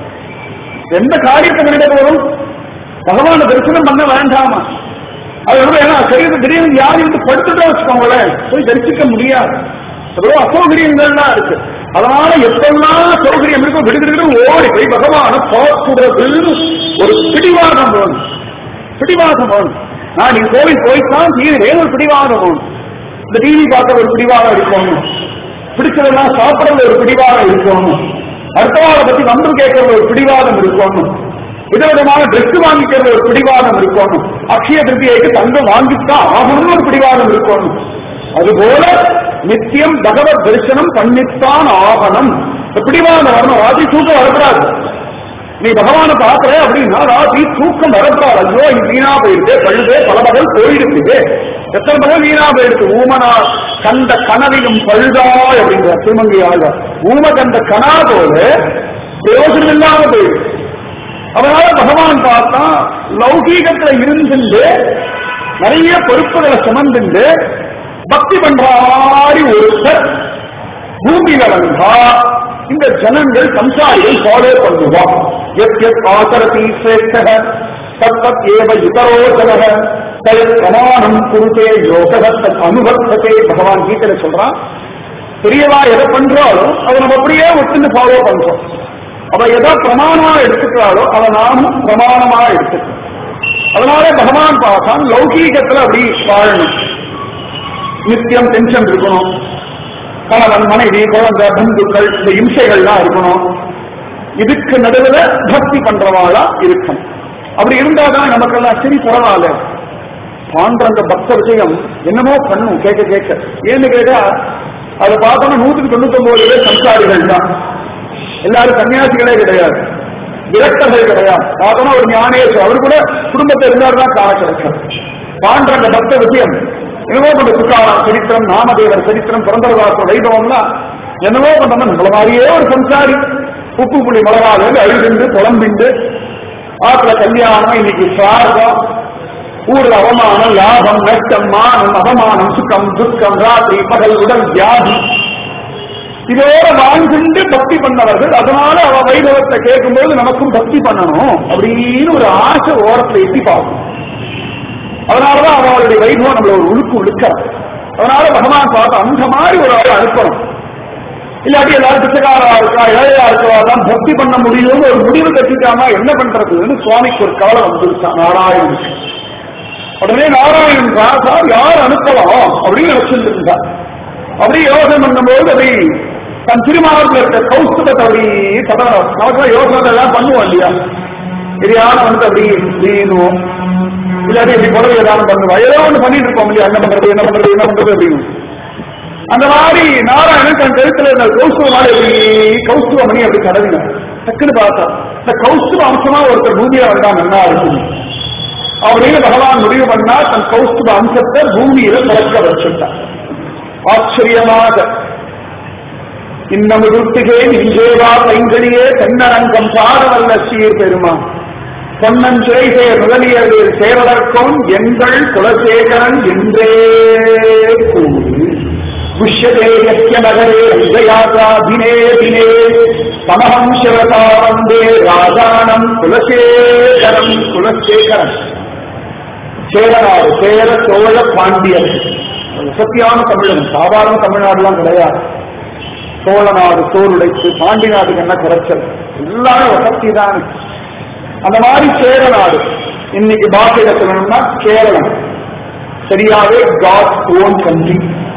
எந்த காரியத்தை பண்ணிட போறோம் பகவான தரிசனம் பண்ண வேண்டாமா அது வந்து ஏன்னா சரீரத்தை திடீர்னு யாரும் வந்து படுத்துட்டா வச்சுக்கோங்களேன் போய் தரிசிக்க முடியாது எவ்வளவு அசௌகரியங்கள்லாம் இருக்கு அதனால எப்பெல்லாம் சௌகரியம் இருக்கோ விடுகிற ஓடி போய் பகவான பார்க்குறதுன்னு ஒரு பிடிவாதம் வேணும் பிடிவாதம் வேணும் நான் நீங்க கோவில் போய்த்தான் தீவிரே ஒரு பிடிவாதம் வேணும் இந்த டிவி பார்க்க ஒரு பிடிவாதம் இருக்கணும் பிடிச்சதெல்லாம் சாப்பிடறது ஒரு பிடிவாதம் இருக்கணும் அடுத்தவாளை பத்தி வந்து கேட்கறது ஒரு பிடிவாதம் இருக்கணும் விதவிதமான ட்ரெஸ் வாங்கிக்கிறது ஒரு பிடிவாதம் இருக்கணும் அக்ஷய திருப்தியைக்கு தங்கம் வாங்கித்தான் ஆகணும்னு ஒரு பிடிவாதம் இருக்கணும் அதுபோல நித்தியம் பகவத் தரிசனம் பண்ணித்தான் ஆகணும் இந்த பிடிவாதம் வரணும் ராத்திரி தூக்கம் வரக்கூடாது நீ பகவானை பார்க்கற அப்படின்னா ராத்திரி தூக்கம் வரக்கூடாது ஐயோ இது வீணா போயிடுது பழுதே பல பகல் போயிடுது எத்தனை பகல் வீணா போயிடுது ஊமனா கண்ட கனவிலும் பழுதாய் அப்படிங்கிற திருமங்கை ஆழ்வார் ஊம கண்ட கனா போல பிரயோஜனம் இல்லாம போயிடுது அதனால பகவான் பார்த்தா லௌகீகத்துல இருந்துட்டு நிறைய பொறுப்புகளை சுமந்துண்டு பக்தி பண்ற மாதிரி ஒருத்தர் பூமியில வந்தா இந்த ஜனங்கள் சம்சாரிகள் ஃபாலோ பண்ணுவான் எத் எத் ஆசரதி சிரேஷ்டக தத் தத் ஏவ இதரோ ஜனக தயத் பிரமாணம் குருதே யோக தத் அனுபவத்தே பகவான் கீதையில சொல்றான் பெரியவா எதை பண்றாலோ அதை நம்ம அப்படியே ஒத்துந்து ஃபாலோ பண்றோம் அவ எதை பிரமாணமா எடுத்துக்கிறாளோ அதை நாமும் பிரமாணமா எடுத்துக்கிறோம் அதனால பகவான் பார்த்தான் லௌகீகத்துல அப்படி வாழணும் நித்தியம் டென்ஷன் இருக்கணும் கணவன் மனைவி குழந்தை பந்துக்கள் இந்த இம்சைகள்லாம் இருக்கணும் இதுக்கு நடுவுல பக்தி பண்றவாளா இருக்கணும் அப்படி இருந்தாதான் நமக்கெல்லாம் சரி பரவாயில்ல பாண்டங்க பக்த விஷயம் என்னமோ பண்ணும் கேட்க கேட்க ஏன்னு கேட்டா அதை பார்த்தோம்னா நூற்றுக்கு தொண்ணூத்தி ஒன்பது பேர் சம்சாரிகள் தான் எல்லாரும் சன்னியாசிகளே கிடையாது விரக்தர்கள் கிடையாது பார்த்தோம்னா ஒரு ஞானேஷ் அவர் கூட குடும்பத்தை இருந்தார் தான் காண கிடைக்கும் பாண்டங்க பக்த விஷயம் என்னவோ கொண்ட சுக்காராம் சரித்திரம் நாமதேவர் சரித்திரம் பிறந்தவதாச வைபவம்லாம் என்னவோ கொண்டவன் நம்மள மாதிரியே ஒரு சம்சாரி உப்பு புளி மிளகால அழுதுண்டு புலம்பிண்டு ஆத்துல கல்யாணம் இன்னைக்கு சாரதம் ஊர்ல அவமானம் லாபம் நஷ்டம் மானம் அவமானம் சுக்கம் துக்கம் ராத்திரி பகல் உடல் வியாதி இதோட வாழ்ந்துட்டு பக்தி பண்ணவர்கள் அதனால அவ வைபவத்தை கேட்கும்போது நமக்கும் பக்தி பண்ணணும் அப்படின்னு ஒரு ஆசை ஓரத்துல எட்டி பார்க்கும் அதனாலதான் அவளுடைய வைபவம் நம்மள ஒரு உழுக்கு உழுக்க அதனால பகவான் பார்த்து அந்த மாதிரி ஒரு ஆளை அனுப்பணும் இல்லாட்டி எல்லாரும் பிச்சைக்காரா இருக்கா ஏழையா இருக்கா தான் பக்தி பண்ண முடியும்னு ஒரு முடிவு கட்டிக்காம என்ன பண்றதுன்னு சுவாமிக்கு ஒரு கவலை வந்துருச்சான் நாராயணனுக்கு உடனே நாராயணன் ராசா யார் அனுப்பலாம் அப்படின்னு நினைச்சிட்டு இருந்தார் அப்படியே யோசனை பண்ணும்போது அப்படி தன் திருமாவளத்தில் இருக்க கௌஸ்துபத்தை அப்படி சதனம் நமக்கு யோசனை எல்லாம் பண்ணுவோம் இல்லையா தெரியாம வந்து அப்படி வீணுவோம் இல்லாட்டி இப்படி புடவை ஏதாவது பண்ணுவோம் ஏதோ ஒன்று பண்ணிட்டு இருப்போம் இல்லையா என்ன பண்றது என்ன பண்றது என்ன பண்றது அப்படின்னு அந்த மாதிரி நாராயணன் தன் கருத்துல இருந்த கௌஸ்துவ மாதிரி அப்படி கௌஸ்துவ மணி அப்படி கடவினார் டக்குன்னு பார்த்தா இந்த கௌஸ்துவ அம்சமா ஒருத்தர் பூமியில வந்தா நல்லா இருக்கும் அப்படின்னு பகவான் முடிவு பண்ணா தன் கௌஸ்துவ அம்சத்தை பூமியில பிறக்க வச்சுட்டான் ஆச்சரியமாக இன்னமுதுட்டிகே நின்றேவா பைங்கடியே தென்னரங்கம் பாடவல்ல சீர் பெருமா பொன்னஞ்சிறைசே முதலியவர்கள் சேரலர்க்கும் எங்கள் குலசேகரன் என்றே கூறி புஷ்யதே யஸ்ய நகரே விஜயாசாதினே தினே தமஹம் சிவதா வந்தே ராஜானம் குலசேகரம் குலசேகரன் சேரநாடு சேர சோழ பாண்டியன் சத்தியான தமிழன் சாதாரண தமிழ்நாடுலாம் கிடையாது சோழ நாடு சோறுடைத்து பாண்டி நாட்டுக்கு என்ன குறைச்சல் எல்லாமே வசதி தான் அந்த மாதிரி சேர நாடு இன்னைக்கு பாஷையில சொல்லணும்னா கேரளம் சரியாவே காட் ஓன் கண்ட்ரி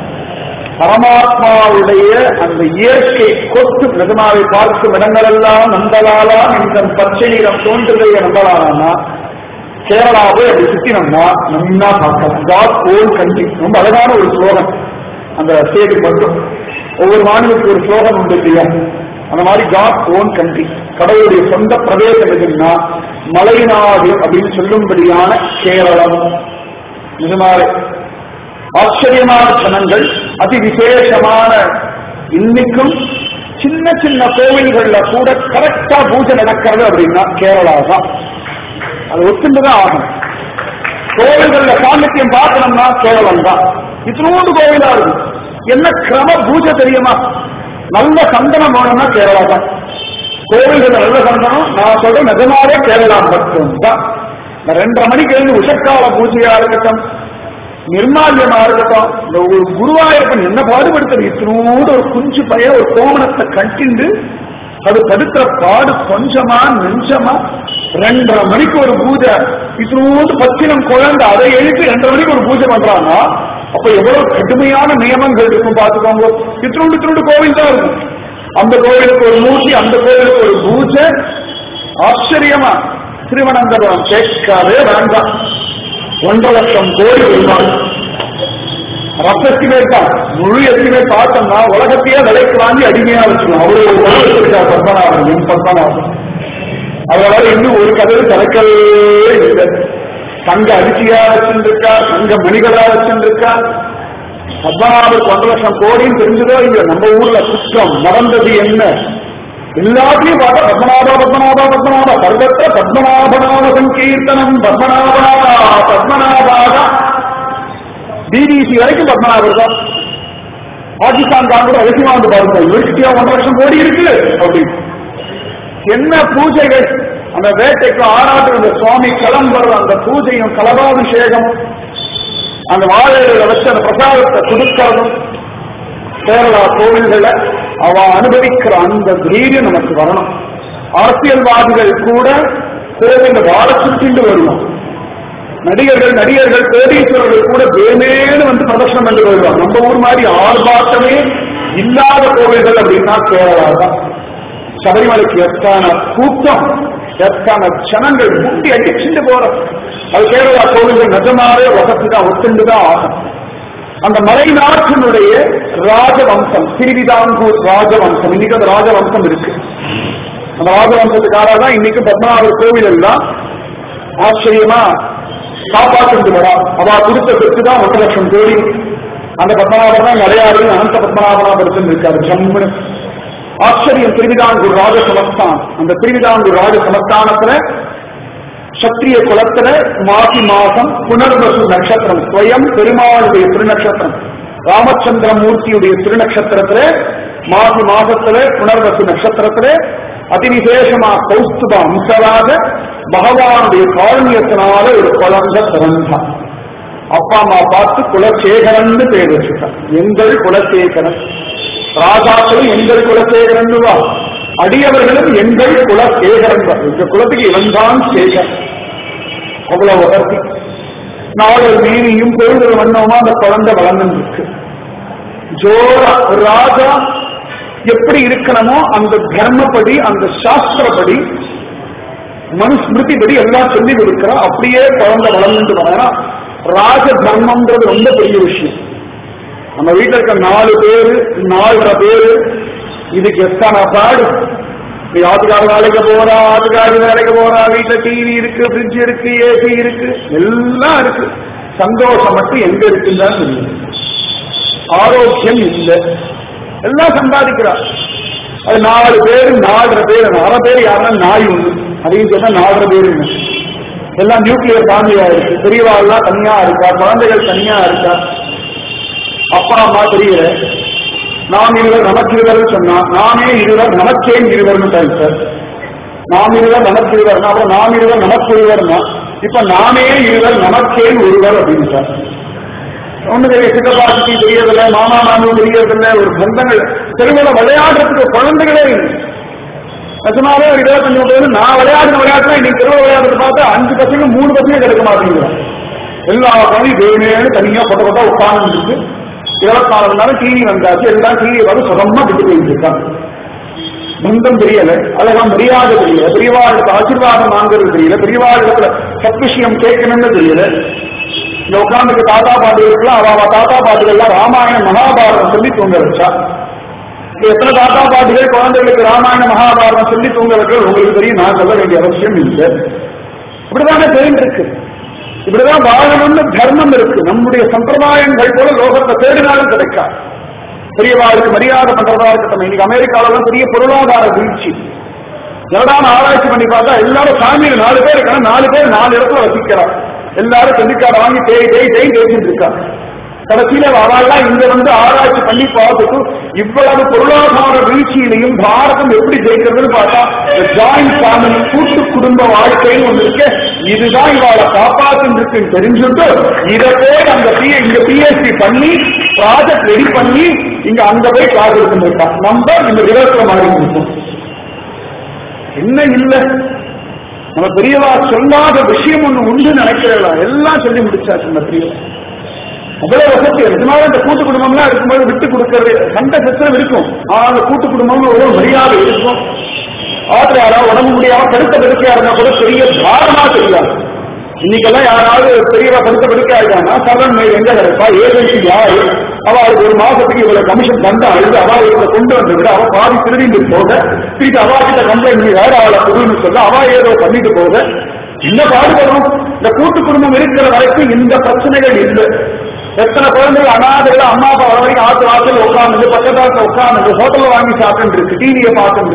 பரமாத்மாவுடைய அந்த இயற்கை கொத்து நிஜமாவை பார்க்கும் இடங்களெல்லாம் நம்பலாலா இந்த பச்சை நிறம் தோன்றுதைய நம்பலானா கேரளாவை அப்படி சுத்தினோம்னா நல்லா பார்க்கலாம் காட் ஓன் கண்ட்ரி ரொம்ப அழகான ஒரு ஸ்லோகம் அந்த ஸ்டேட்டுக்கு மட்டும் ஒவ்வொரு மாநிலத்துக்கு ஒரு ஸ்லோகம் உண்டு இல்லையா அந்த மாதிரி காட் ஓன் கண்ட்ரி கடவுளுடைய சொந்த பிரதேசம் எதுன்னா மலைநாடு அப்படின்னு சொல்லும்படியான கேரளம் நிஜமாவே ஆச்சரியமான ஜனங்கள் அதி விசேஷமான இன்னைக்கும் சின்ன சின்ன கோவில்கள்ல கூட கரெக்டா பூஜை நடக்கிறது அப்படின்னா கேரளா தான் அது ஒத்துண்டுதான் ஆகும் கோவில்கள்ல சாநித்தியம் பார்க்கணும்னா கேரளம் தான் இத்தினோண்டு கோவிலா இருக்கும் என்ன கிரம பூஜை தெரியுமா நல்ல சந்தனம் வேணும்னா கேரளா தான் கோவில்கள் நல்ல சந்தனம் நான் சொல்றேன் நிஜமாவே கேரளா மட்டும் தான் இந்த ரெண்டரை மணிக்கு எழுந்து உஷக்கால பூஜையா இருக்கட்டும் நிர்மால்யமா இருக்கட்டும் இந்த ஒரு குருவாயிருப்பன் என்ன பாடுபடுத்துறது இத்தினோடு ஒரு குஞ்சு பையன் ஒரு கோமணத்தை கட்டிண்டு அது தடுக்கிற பாடு கொஞ்சமா நெஞ்சமா ரெண்டரை மணிக்கு ஒரு பூஜை இத்தினோடு பச்சினம் குழந்தை அதை எழுப்பி ரெண்டரை மணிக்கு ஒரு பூஜை பண்றாங்க அப்ப எவ்வளவு கடுமையான நியமங்கள் இருக்கும் பார்த்துக்கோங்க இத்தினோண்டு இத்தினோண்டு கோவில் தான் இருக்கும் அந்த கோவிலுக்கு ஒரு மூர்த்தி அந்த கோவிலுக்கு ஒரு பூஜை ஆச்சரியமா திருவனந்தபுரம் கேட்காதே வேண்டாம் ஒன்றரை லட்சம் கோடி ரூபாய் ரத்த எஸ்டிமேட் தான் முழு எஸ்டிமேட் பார்த்தோம்னா உலகத்தையே விலைக்கு வாங்கி அடிமையா வச்சுக்கணும் அவ்வளவு ஒரு உலகம் வச்சிருக்கார் பத்மநாபன் என் பத்மநாபன் அதனால இன்னும் ஒரு கதவு திறக்கவே இல்லை தங்க அரிசியா வச்சிருக்கா தங்க மணிகளா வச்சிருக்கா பத்மநாபருக்கு ஒன்றரை லட்சம் கோடின்னு தெரிஞ்சதோ இல்லையோ நம்ம ஊர்ல குற்றம் நடந்தது என்ன எல்லாத்தையும் பார்த்தா பத்மநாபா பத்மநாபா பத்மநாபா சர்வத்திர பத்மநாபநாம சங்கீர்த்தனம் பத்மநாபா பத்மநாபாக பிபிசி வரைக்கும் பத்மநாபர் தான் பாகிஸ்தான் காங்கிரஸ் ரகசியமா வந்து பாருங்க யூனிவர்சிட்டியா ஒன்றரை லட்சம் கோடி இருக்கு அப்படின்னு என்ன பூஜைகள் அந்த வேட்டைக்கு ஆறாட்டு அந்த சுவாமி கிளம்புறது அந்த பூஜையும் கலபாபிஷேகம் அந்த வாழையில வச்சு அந்த பிரசாதத்தை கொடுக்கறதும் கேரளா கோவில்கள அவ அனுபவிக்கிற அந்த தைரியம் நமக்கு வரணும் அரசியல்வாதிகள் கூட கோவில் வாழ சுற்றிண்டு வருவோம் நடிகர்கள் நடிகர்கள் கோடீஸ்வரர்கள் கூட வேமேனு வந்து பிரதர்ஷனம் பண்ணி வருவாங்க நம்ம ஊர் மாதிரி ஆர்ப்பாட்டமே இல்லாத கோவில்கள் அப்படின்னா கேரளா தான் சபரிமலைக்கு எத்தான கூட்டம் எத்தான ஜனங்கள் முட்டி அடிச்சுட்டு போறோம் அது கேரளா கோவில்கள் நிஜமாவே வசதி தான் ஒத்துண்டு தான் ஆகும் அந்த மலைநாட்டினுடைய ராஜவம்சம் திருவிதாங்கூர் ராஜவம்சம் இன்னைக்கு அந்த ராஜவம்சம் இருக்கு அந்த ராஜவம்சத்துக்காக தான் இன்னைக்கு பத்மநாபர் கோவில் எல்லாம் ஆச்சரியமா காப்பாற்று வரா அவ கொடுத்த சொத்து தான் ஒரு லட்சம் கோடி அந்த பத்மநாபர் தான் விளையாடு அனந்த பத்மநாபனாபுரத்தில் இருக்காரு ஜம்முன்னு ஆச்சரியம் திருவிதாங்கூர் ராஜ சமஸ்தான் அந்த திருவிதாங்கூர் ராஜ சமஸ்தானத்துல சத்திரிய குலத்துல மாசி மாசம் புனர்வசு நட்சத்திரம் ஸ்வயம் பெருமாளுடைய திருநட்சத்திரம் ராமச்சந்திர மூர்த்தியுடைய திருநட்சத்திரத்துல மாசி மாசத்துல புனர்வசு நட்சத்திரத்துல அதிவிசேஷமா கௌஸ்துப அம்சராக பகவானுடைய காரணியத்தினால ஒரு குழந்தை பிறந்தா அப்பா அம்மா பார்த்து குலசேகரன் பேர் வச்சுட்டான் எங்கள் குலசேகரன் ராஜாக்களும் எங்கள் குலசேகரன் வா அடியவர்களும் எங்கள் குலசேகரன் வா இந்த குலத்துக்கு இவன்தான் சேகர் அவ்வளவு வளர்த்தி நாலு மீனியும் பொழுது வண்ணமா அந்த குழந்தை வளர்ந்து இருக்கு ஜோரா ஒரு ராஜா எப்படி இருக்கணுமோ அந்த தர்மப்படி அந்த சாஸ்திரப்படி மனுஸ்மிருதிபடி எல்லாம் சொல்லி கொடுக்கிறா அப்படியே குழந்தை வளர்ந்துட்டு வரா ராஜ தர்மம்ன்றது ரொம்ப பெரிய விஷயம் நம்ம வீட்டுல இருக்க நாலு பேரு நாலரை பேரு இதுக்கு எத்தனை பாடு நீ ஆத்துக்கார வேலைக்கு போறா ஆத்துக்காரி வேலைக்கு போறா வீட்டுல டிவி இருக்கு ஃப்ரிட்ஜ் இருக்கு ஏசி இருக்கு எல்லாம் இருக்கு சந்தோஷம் மட்டும் எங்க இருக்குன்னு தான் தெரியும் ஆரோக்கியம் இல்லை எல்லாம் சம்பாதிக்கிறா அது நாலு பேர் நாலரை பேர் அரை பேர் யாருன்னா நாய் ஒண்ணு அதையும் சொன்னா நாலரை பேர் எல்லாம் நியூக்ளியர் ஃபேமிலியா இருக்கு பெரியவா எல்லாம் தனியா இருக்கா குழந்தைகள் தனியா இருக்கா அப்பா அம்மா தெரியல நாம் இருவர் நமக்கு இருவர் சொன்னா நாமே இருவர் நமக்கேன் இருவர்னு சார் நாம் இருவர் நமக்கு இருவர்னா அப்புறம் நாம் இருவர் நமக்கு ஒருவர்னா இப்ப நாமே இருவர் நமக்கேன் ஒருவர் அப்படின்னு சார் ஒண்ணு தெரிய சித்தப்பா சித்தி தெரியறதில்ல மாமா மாமி தெரியறதில்ல ஒரு பந்தங்கள் தெருவில் விளையாடுறதுக்கு குழந்தைகளே இல்லை நிஜமாவே ஒரு இருபத்தஞ்சு பேர் நான் விளையாடுற விளையாட்டுனா இன்னைக்கு தெருவில் விளையாடுறது பார்த்தா அஞ்சு பசங்க மூணு பசங்க கிடைக்க மாட்டேங்கிறான் எல்லா குழந்தையும் வேணும்னு தனியா கொட்ட கொட்ட உட்கார்ந்து இருக்கு இருபத்தி நாலு மணி நேரம் டிவி வந்தாச்சு எல்லாம் டிவி வந்து சுகமா விட்டு போயிட்டு இருக்காங்க பந்தம் தெரியல அதெல்லாம் மரியாதை தெரியல பெரியவாளுக்கு ஆசீர்வாதம் வாங்குறது தெரியல பெரியவாளுக்கு சத்விஷயம் கேட்கணும்னு தெரியல இந்த உட்காந்துக்கு தாத்தா பாட்டிகளுக்குலாம் அவ தாத்தா பாட்டிகள்லாம் ராமாயணம் மகாபாரதம் சொல்லி தூங்க வச்சா இப்ப எத்தனை தாத்தா பாட்டிகள் குழந்தைகளுக்கு ராமாயண மகாபாரதம் சொல்லி தூங்க வைக்கிறது உங்களுக்கு தெரியும் நான் சொல்ல வேண்டிய அவசியம் இல்லை இப்படிதானே தெரிஞ்சிருக்கு இப்படிதான் வாழணும்னு தர்மம் இருக்கு நம்முடைய சம்பிரதாயங்கள் போல லோகத்தை தேடினாலும் கிடைக்காது பெரியவாளுக்கு மரியாதை பண்றதா இருக்கட்டும் இன்னைக்கு அமெரிக்காவில பெரிய பொருளாதார வீழ்ச்சி எல்லாம் ஆராய்ச்சி பண்ணி பார்த்தா எல்லாரும் சாமியில் நாலு பேர் இருக்காங்க நாலு பேர் நாலு இடத்துல வசிக்கிறார் எல்லாரும் செல்லிக்கார வாங்கி தேய் தேய் தேய் பேசிட்டு இருக்காங்க கடைசியில அவெல்லாம் இங்க வந்து ஆராய்ச்சி பண்ணி பார்த்துட்டு இவ்வளவு பொருளாதார வீழ்ச்சியிலையும் பாரதம் எப்படி ஜெயிக்கிறதுன்னு பார்த்தா ஜாயிண்ட் ஃபேமிலி கூட்டு குடும்ப வாழ்க்கைன்னு ஒண்ணு இருக்கு இதுதான் இவாளை காப்பாத்துன்னு இருக்குன்னு தெரிஞ்சுட்டு இதை போய் அந்த பி இங்க பிஎஸ்சி பண்ணி ப்ராஜெக்ட் ரெடி பண்ணி இங்க அங்க போய் கிளாஸ் எடுத்துட்டு இருக்கா நம்ம இந்த விதத்துல மாறி இருக்கோம் என்ன இல்லை நம்ம பெரியவா சொல்லாத விஷயம் ஒண்ணு உண்டு நினைக்கிறேன் எல்லாம் சொல்லி முடிச்சாச்சு நம்ம பெரியவா அவ்வளவு வசதி நிஜமாக இந்த கூட்டு குடும்பம்லாம் இருக்கும்போது விட்டு கொடுக்கறது சண்டை சச்சரவு இருக்கும் ஆனா அந்த கூட்டு குடும்பம்னு ஒரு மரியாதை இருக்கும் ஆத்திர யாராவது உடம்பு முடியாம படுத்த படுக்கையா இருந்தா கூட பெரிய பாரமா தெரியாது இன்னைக்கெல்லாம் யாராவது பெரியவா படுத்த படுக்கை ஆயிட்டாங்கன்னா சரண் மேல் எங்க கிடைப்பா ஏஜென்சி யாரு அவளுக்கு ஒரு மாசத்துக்கு இவ்வளவு கமிஷன் தந்தா அழுது அவ இவளை கொண்டு வந்து விட அவ பாதி திருடிட்டு போக திருப்பி அவா கிட்ட கம்ப்ளைண்ட் பண்ணி வேற அவளை கொடுன்னு சொல்ல அவ ஏதோ பண்ணிட்டு போக என்ன பாடுபடும் இந்த கூட்டு குடும்பம் இருக்கிற வரைக்கும் இந்த பிரச்சனைகள் இல்லை எத்தனை குழந்தைகள் அனாதைகள் அம்மா அப்பா வர வரைக்கும் ஆத்து வாசல் உட்காந்து பக்கத்தாத்துல உட்காந்து ஹோட்டல்ல வாங்கி சாப்பிட்டு இருக்கு டிவியை பார்த்துட்டு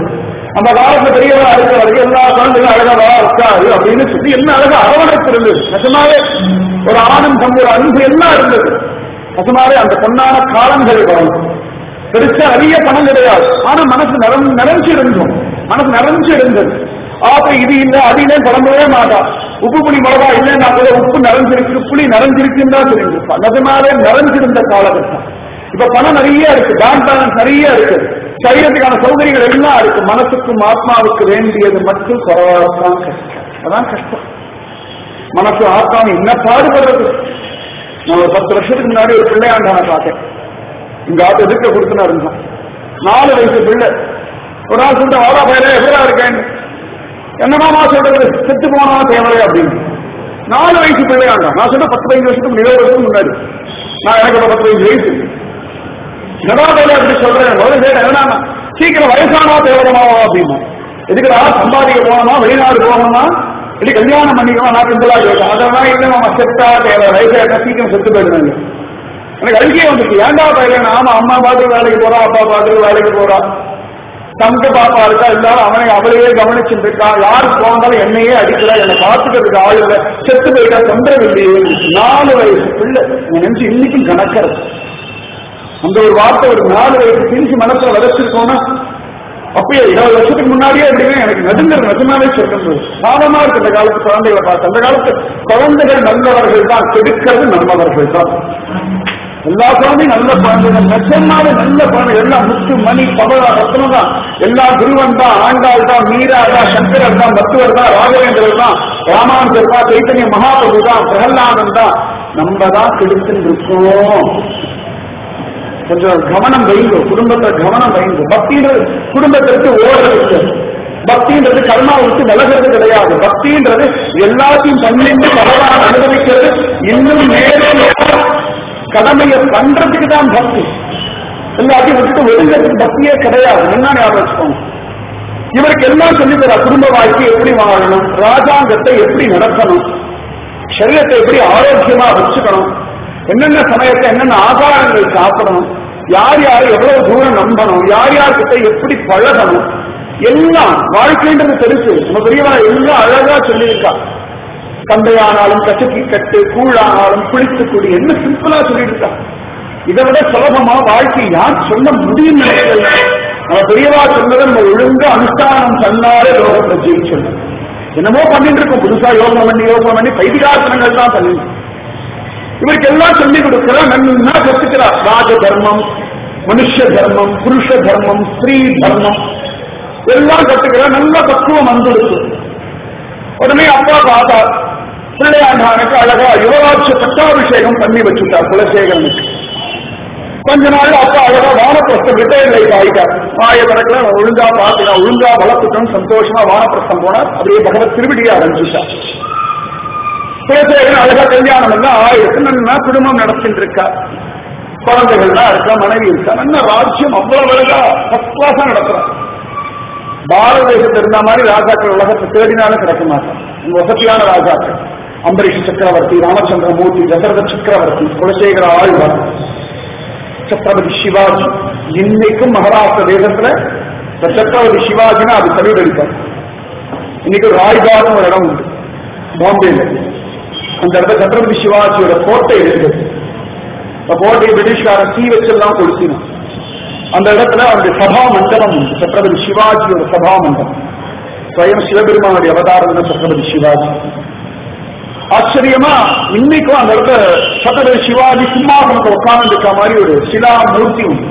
அந்த காலத்துல பெரியவரா இருக்கிற வரைக்கும் எல்லா குழந்தைகளும் அழகா இருக்காரு அப்படின்னு சொல்லி என்ன அழகா அரவணைப்பு இருந்தது நிஜமாவே ஒரு ஆனந்தம் ஒரு அன்பு எல்லாம் இருந்தது நிஜமாவே அந்த பொன்னான காலங்கள் வரும் பெருசா நிறைய பணம் கிடையாது ஆனா மனசு நிறம் நிறைஞ்சு இருந்தோம் மனசு நிறைஞ்சு இருந்தது ஆப்ப இது இல்ல அது இல்லைன்னு புலம்பவே மாட்டா உப்பு புளி மிளகா இல்லைன்னா கூட உப்பு நிறைஞ்சிருக்கு புளி நிறைஞ்சிருக்குன்னு தான் தெரிஞ்சிருப்பா நிஜமாவே நிறைஞ்சிருந்த காலகட்டம் இப்ப பணம் நிறைய இருக்கு பேங்க் பேலன்ஸ் நிறைய இருக்கு சரீரத்துக்கான சௌகரியங்கள் எல்லாம் இருக்கு மனசுக்கும் ஆத்மாவுக்கு வேண்டியது மட்டும் குறைவாதான் கஷ்டம் அதான் கஷ்டம் மனசு ஆத்மாவும் என்ன பாடுபடுறது நான் ஒரு பத்து வருஷத்துக்கு முன்னாடி ஒரு பிள்ளையாண்டான பார்த்தேன் இங்க ஆத்த எதிர்க்க கொடுத்துனா இருந்தான் நாலு வயசு பிள்ளை ஒரு நாள் சொல்லிட்டு வாடா பயில எப்படா இருக்கேன் என்னமாமா சொல்றது செத்து போனா தேவை அப்படின்னு நாலு வயசு பிள்ளையாண்டான் நான் சொல்ல பத்து பதினஞ்சு வருஷத்துக்கு இருபது வருஷத்துக்கு முன்னாடி நான் எனக்கு ஒரு பத்து பதினஞ்சு வயசு என்னடா பயில அப்படி சொல்றேன் முதல்ல கேட்டேன் என்னன்னா சீக்கிரம் வயசானா தேவரமாவா அப்படின்னா எதுக்குடா சம்பாதிக்க போகணுமா வெளிநாடு போகணுமா இல்லை கல்யாணம் பண்ணிக்கலாம் நான் பிந்தலா கேட்டேன் அதெல்லாம் இல்லை நம்ம செத்தா தேவை வயசாயிட்டா சீக்கிரம் செத்து போயிடுவாங்க எனக்கு அழுகையே வந்துருக்கு ஏன்டா பையன் ஆமா அம்மா பாட்டு வேலைக்கு போறா அப்பா பாட்டு வேலைக்கு போறா தங்க பாப்பா இருக்கா எல்லாரும் அவனை அவளையே கவனிச்சுட்டு இருக்கா யாரு போனாலும் என்னையே அடிக்கிறா என்னை பார்த்துக்கிறதுக்கு ஆள் இல்லை செத்து போயிட்டா தொந்தரவு இல்லையே நாலு வயசு பிள்ளை என் நெஞ்சு இன்னைக்கும் கணக்கிறது அந்த ஒரு வார்த்தை ஒரு நாலு வயசு திரிச்சு மனசுல விதைச்சிருக்கோம்னா அப்பயே இருபது வருஷத்துக்கு முன்னாடியே எப்படின்னா எனக்கு நடுங்கர் நிஜமாவே சொல்றது சாதமா இருக்கு இந்த காலத்து குழந்தைகளை பார்த்து அந்த காலத்து குழந்தைகள் நல்லவர்கள் தான் கெடுக்கிறது நல்லவர்கள் தான் எல்லா குழந்தையும் நல்ல குழந்தைகள் நிஜமாவே நல்ல குழந்தைகள் எல்லாம் முத்து மணி பவள ரத்னம் தான் எல்லா குருவன் தான் ஆண்டாள் தான் மீரா தான் சங்கரர் தான் பத்துவர் தான் ராகவேந்திரர் தான் ராமானுஜர் தான் சைத்தன்ய மகாபிரபு தான் பிரகலாதன் தான் நம்ம தான் கெடுத்துன்னு இருக்கோம் கொஞ்சம் கவனம் வைங்க குடும்பத்தை கவனம் வைங்க பக்தின்றது குடும்பத்திற்கு ஓடுறது பக்தின்றது கர்மா விட்டு விலகிறது கிடையாது பக்தின்றது எல்லாத்தையும் பண்ணிட்டு பகவான் அனுபவிக்கிறது இன்னும் நேரம் கடமையை பண்றதுக்கு தான் பக்தி எல்லாத்தையும் விட்டுட்டு ஒழுங்கிறதுக்கு பக்தியே கிடையாது என்ன ஞாபகம் வச்சுக்கோங்க இவருக்கு எல்லாம் சொல்லித் தர குடும்ப வாழ்க்கை எப்படி வாழணும் ராஜாங்கத்தை எப்படி நடத்தணும் சரீரத்தை எப்படி ஆரோக்கியமா வச்சுக்கணும் என்னென்ன சமயத்தை என்னென்ன ஆகாரங்கள் சாப்பிடணும் யார் யார் எவ்வளவு தூரம் நம்பணும் யார் யார் கிட்ட எப்படி பழகணும் எல்லாம் வாழ்க்கைன்றது பெருசு நம்ம பெரியவா எல்லாம் அழகா சொல்லியிருக்கா கந்தையானாலும் கசக்கி கட்டு கூழானாலும் குளித்து குடி என்ன சிம்பிளா சொல்லியிருக்கா இதை விட சுலபமா வாழ்க்கை யார் சொல்ல முடியும் நினைக்கல நம்ம பெரியவா சொன்னதை நம்ம ஒழுங்கா அனுஷ்டானம் பண்ணாலே லோகத்தை ஜெயிச்சணும் என்னமோ பண்ணிட்டு இருக்கோம் புதுசா யோகம் பண்ணி யோகம் பண்ணி பைதிகாசனங்கள் தான் பண்ணிட்டு இவருக்கு எல்லாம் சொல்லி கொடுக்கிறார் நன்னா கத்துக்கிறார் ராஜ தர்மம் மனுஷ தர்மம் புருஷ தர்மம் ஸ்ரீ தர்மம் எல்லாம் கத்துக்கிறார் நல்ல பக்குவம் வந்துடுச்சு உடனே அப்பா பார்த்தா பிள்ளையாண்டானுக்கு அழகா யுவராட்ச பட்டாபிஷேகம் பண்ணி வச்சுட்டார் குலசேகரனுக்கு கொஞ்ச நாள் அப்பா அழகா வானப்பிரஸ்தம் ரிட்டையர் லைஃப் ஆயிட்டார் மாய கணக்குல ஒழுங்கா பார்த்துட்டா ஒழுங்கா வளர்த்துட்டோம் சந்தோஷமா வானப்பிரஸ்தம் போனார் அப்படியே பகவத் திருவிடியை ஆரம்பிச்சுட்டார் குலசேகரன் அழகா கல்யாணம் எல்லாம் ஆயிரத்து நல்லா குடும்பம் நடத்திட்டு இருக்கா குழந்தைகள்லாம் இருக்கா மனைவி இருக்கா நல்ல ராஜ்யம் அவ்வளவு அழகா ஃபர்ஸ்ட் கிளாஸா நடத்துறான் பாரத தேசத்தில் இருந்த மாதிரி ராஜாக்கள் உலகத்தை தேடினாலும் கிடைக்க மாட்டான் இந்த வசதியான ராஜாக்கள் அம்பரீஷ் சக்கரவர்த்தி ராமச்சந்திரமூர்த்தி தசரத சக்கரவர்த்தி குலசேகர ஆழ்வார் சத்ரபதி சிவாஜி இன்னைக்கும் மகாராஷ்டிர தேசத்துல இந்த சத்ரபதி சிவாஜினா அது தனிவெளிப்பார் இன்னைக்கு ராய்கார்னு ஒரு இடம் உண்டு பாம்பேல அந்த இடத்துல சத்ரபதி சிவாஜியோட கோட்டை இருக்குது அந்த கோட்டையை பிரிட்டிஷ்காரன் தீ வச்செல்லாம் கொளுத்தினான் அந்த இடத்துல அவருடைய சபா மண்டபம் உண்டு சத்ரபதி சிவாஜியோட சபா மண்டபம் ஸ்வயம் சிவபெருமானுடைய அவதாரம் தான் சத்ரபதி சிவாஜி ஆச்சரியமா இன்னைக்கும் அந்த இடத்துல சத்ரபதி சிவாஜி சிம்மாசனத்தை உட்கார்ந்து இருக்க மாதிரி ஒரு சிலா மூர்த்தி உண்டு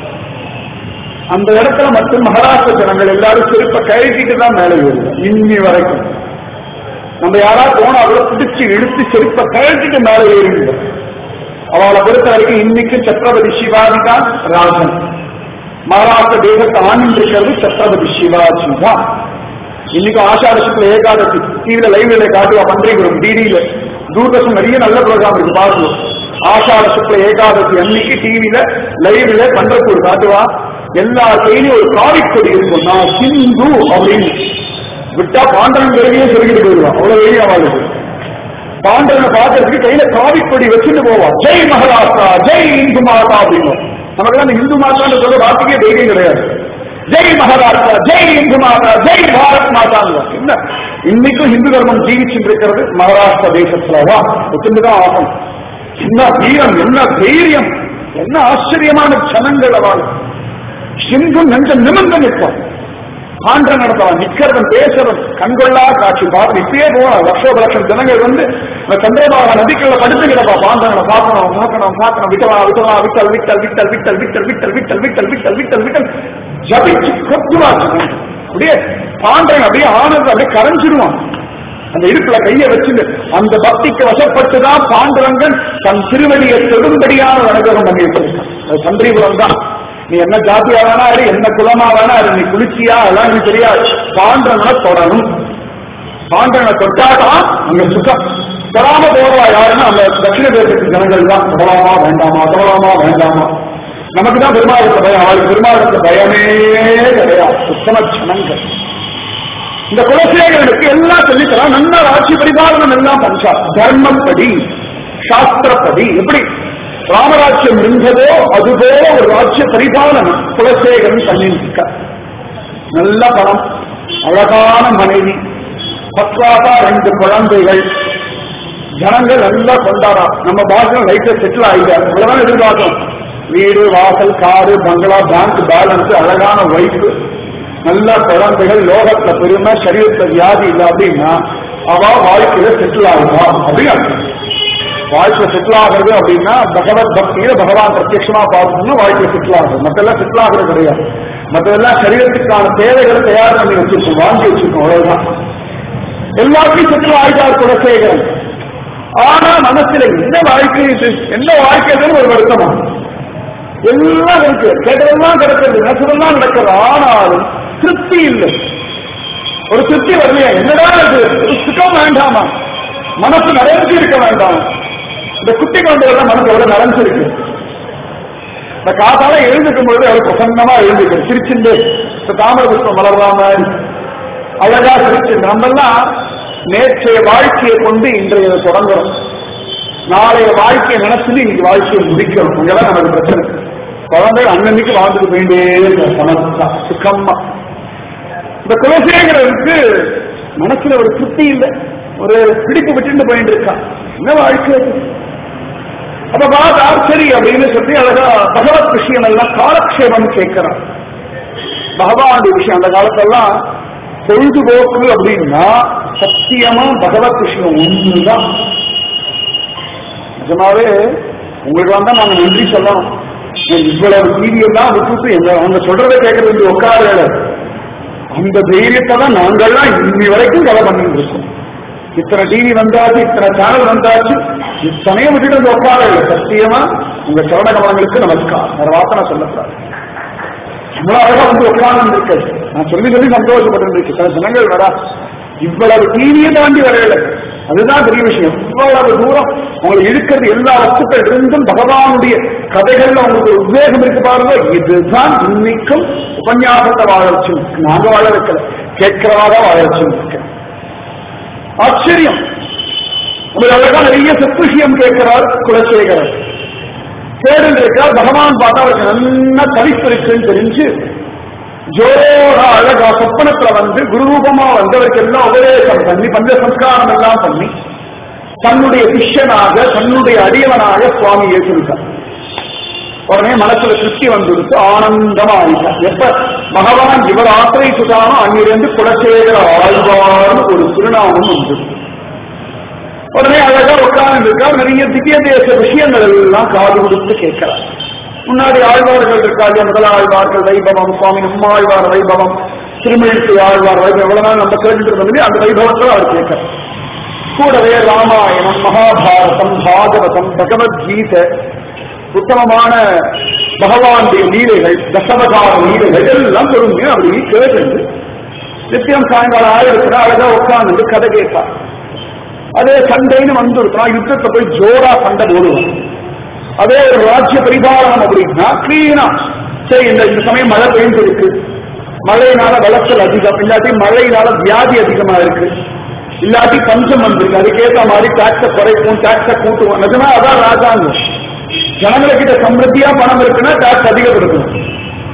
அந்த இடத்துல மட்டும் மகாராஷ்டிர ஜனங்கள் எல்லாரும் செருப்ப கழட்டிட்டு தான் மேலே ஏறுவாங்க இன்னி வரைக்கும் நம்ம யாராவது போனா கூட பிடிச்சு இழுத்து செருப்ப கழட்டிட்டு மேலே ஏறிடுங்க அவளை பொறுத்த வரைக்கும் இன்னைக்கும் சத்ரபதி சிவாஜி தான் ராஜன் மகாராஷ்டிர தேசத்தை ஆண்டு இருக்கிறது சத்ரபதி சிவாஜி தான் இன்னைக்கு ஆஷாட சுக்ல ஏகாதசி டிவில லைவ்ல காட்டுவா பண்றீங்க டிடியில தூர்தர்ஷன் நிறைய நல்ல ப்ரோக்ராம் இருக்கு பாருங்க ஆஷாட சுக்ல ஏகாதசி அன்னைக்கு டிவில லைவ்ல பண்றக்கூட காட்டுவா எல்லா கையிலும் ஒரு காவிக் கொடி இருக்கும் நான் ஹிந்து அப்படின்னு விட்டா பாண்டவன் பிறகையே சொல்லிட்டு போயிடுவான் அவ்வளவு வெளியே அவளுக்கு பாண்டவனை பார்க்கறதுக்கு கையில காவிக் கொடி வச்சுட்டு போவான் ஜெய் மகாராஷ்டிரா ஜெய் இந்து மாதா அப்படின்னு நமக்கு அந்த இந்து மாதான்னு சொல்ற வார்த்தைக்கே தைரியம் கிடையாது ஜெய் மகாராஷ்டிரா ஜெய் இந்து மாதா ஜெய் பாரத் மாதா என்ன இன்னைக்கும் இந்து தர்மம் ஜீவிச்சுட்டு இருக்கிறது மகாராஷ்டிரா தேசத்துலவா ஒத்துண்டுதான் ஆகும் என்ன வீரம் என்ன தைரியம் என்ன ஆச்சரியமான ஜனங்கள் அவள் சிங்கும் நெஞ்சம் நிமிர்ந்து நிற்பான் ஆண்ட நடத்தவன் நிக்கிறவன் பேசுறவன் கண்கொள்ளா காட்சி பார்த்து இப்பயே போவான் லட்சோப லட்சம் ஜனங்கள் வந்து இந்த சந்திரபாக நதிக்குள்ள படுத்துக்கிறப்பா பாண்டவனை பார்க்கணும் பார்க்கணும் பார்க்கணும் விட்டவா விட்டவா விட்டல் விட்டல் விட்டல் விட்டல் விட்டல் விட்டல் விட்டல் விட்டல் விட்டல் விட்டல் விட்டல் ஜபிச்சு கொத்துவாச்சு அப்படியே பாண்டவன் அப்படியே ஆனந்தம் அப்படியே கரைஞ்சிடுவான் அந்த இடுப்புல கைய வச்சுட்டு அந்த பக்திக்கு வசப்பட்டுதான் பாண்டுரங்கன் தன் திருவடியை தொடும்படியான அனுகிரகம் பண்ணி வச்சிருக்கான் அது சந்திரிபுரம் தான் நீ என்ன ஜாதியா வேணா இரு என்ன குலமா வேணா இரு நீ குளிச்சியா அதெல்லாம் எனக்கு தெரியாது பாண்டவனை தொடரும் பாண்டவனை தொட்டாதான் அங்க சுகம் தொடாம போறவா யாருன்னா அந்த தட்சிண தேசத்து ஜனங்கள் தான் தொடலாமா வேண்டாமா தொடலாமா வேண்டாமா நமக்கு தான் பெருமாளுக்கு பயம் அவளுக்கு பெருமாளுக்கு பயமே கிடையாது சுத்தம ஜனங்கள் இந்த குலசேகரனுக்கு எல்லாம் சொல்லித்தரான் நல்ல ஆட்சி பரிபாலனம் எல்லாம் பஞ்சா தர்மப்படி சாஸ்திரப்படி எப்படி ராமராஜ்யம் இருந்ததோ அதுபோல ஒரு ராஜ்ய பரிபாலனம் குலசேகரன் பண்ணிருக்க நல்ல பணம் அழகான மனைவி பத்வாதா ரெண்டு குழந்தைகள் ஜனங்கள் நல்லா கொண்டாடா நம்ம பாஷம் லைஃப்ல செட்டில் ஆகிட்டார் அவ்வளவுதான் எதிர்பார்த்தோம் வீடு வாசல் காரு பங்களா பேங்க் பேலன்ஸ் அழகான ஒய்ஃப் நல்ல குழந்தைகள் லோகத்துல பெருமை சரீரத்துல வியாதி இல்லை அப்படின்னா அவ வாழ்க்கையில செட்டில் ஆகுதா அப்படின்னு அர்த்தம். வாழ்க்கையில செட்டில் ஆகுறது அப்படின்னா பகவத் பக்தியில பகவான் பிரத்யட்சமா பார்க்கணும்னு வாழ்க்கையில செட்டில் ஆகுது மத்தெல்லாம் செட்டில் ஆகுறது கிடையாது மத்ததெல்லாம் சரீரத்துக்கான தேவைகளை தயார் பண்ணி வச்சிருக்கோம் வாங்கி வச்சிருக்கோம் அவ்வளவுதான் எல்லாத்தையும் செட்டில் ஆகிட்டார் குலசேகரன் ஆனா மனசுல என்ன வாழ்க்கை இது என்ன வாழ்க்கை இதுன்னு ஒரு வருத்தமா எல்லாம் இருக்கு கேட்டதெல்லாம் கிடக்கிறது நெசதெல்லாம் நடக்கிறது ஆனாலும் திருப்தி இல்லை ஒரு திருப்தி வரலையா என்னடா இது ஒரு சுகம் வேண்டாமா மனசு நிறைஞ்சு இருக்க வேண்டாம் இந்த குட்டி குழந்தைகள மனசு எவ்வளவு நிறைஞ்சிருக்கு இந்த காத்தால எழுந்துக்கும் பொழுது அவர் பிரசன்னமா எழுந்துக்கு சிரிச்சுண்டு இந்த தாமர புஷ்பம் வளர்றா மாதிரி அழகா சிரிச்சு நம்மெல்லாம் நேற்றைய வாழ்க்கையை கொண்டு இன்றைய தொடங்குறோம் நாளைய வாழ்க்கையை நினைச்சுட்டு இன்னைக்கு வாழ்க்கையை முடிக்கிறோம் அங்கதான் நமக்கு பிரச்சனை குழந்தை அன்னன்னைக்கு வாழ்ந்துட்டு போயிட்டே இருக்க சமஸ்தா சுக்கம்மா இந்த குலசேகரருக்கு மனசுல ஒரு திருப்தி இல்லை ஒரு பிடிப்பு விட்டுட்டு போயிட்டு இருக்கான் என்ன வாழ்க்கை அது? அப்ப பார்த்தா சரி அப்படின்னு சொல்லி அழகா பகவத் விஷயம் எல்லாம் காலக்ஷேபம் கேட்கிறான் பகவானுடைய விஷயம் அந்த காலத்தெல்லாம் பொழுதுபோக்கு அப்படின்னா சத்தியமா பகவத் விஷயம் ஒண்ணுதான் நிஜமாவே உங்களுக்கு வந்தா நாங்க நன்றி சொல்லணும் இவ்வளவு டிவி எல்லாம் விட்டுட்டு எங்க அவங்க சொல்றதை கேட்கறது உட்கார அந்த தைரியத்தை தான் நாங்கள்லாம் இன்னி வரைக்கும் கதை பண்ணிட்டு இருக்கோம் இத்தனை டிவி வந்தாச்சு இத்தனை சேனல் வந்தாச்சு இத்தனையும் விட்டுட்டு வந்து உட்கார சத்தியமா உங்க சரண கமலங்களுக்கு நமஸ்காரம் வேற வார்த்தை நான் சொல்லக்கூடாது இவ்வளவு அழகா வந்து உட்கார்ந்து இருக்கு நான் சொல்லி சொல்லி சந்தோஷப்பட்டு இருக்கு சில ஜனங்கள் வரா இவ்வளவு டிவியை தாண்டி வரல அதுதான் பெரிய விஷயம் இவ்வளவு தூரம் உங்களை இருக்கிறது எல்லா வஸ்துக்கள் இருந்தும் பகவானுடைய கதைகள்ல உங்களுக்கு ஒரு உத்வேகம் இருக்கு பாருங்க இதுதான் இன்னைக்கும் உபன்யாசத்தை வாழ வச்சு நாங்க வாழ வைக்கல கேட்கிறவாக வாழ வச்சு ஆச்சரியம் உங்களுக்கு அழகா நிறைய சத்விஷயம் கேட்கிறார் குலசேகரர் தேடல் இருக்கார் பகவான் பார்த்தா அவருக்கு நல்ல தவிப்பு இருக்குன்னு தெரிஞ்சு ஜோரா அழகா சொப்பனத்துல வந்து குருரூபமா வந்தவருக்கு எல்லாம் உபதேசம் பண்ணி பஞ்ச சம்ஸ்காரம் எல்லாம் பண்ணி தன்னுடைய சிஷ்யனாக தன்னுடைய அடியவனாக சுவாமி ஏற்றிருக்கார் உடனே மனசுல திருப்தி வந்துடுத்து ஆனந்தமா ஆயிட்டார் எப்ப பகவான் இவர் ஆசிரியிச்சுட்டானோ அங்கிருந்து குலசேகர ஆழ்வார்னு ஒரு திருநாமம் வந்து உடனே அழகா உட்கார்ந்து இருக்கார் நிறைய திவ்ய தேச விஷயங்கள் எல்லாம் காது கொடுத்து கேட்கிறார் முன்னாடி ஆழ்வார்கள் இருக்காங்க முதல் ஆழ்வார்கள் வைபவம் சுவாமி நம்மாழ்வார் வைபவம் திருமழிசை ஆழ்வார் வைபவம் எவ்வளவு நாள் நம்ம கேட்டுட்டு இருந்தோம் அந்த வைபவத்தில் அவர் கேட்கிறார் கூடவே ராமாயணம் மகாபாரதம் பாகவதம் பகவத்கீதை உத்தமமான பகவானுடைய லீலைகள் தசவதார லீலைகள் எல்லாம் பொறுமையா அப்படி கேட்டு நித்தியம் சாயங்காலம் ஆயிரத்துல அழகா உட்கார்ந்து கதை கேட்பார் அதே சண்டைன்னு வந்துருக்கா யுத்தத்தை போய் ஜோரா சண்டை போடுவான் அதே ஒரு ராஜ்ய பரிபாலனம் அப்படின்னா கிளீனா சரி இந்த இந்த சமயம் மழை பெய்ந்து இருக்கு மழையினால விளைச்சல் அதிகம் இல்லாட்டி மழையினால வியாதி அதிகமா இருக்கு இல்லாட்டி பஞ்சம் வந்திருக்கு அதுக்கேற்ற மாதிரி டாக்ஸ குறைக்கும் டாக்ஸ கூட்டுவோம் நிஜமா அதான் ராஜாங்கம் ஜனங்களுக்கிட்ட சமிருத்தியா பணம் இருக்குன்னா டாக்ஸ் அதிகப்படுத்தணும்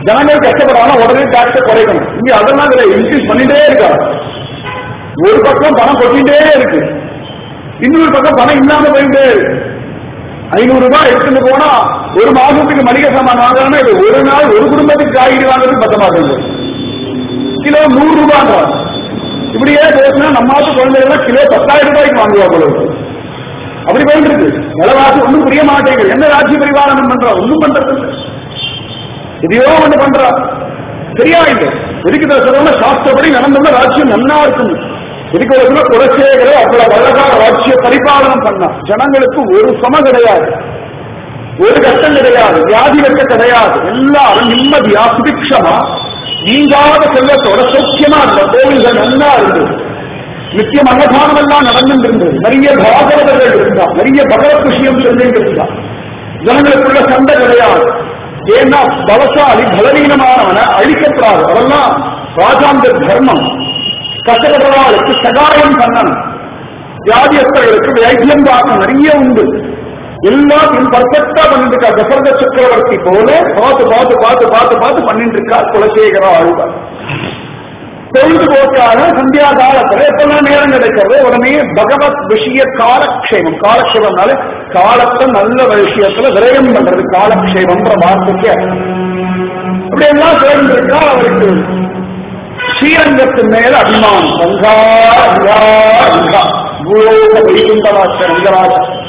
ஜனங்கள் கஷ்டப்படுறாங்க உடனே டாக்ஸை குறைக்கணும் இங்க அதெல்லாம் கிடையாது இன்க்ரீஸ் பண்ணிட்டே இருக்காங்க ஒரு பக்கம் பணம் கொட்டிட்டே இருக்கு இன்னொரு பக்கம் பணம் இல்லாம போயிட்டே இருக்கு ஐநூறு ரூபாய் எடுத்துட்டு போனா ஒரு மாசத்துக்கு மளிகை சாமான் வாங்குறோம்னா இது ஒரு நாள் ஒரு குடும்பத்துக்கு காய்கறி வாங்குறது பத்த மாட்டேங்குது கிலோ நூறு ரூபாய் இப்படியே பேசினா நம்ம நாட்டு குழந்தைகள் கிலோ பத்தாயிரம் ரூபாய்க்கு வாங்குவா போல இருக்கு. அப்படி போயிட்டு இருக்கு விலைவாசி ஒன்றும் புரிய மாட்டேங்குது என்ன ராஜ்ய பரிபாலனம் பண்றா ஒன்றும் பண்றது இல்லை. எதையோ ஒண்ணு பண்றா சரியா இல்லை எதுக்கு சொல்றோம்னா சாஸ்திரப்படி நடந்தோம்னா ராஜ்யம் நன்னா இருக்கும் இதுக்கு ஒரு சில குலசேகர அவ்வளவு அழகா ராஜ்ய பரிபாலனம் பண்ணா ஜனங்களுக்கு ஒரு சம கிடையாது ஒரு கஷ்டம் கிடையாது வியாதி வெட்ட கிடையாது எல்லாரும் நிம்மதியா சுபிக்ஷமா நீங்காத செல்வத்தோட சௌக்கியமா இருந்த கோவில்கள் நல்லா இருந்தது நித்தியம் அன்னதானம் எல்லாம் நடந்துட்டு இருந்தது நிறைய பாகவதர்கள் இருந்தா நிறைய பகவத் விஷயம் சொல்லிட்டு இருந்தா ஜனங்களுக்குள்ள சண்டை கிடையாது ஏன்னா பலசாலி பலவீனமானவனை அழிக்கப்படாது அதெல்லாம் ராஜாங்க தர்மம் கஷ்டப்படுறவாளுக்கு சகாயம் பண்ணணும் வியாதியஸ்தர்களுக்கு வைத்தியம் பார்க்க நிறைய உண்டு எல்லாத்தையும் பர்ஃபெக்டா பண்ணிட்டு இருக்கா தசரத சக்கரவர்த்தி போல பார்த்து பார்த்து பார்த்து பார்த்து பார்த்து பண்ணிட்டு இருக்கா குலசேகர ஆழ்வார் பொழுதுபோக்காக சந்தியா காலத்துல எப்பெல்லாம் நேரம் கிடைக்கிறது உடனே பகவத் விஷய காலக்ஷேமம் காலக்ஷேமம்னால காலத்தை நல்ல விஷயத்துல விரயம் பண்றது காலக்ஷேமம்ன்ற வார்த்தைக்கு அப்படி எல்லாம் சேர்ந்திருக்கா அவருக்கு ஸ்ரீரங்கத்து மேல அபிமானம் ரங்கா ரங்கா ரங்கா பூலோக வைகுண்டராஜ ரங்கராஜ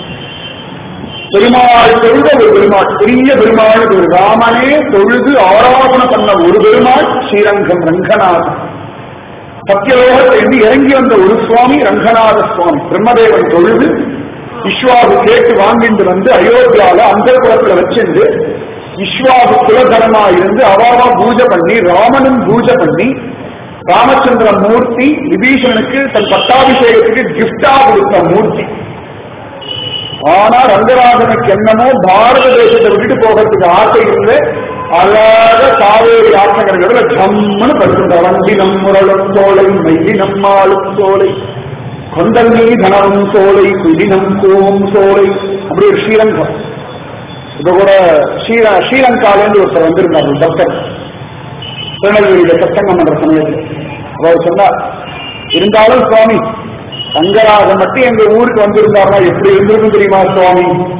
பெருமாள் தொழுத ஒரு பெருமாள் பெரிய பெருமாள் ஒரு ராமனே தொழுது ஆராதனை பண்ண ஒரு பெருமாள் ஸ்ரீரங்கம் ரங்கநாதன் சத்தியலோகத்திலிருந்து இறங்கி வந்த ஒரு சுவாமி ரங்கநாத சுவாமி பிரம்மதேவன் தொழுது விஸ்வாபு கேட்டு வாங்கிட்டு வந்து அயோத்தியால அந்த குலத்துல வச்சிருந்து விஸ்வாபு குலதனமா இருந்து அவாவா பூஜை பண்ணி ராமனும் பூஜை பண்ணி ராமச்சந்திர மூர்த்தி விபீஷணனுக்கு தன் பட்டாபிஷேகத்துக்கு கிஃப்டா கொடுத்த மூர்த்தி ஆனா ரங்கராஜனுக்கு என்னமோ பாரத தேசத்தை விட்டுட்டு போகிறதுக்கு ஆசை இல்லை அழக காவேரி ஆற்றங்கரைகள ஜம்முன்னு படுத்துட்ட வண்டினம் முரளும் சோலை மைதினம் மாளும் சோலை கொண்டல் நீ தனமும் சோலை குடினம் கோம் சோலை அப்படி ஒரு ஸ்ரீரங்கம் இப்ப கூட ஸ்ரீர ஸ்ரீலங்காலேருந்து ஒருத்தர் வந்திருந்தார் ஒரு பக்தர் திருநெல்வேலியில சத்தங்கம் பண்ற சமயத்தில் அவர் சொன்னார் இருந்தாலும் சுவாமி ரங்கராஜன் மட்டும் எங்க ஊருக்கு வந்திருந்தாருன்னா எப்படி இருந்திருக்கும் தெரியுமா சுவாமி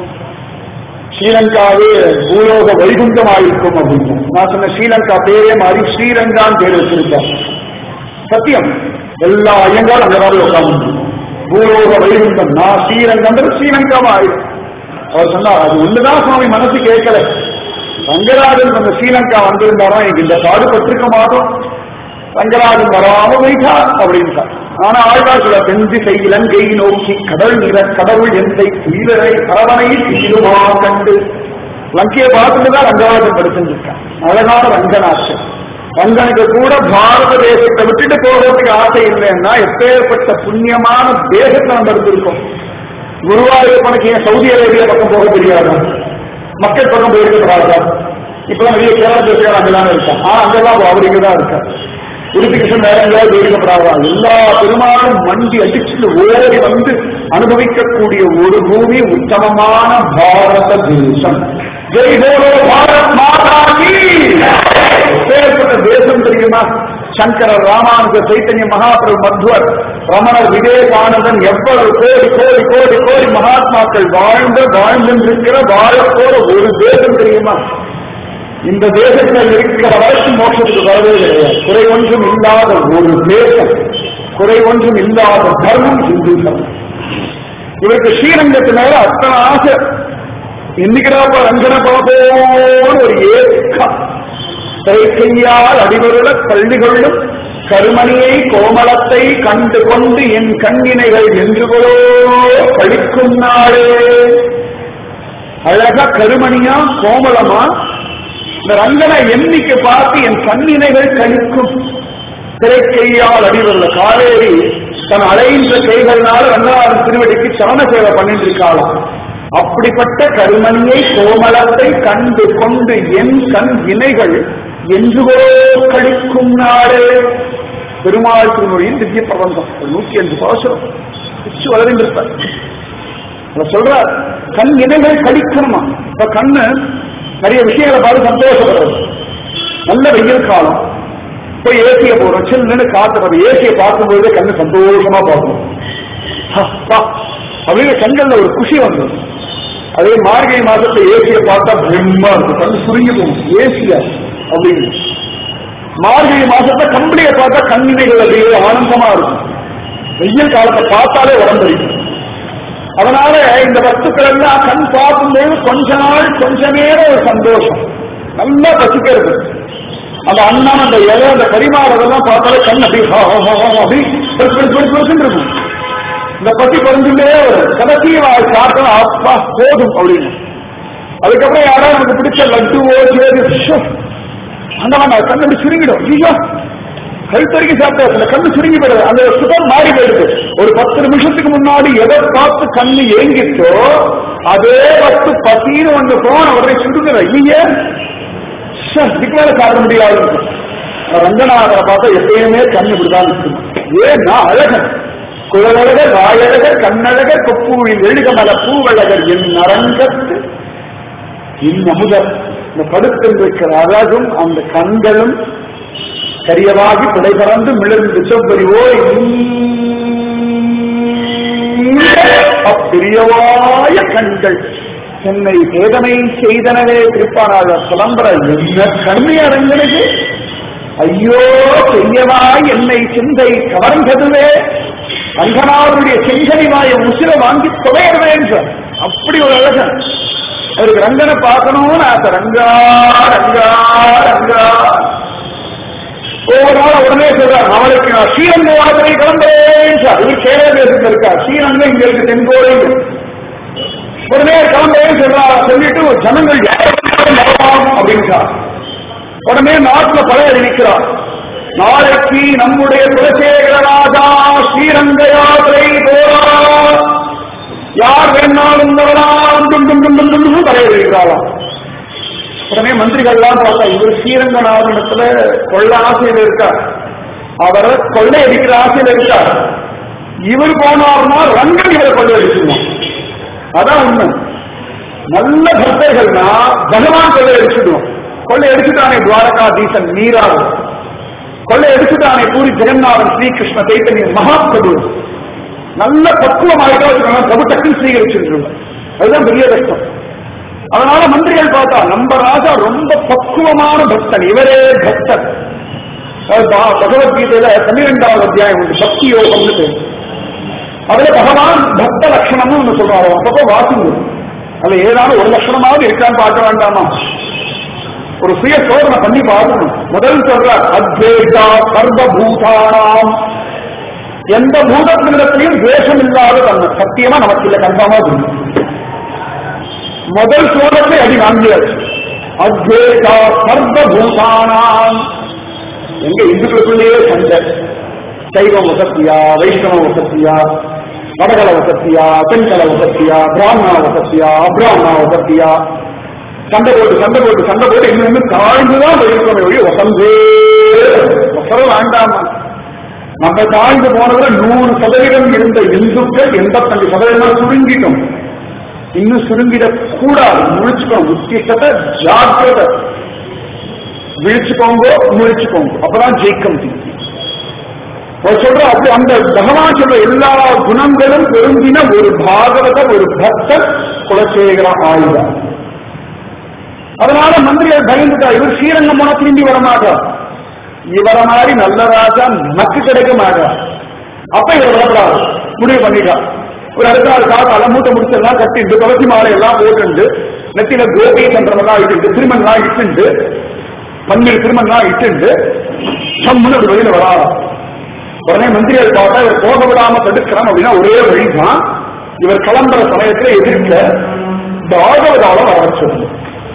ஸ்ரீலங்காவே பூலோக வைகுண்டமாயிருக்கும் அப்படின்னு நான் சொன்ன ஸ்ரீலங்கா பேரே மாறி ஸ்ரீரங்கான்னு பேர் வச்சிருக்கார் சத்தியம் எல்லா ஐயங்காலும் அங்கதான் உட்கார்ந்து பூலோக வைகுண்டம் நான் ஸ்ரீரங்கம் ஸ்ரீலங்காவா ஆயிடும் அவர் சொன்னார் அது ஒண்ணுதான் சுவாமி மனசு கேட்கல ரங்கராஜன் அந்த ஸ்ரீலங்கா வந்திருந்தாரா எனக்கு இந்த பாடுபட்டிருக்க மாட்டோம் ரங்கராஜன் வராம போயிட்டார் அப்படின்ட்டார் ஆனா ஆழ்வார்களை செஞ்சு செய்யலங்கை நோக்கி கடல் நிற கடவுள் எந்தை வீரரை பரவனை தீருமா கண்டு லங்கையை பார்த்துட்டு தான் ரங்கராஜன் படிச்சிருக்கான் அழகான ரங்கநாச்சன் ரங்கனுக்கு கூட பாரத தேசத்தை விட்டுட்டு போகிறதுக்கு ஆசை இல்லைன்னா எப்பேற்பட்ட புண்ணியமான தேசத்தை நம்ம இருந்திருக்கோம் குருவாயூரப்பனுக்கு ஏன் சவுதி அரேபியா பக்கம் போக தெரியாதா மக்கள் பக்கம் போயிருக்கிறாரா இப்பெல்லாம் வெளியே கேரள தேசம் அங்கெல்லாம் இருக்கான் ஆனா அங்கெல்லாம் அவர் இங்கதான் இருக்கார் உடுப்பி கிருஷ்ணன் வேற எங்கேயாவது போயிருக்கப்படுறாரா எல்லா பெருமாளும் மண்டி அடிச்சுட்டு ஓடி வந்து அனுபவிக்கக்கூடிய ஒரு பூமி உத்தமமான பாரத தேசம் ஜெய் போலோ பாரத் மாதா கி எப்பேற்பட்ட தேசம் தெரியுமா சங்கரர் ராமானுஜ சைத்தன்ய மகாபிரபு மத்வர் ரமணர் விவேகானந்தன் எவ்வளவு கோடி கோடி கோடி கோடி மகாத்மாக்கள் வாழ்ந்த வாழ்ந்திருக்கிற வாழப்போற ஒரு தேசம் தெரியுமா இந்த தேசத்தில் இருக்கிற வரைக்கும் மோட்சத்துக்கு வரவே கிடையாது குறை ஒன்றும் இல்லாத ஒரு தேசம் குறை ஒன்றும் இல்லாத தர்மம் இந்து தர்மம் இவருக்கு ஸ்ரீரங்கத்து மேல அத்தனை ஆசை என்னைக்கிறாப்ப ரஞ்சன பாபோன்னு ஒரு ஏக்கம் கையால் அடிவருட கல்விகளும் கருமணியை கோமலத்தை கண்டு கொண்டு என் கண்ணினைகள் என்று போலோ கழிக்கும் நாளே அழகா கருமணியா கோமலமா இந்த ரங்கனை எண்ணிக்கை பார்த்து என் கண்ணினைகள் கழிக்கும் திரைக்கையால் அடிவருள்ள காவேரி தன் அலைந்த கைகள்னால ரங்கநாதன் திருவடிக்கு சரண சேவை பண்ணிட்டு இருக்காளாம் அப்படிப்பட்ட கருமணியை கோமலத்தை கண்டு கொண்டு என் கண் இணைகள் என்றுகோ கழிக்கும் நாடு பெருமாள் திருமொழியின் திவ்ய பிரபந்தம் ஒரு நூத்தி அஞ்சு பாசுரம் பிச்சு வளர்ந்திருப்பார் அவர் சொல்றார் கண் இணைகள் கழிக்கணுமா இப்ப கண்ணு நிறைய விஷயங்களை பார்த்து சந்தோஷப்படுறது நல்ல வெயில் காலம் போய் ஏசிய போறோம் சில்லுன்னு காத்து ஏசியை பார்க்கும்போதே கண்ணு சந்தோஷமா பார்க்கணும் அப்பா, அப்படின்னு கண்கள்ல ஒரு குஷி வந்தது அதே மார்கழி மாசத்துல ஏசியை பார்த்தா பிரம்மா இருக்கும் கண்ணு சுருங்கி போகும் ஏசியா அப்படின்னு மார்கழி மாசத்துல கம்பளியை பார்த்தா கண்ணினைகள் அப்படியே ஆனந்தமா இருக்கும் வெயில் காலத்தை பார்த்தாலே உடம்பு அதனால இந்த வஸ்துக்கள் எல்லாம் கண் பார்க்கும்போது கொஞ்ச நாள் கொஞ்ச நேரம் ஒரு சந்தோஷம் நல்லா பசிக்கிறது அந்த அன்னம் அந்த இலை அந்த கரிமாறதெல்லாம் பார்த்தாலே கண் அப்படி ஹா, ஹா, ஹா, ஹா, அப்படி பெருசு பெருசு பெருசு பெருசுன்னு இருக்கும் இந்த பசி குறைஞ்சுட்டே வரும் கடைசி சாப்பிட்டா அப்பா போதும் அப்படின்னு அதுக்கப்புறம் யாராவது நமக்கு பிடிச்ச லட்டுவோ ஜோதி ஷோ, அந்த மாதிரி கண்ணு அப்படி சுருங்கிடும் ஐயோ கழுத்தறிக்கி சாப்பிட்டா அந்த கண்ணு சுருங்கி போயிடுது அந்த சுகம் மாறி போயிடுது ஒரு பத்து நிமிஷத்துக்கு முன்னாடி எதை பார்த்து கண்ணு ஏங்கிச்சோ அதே பத்து பசின்னு ஒன்று போன உடனே சுருங்குற ஐயே ஷே, இதுக்கு மேல சாப்பிட முடியாது ரங்கநாதரை பார்த்தா எப்பயுமே கண்ணு இப்படிதான் நிற்கும் ஏன்னா அழகன் குழலழகர் வாயழகர் கண்ணழகர் கொப்பூழில் எழுகமல பூவழகர் என் அரங்கத்து இன்னமுதர் இந்த படுத்திருக்கிற அழகும் அந்த கண்களும் கரியவாகி பிடை பறந்து மிளர்ந்து செவ்வறிவோ அப்பிரியவாய கண்கள் என்னை வேதனை செய்தனவே திருப்பானாளர் புலம்புற என்ன கண்ணி அரங்கனுக்கு ஐயோ செய்யவாய் என்னை சிந்தை கவர்ந்ததுவே ரங்கநாதனுடைய செங்கனிவாய உசிர வாங்கி தொலையறவேன் அப்படி ஒரு அழகன் அவருக்கு ரங்கனை பார்க்கணும்னு ஆசை ரங்கா ரங்கா ரங்கா ஒவ்வொரு நாள் உடனே சொல்றார் நாளைக்கு நான் ஸ்ரீரங்க யாத்திரை கிளம்புறேன் சார் இது கேரள தேசத்தில் இருக்கா ஸ்ரீரங்கம் இங்க இருக்கு தென்கோயில் உடனே கிளம்புறேன்னு சொல்றா சொல்லிட்டு ஜனங்கள் யாரும் வரலாம் அப்படின்னு சார் உடனே நாட்டுல பழைய நிற்கிறார் நாளைக்கு நம்முடைய குலசேகர ராஜா ஸ்ரீரங்க யாத்திரை போறா யார் வேணாலும் வரலாம் டும் டும் டும் டும் டும் டும் பழைய இருக்கிறாராம் உடனே மந்திரிகள்லாம் பார்த்தா இவர் ஸ்ரீரங்கநாதனத்துல கொள்ள ஆசையில் இருக்கார் அவரை கொள்ளை அடிக்கிற ஆசையில் இருக்கார் இவர் போனார்னா ரங்கன் இவரை கொள்ளை அடிச்சிருவான் அதான் உண்மை நல்ல பக்தர்கள்னா பகவான் கொள்ளை அடிச்சிடுவோம் கொள்ளை அடிச்சுட்டானே துவாரகாதீசன் நீராவும் கொள்ளை அடிச்சுட்டானே பூரி ஜெகநாதன் ஸ்ரீகிருஷ்ண சைத்தன்ய மகாபிரபு நல்ல பக்குவமாயிட்டா வச்சுக்கோங்க பிரபு டக்குன்னு ஸ்வீகரிச்சிருக்கோம் அதுதான் பெரிய கஷ்டம் அதனால மந்திரிகள் பார்த்தா நம்ம ராஜா ரொம்ப பக்குவமான பக்தன் இவரே பக்தன் அது பா- பகவத்கீதையில பன்னிரெண்டாவது அத்தியாயம் உண்டு பக்தி யோகம்னு பேர் அதுல பகவான் பக்த லட்சணம்னு ஒண்ணு சொல்றாரு அப்பப்போ வாசிங்க அதுல ஏதாவது ஒரு லட்சணமாவது இருக்கான்னு பார்க்க வேண்டாமா ஒரு சுய சோதனை பண்ணி பார்க்கணும் முதல் சொல்றார் அத்வேஷா சர்வபூதானாம் எந்த பூதத்தினிடத்திலையும் துவேஷம் இல்லாத தன்மை சத்தியமா நமக்கு இல்ல கன்ஃபார்மா தெரியும் முதல் சோதனை அடி வாங்கியாச்சு அத்வேஷா சர்வபூதானாம் எங்க இந்துக்களுக்குள்ளேயே சண்டை சைவம் வசத்தியா வைஷ்ணவ வசத்தியா வடகல வசத்தியா பெண்கல வசத்தியா பிராமண வசத்தியா அப்ராமண வசத்தியா சண்டை போட்டு சண்டை போட்டு சண்டை போட்டு இன்னும் இன்னும் தாழ்ந்துதான் போயிருக்கோமே ஒழிய வசந்தே வசரம் வேண்டாமா நம்ம தாழ்ந்து போனதுல நூறு சதவீதம் இருந்த இந்துக்கள் எண்பத்தஞ்சு சதவீதம் சுருங்கிட்டோம் இன்னும் சுருங்கிடக் கூடாது முழிச்சுக்கோங்க உத்திஷ்டத்தை ஜாக்கிரதை விழிச்சுக்கோங்க முழிச்சுக்கோங்க அப்பதான் ஜெயிக்க முடியும் அவர் சொல்ற அப்படி அந்த பகவான் சொல்ற எல்லா குணங்களும் பொருந்தின ஒரு பாகவத ஒரு பக்தர் குலசேகர ஆயுதம் அதனால மந்திரிகள் பயந்துட்டா இவர் ஸ்ரீரங்கம் போனா திரும்பி வரமாட்டார் இவர மாதிரி நல்ல ராஜா நமக்கு கிடைக்க மாட்டார் அப்ப இவர் வரப்படாது முடிவு பண்ணிட்டா ஒரு அடுத்த நாள் காத்தால மூட்டை முடிச்செல்லாம் கட்டிட்டு துளசி மாலை எல்லாம் போட்டுண்டு நெத்தியில கோபி சந்திரமெல்லாம் இட்டு திருமணம்லாம் இட்டுண்டு பன்னீர் திருமணம்லாம் இட்டுண்டு சம்முன்னு அப்படி வெளியில வராது உடனே மந்திரிகள் பார்த்தா இவர் போக விடாம தடுக்கிறான் அப்படின்னா ஒரே வழிதான் இவர் கிளம்புற சமயத்துல எதிர்க்க பாகவதால வர சொல்லு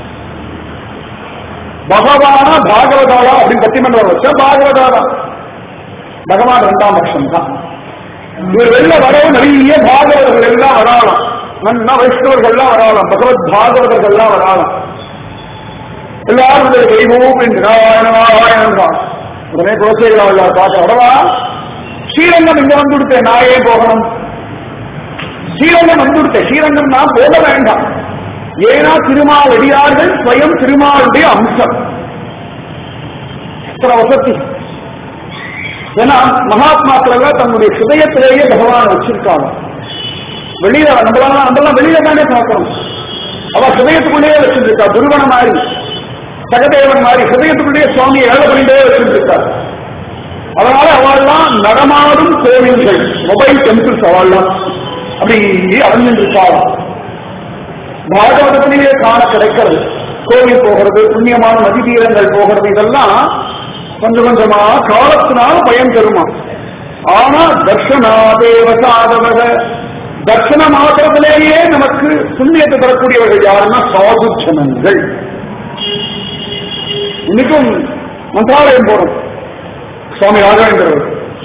பகவானா பாகவதாளா அப்படின்னு பட்டிமன்றம் வச்சா பாகவதாளா பகவான் ரெண்டாம் பட்சம் தான் இவர் வெளில வரவும் நிறைய பாகவதர்கள் எல்லாம் வராலாம் நல்லா வைஷ்ணவர்கள்லாம் வராலாம் பகவத் பாகவதர்கள்லாம் வராலாம் எல்லாரும் இந்த கைமூப் என்று நாராயணன் உடனே குலசேகரா பார்த்து அடவா ஸ்ரீரங்கம் இங்க வந்து விடுத்தேன் நான் ஏன் போகணும் ஸ்ரீரங்கம் வந்து விடுத்தேன் ஸ்ரீரங்கம் நான் போக வேண்டாம் ஏன்னா திருமால் அடியார்கள் ஸ்வயம் திருமாலுடைய அம்சம் இத்தனை வசதி ஏன்னா மகாத்மாக்கள் எல்லாம் தன்னுடைய ஹிருதயத்திலேயே பகவான் வச்சிருக்காங்க வெளியில நம்மளால நம்மளாம் வெளியில தானே பார்க்கணும் அவ ஹிருதயத்துக்குள்ளேயே வச்சிருக்கா துருவன மாதிரி சகதேவன் மாதிரி ஹிருதயத்துக்குள்ளேயே சுவாமியை ஏழை பண்ணிட்டே வச்சிருக்கார் அதனால அவள்லாம் நடமாடும் கோவில்கள் மொபைல் டெம்பிள்ஸ் அவள்லாம் அப்படி அறிஞ்சிருக்காள் பாகவதத்திலேயே காண கிடைக்கிறது கோவில் போகிறது புண்ணியமான நதி தீரங்கள் போகிறது இதெல்லாம் கொஞ்சம் கொஞ்சமா காலத்தினால பயன் தருமா ஆனா தர்ஷனாதேவ சாதவக தர்ஷன மாத்திரத்திலேயே நமக்கு புண்ணியத்தை தரக்கூடியவர்கள் யாருன்னா சாது ஜனங்கள் இன்னைக்கும் மந்திராலயம் போறோம் சுவாமி ராகவேந்திரர்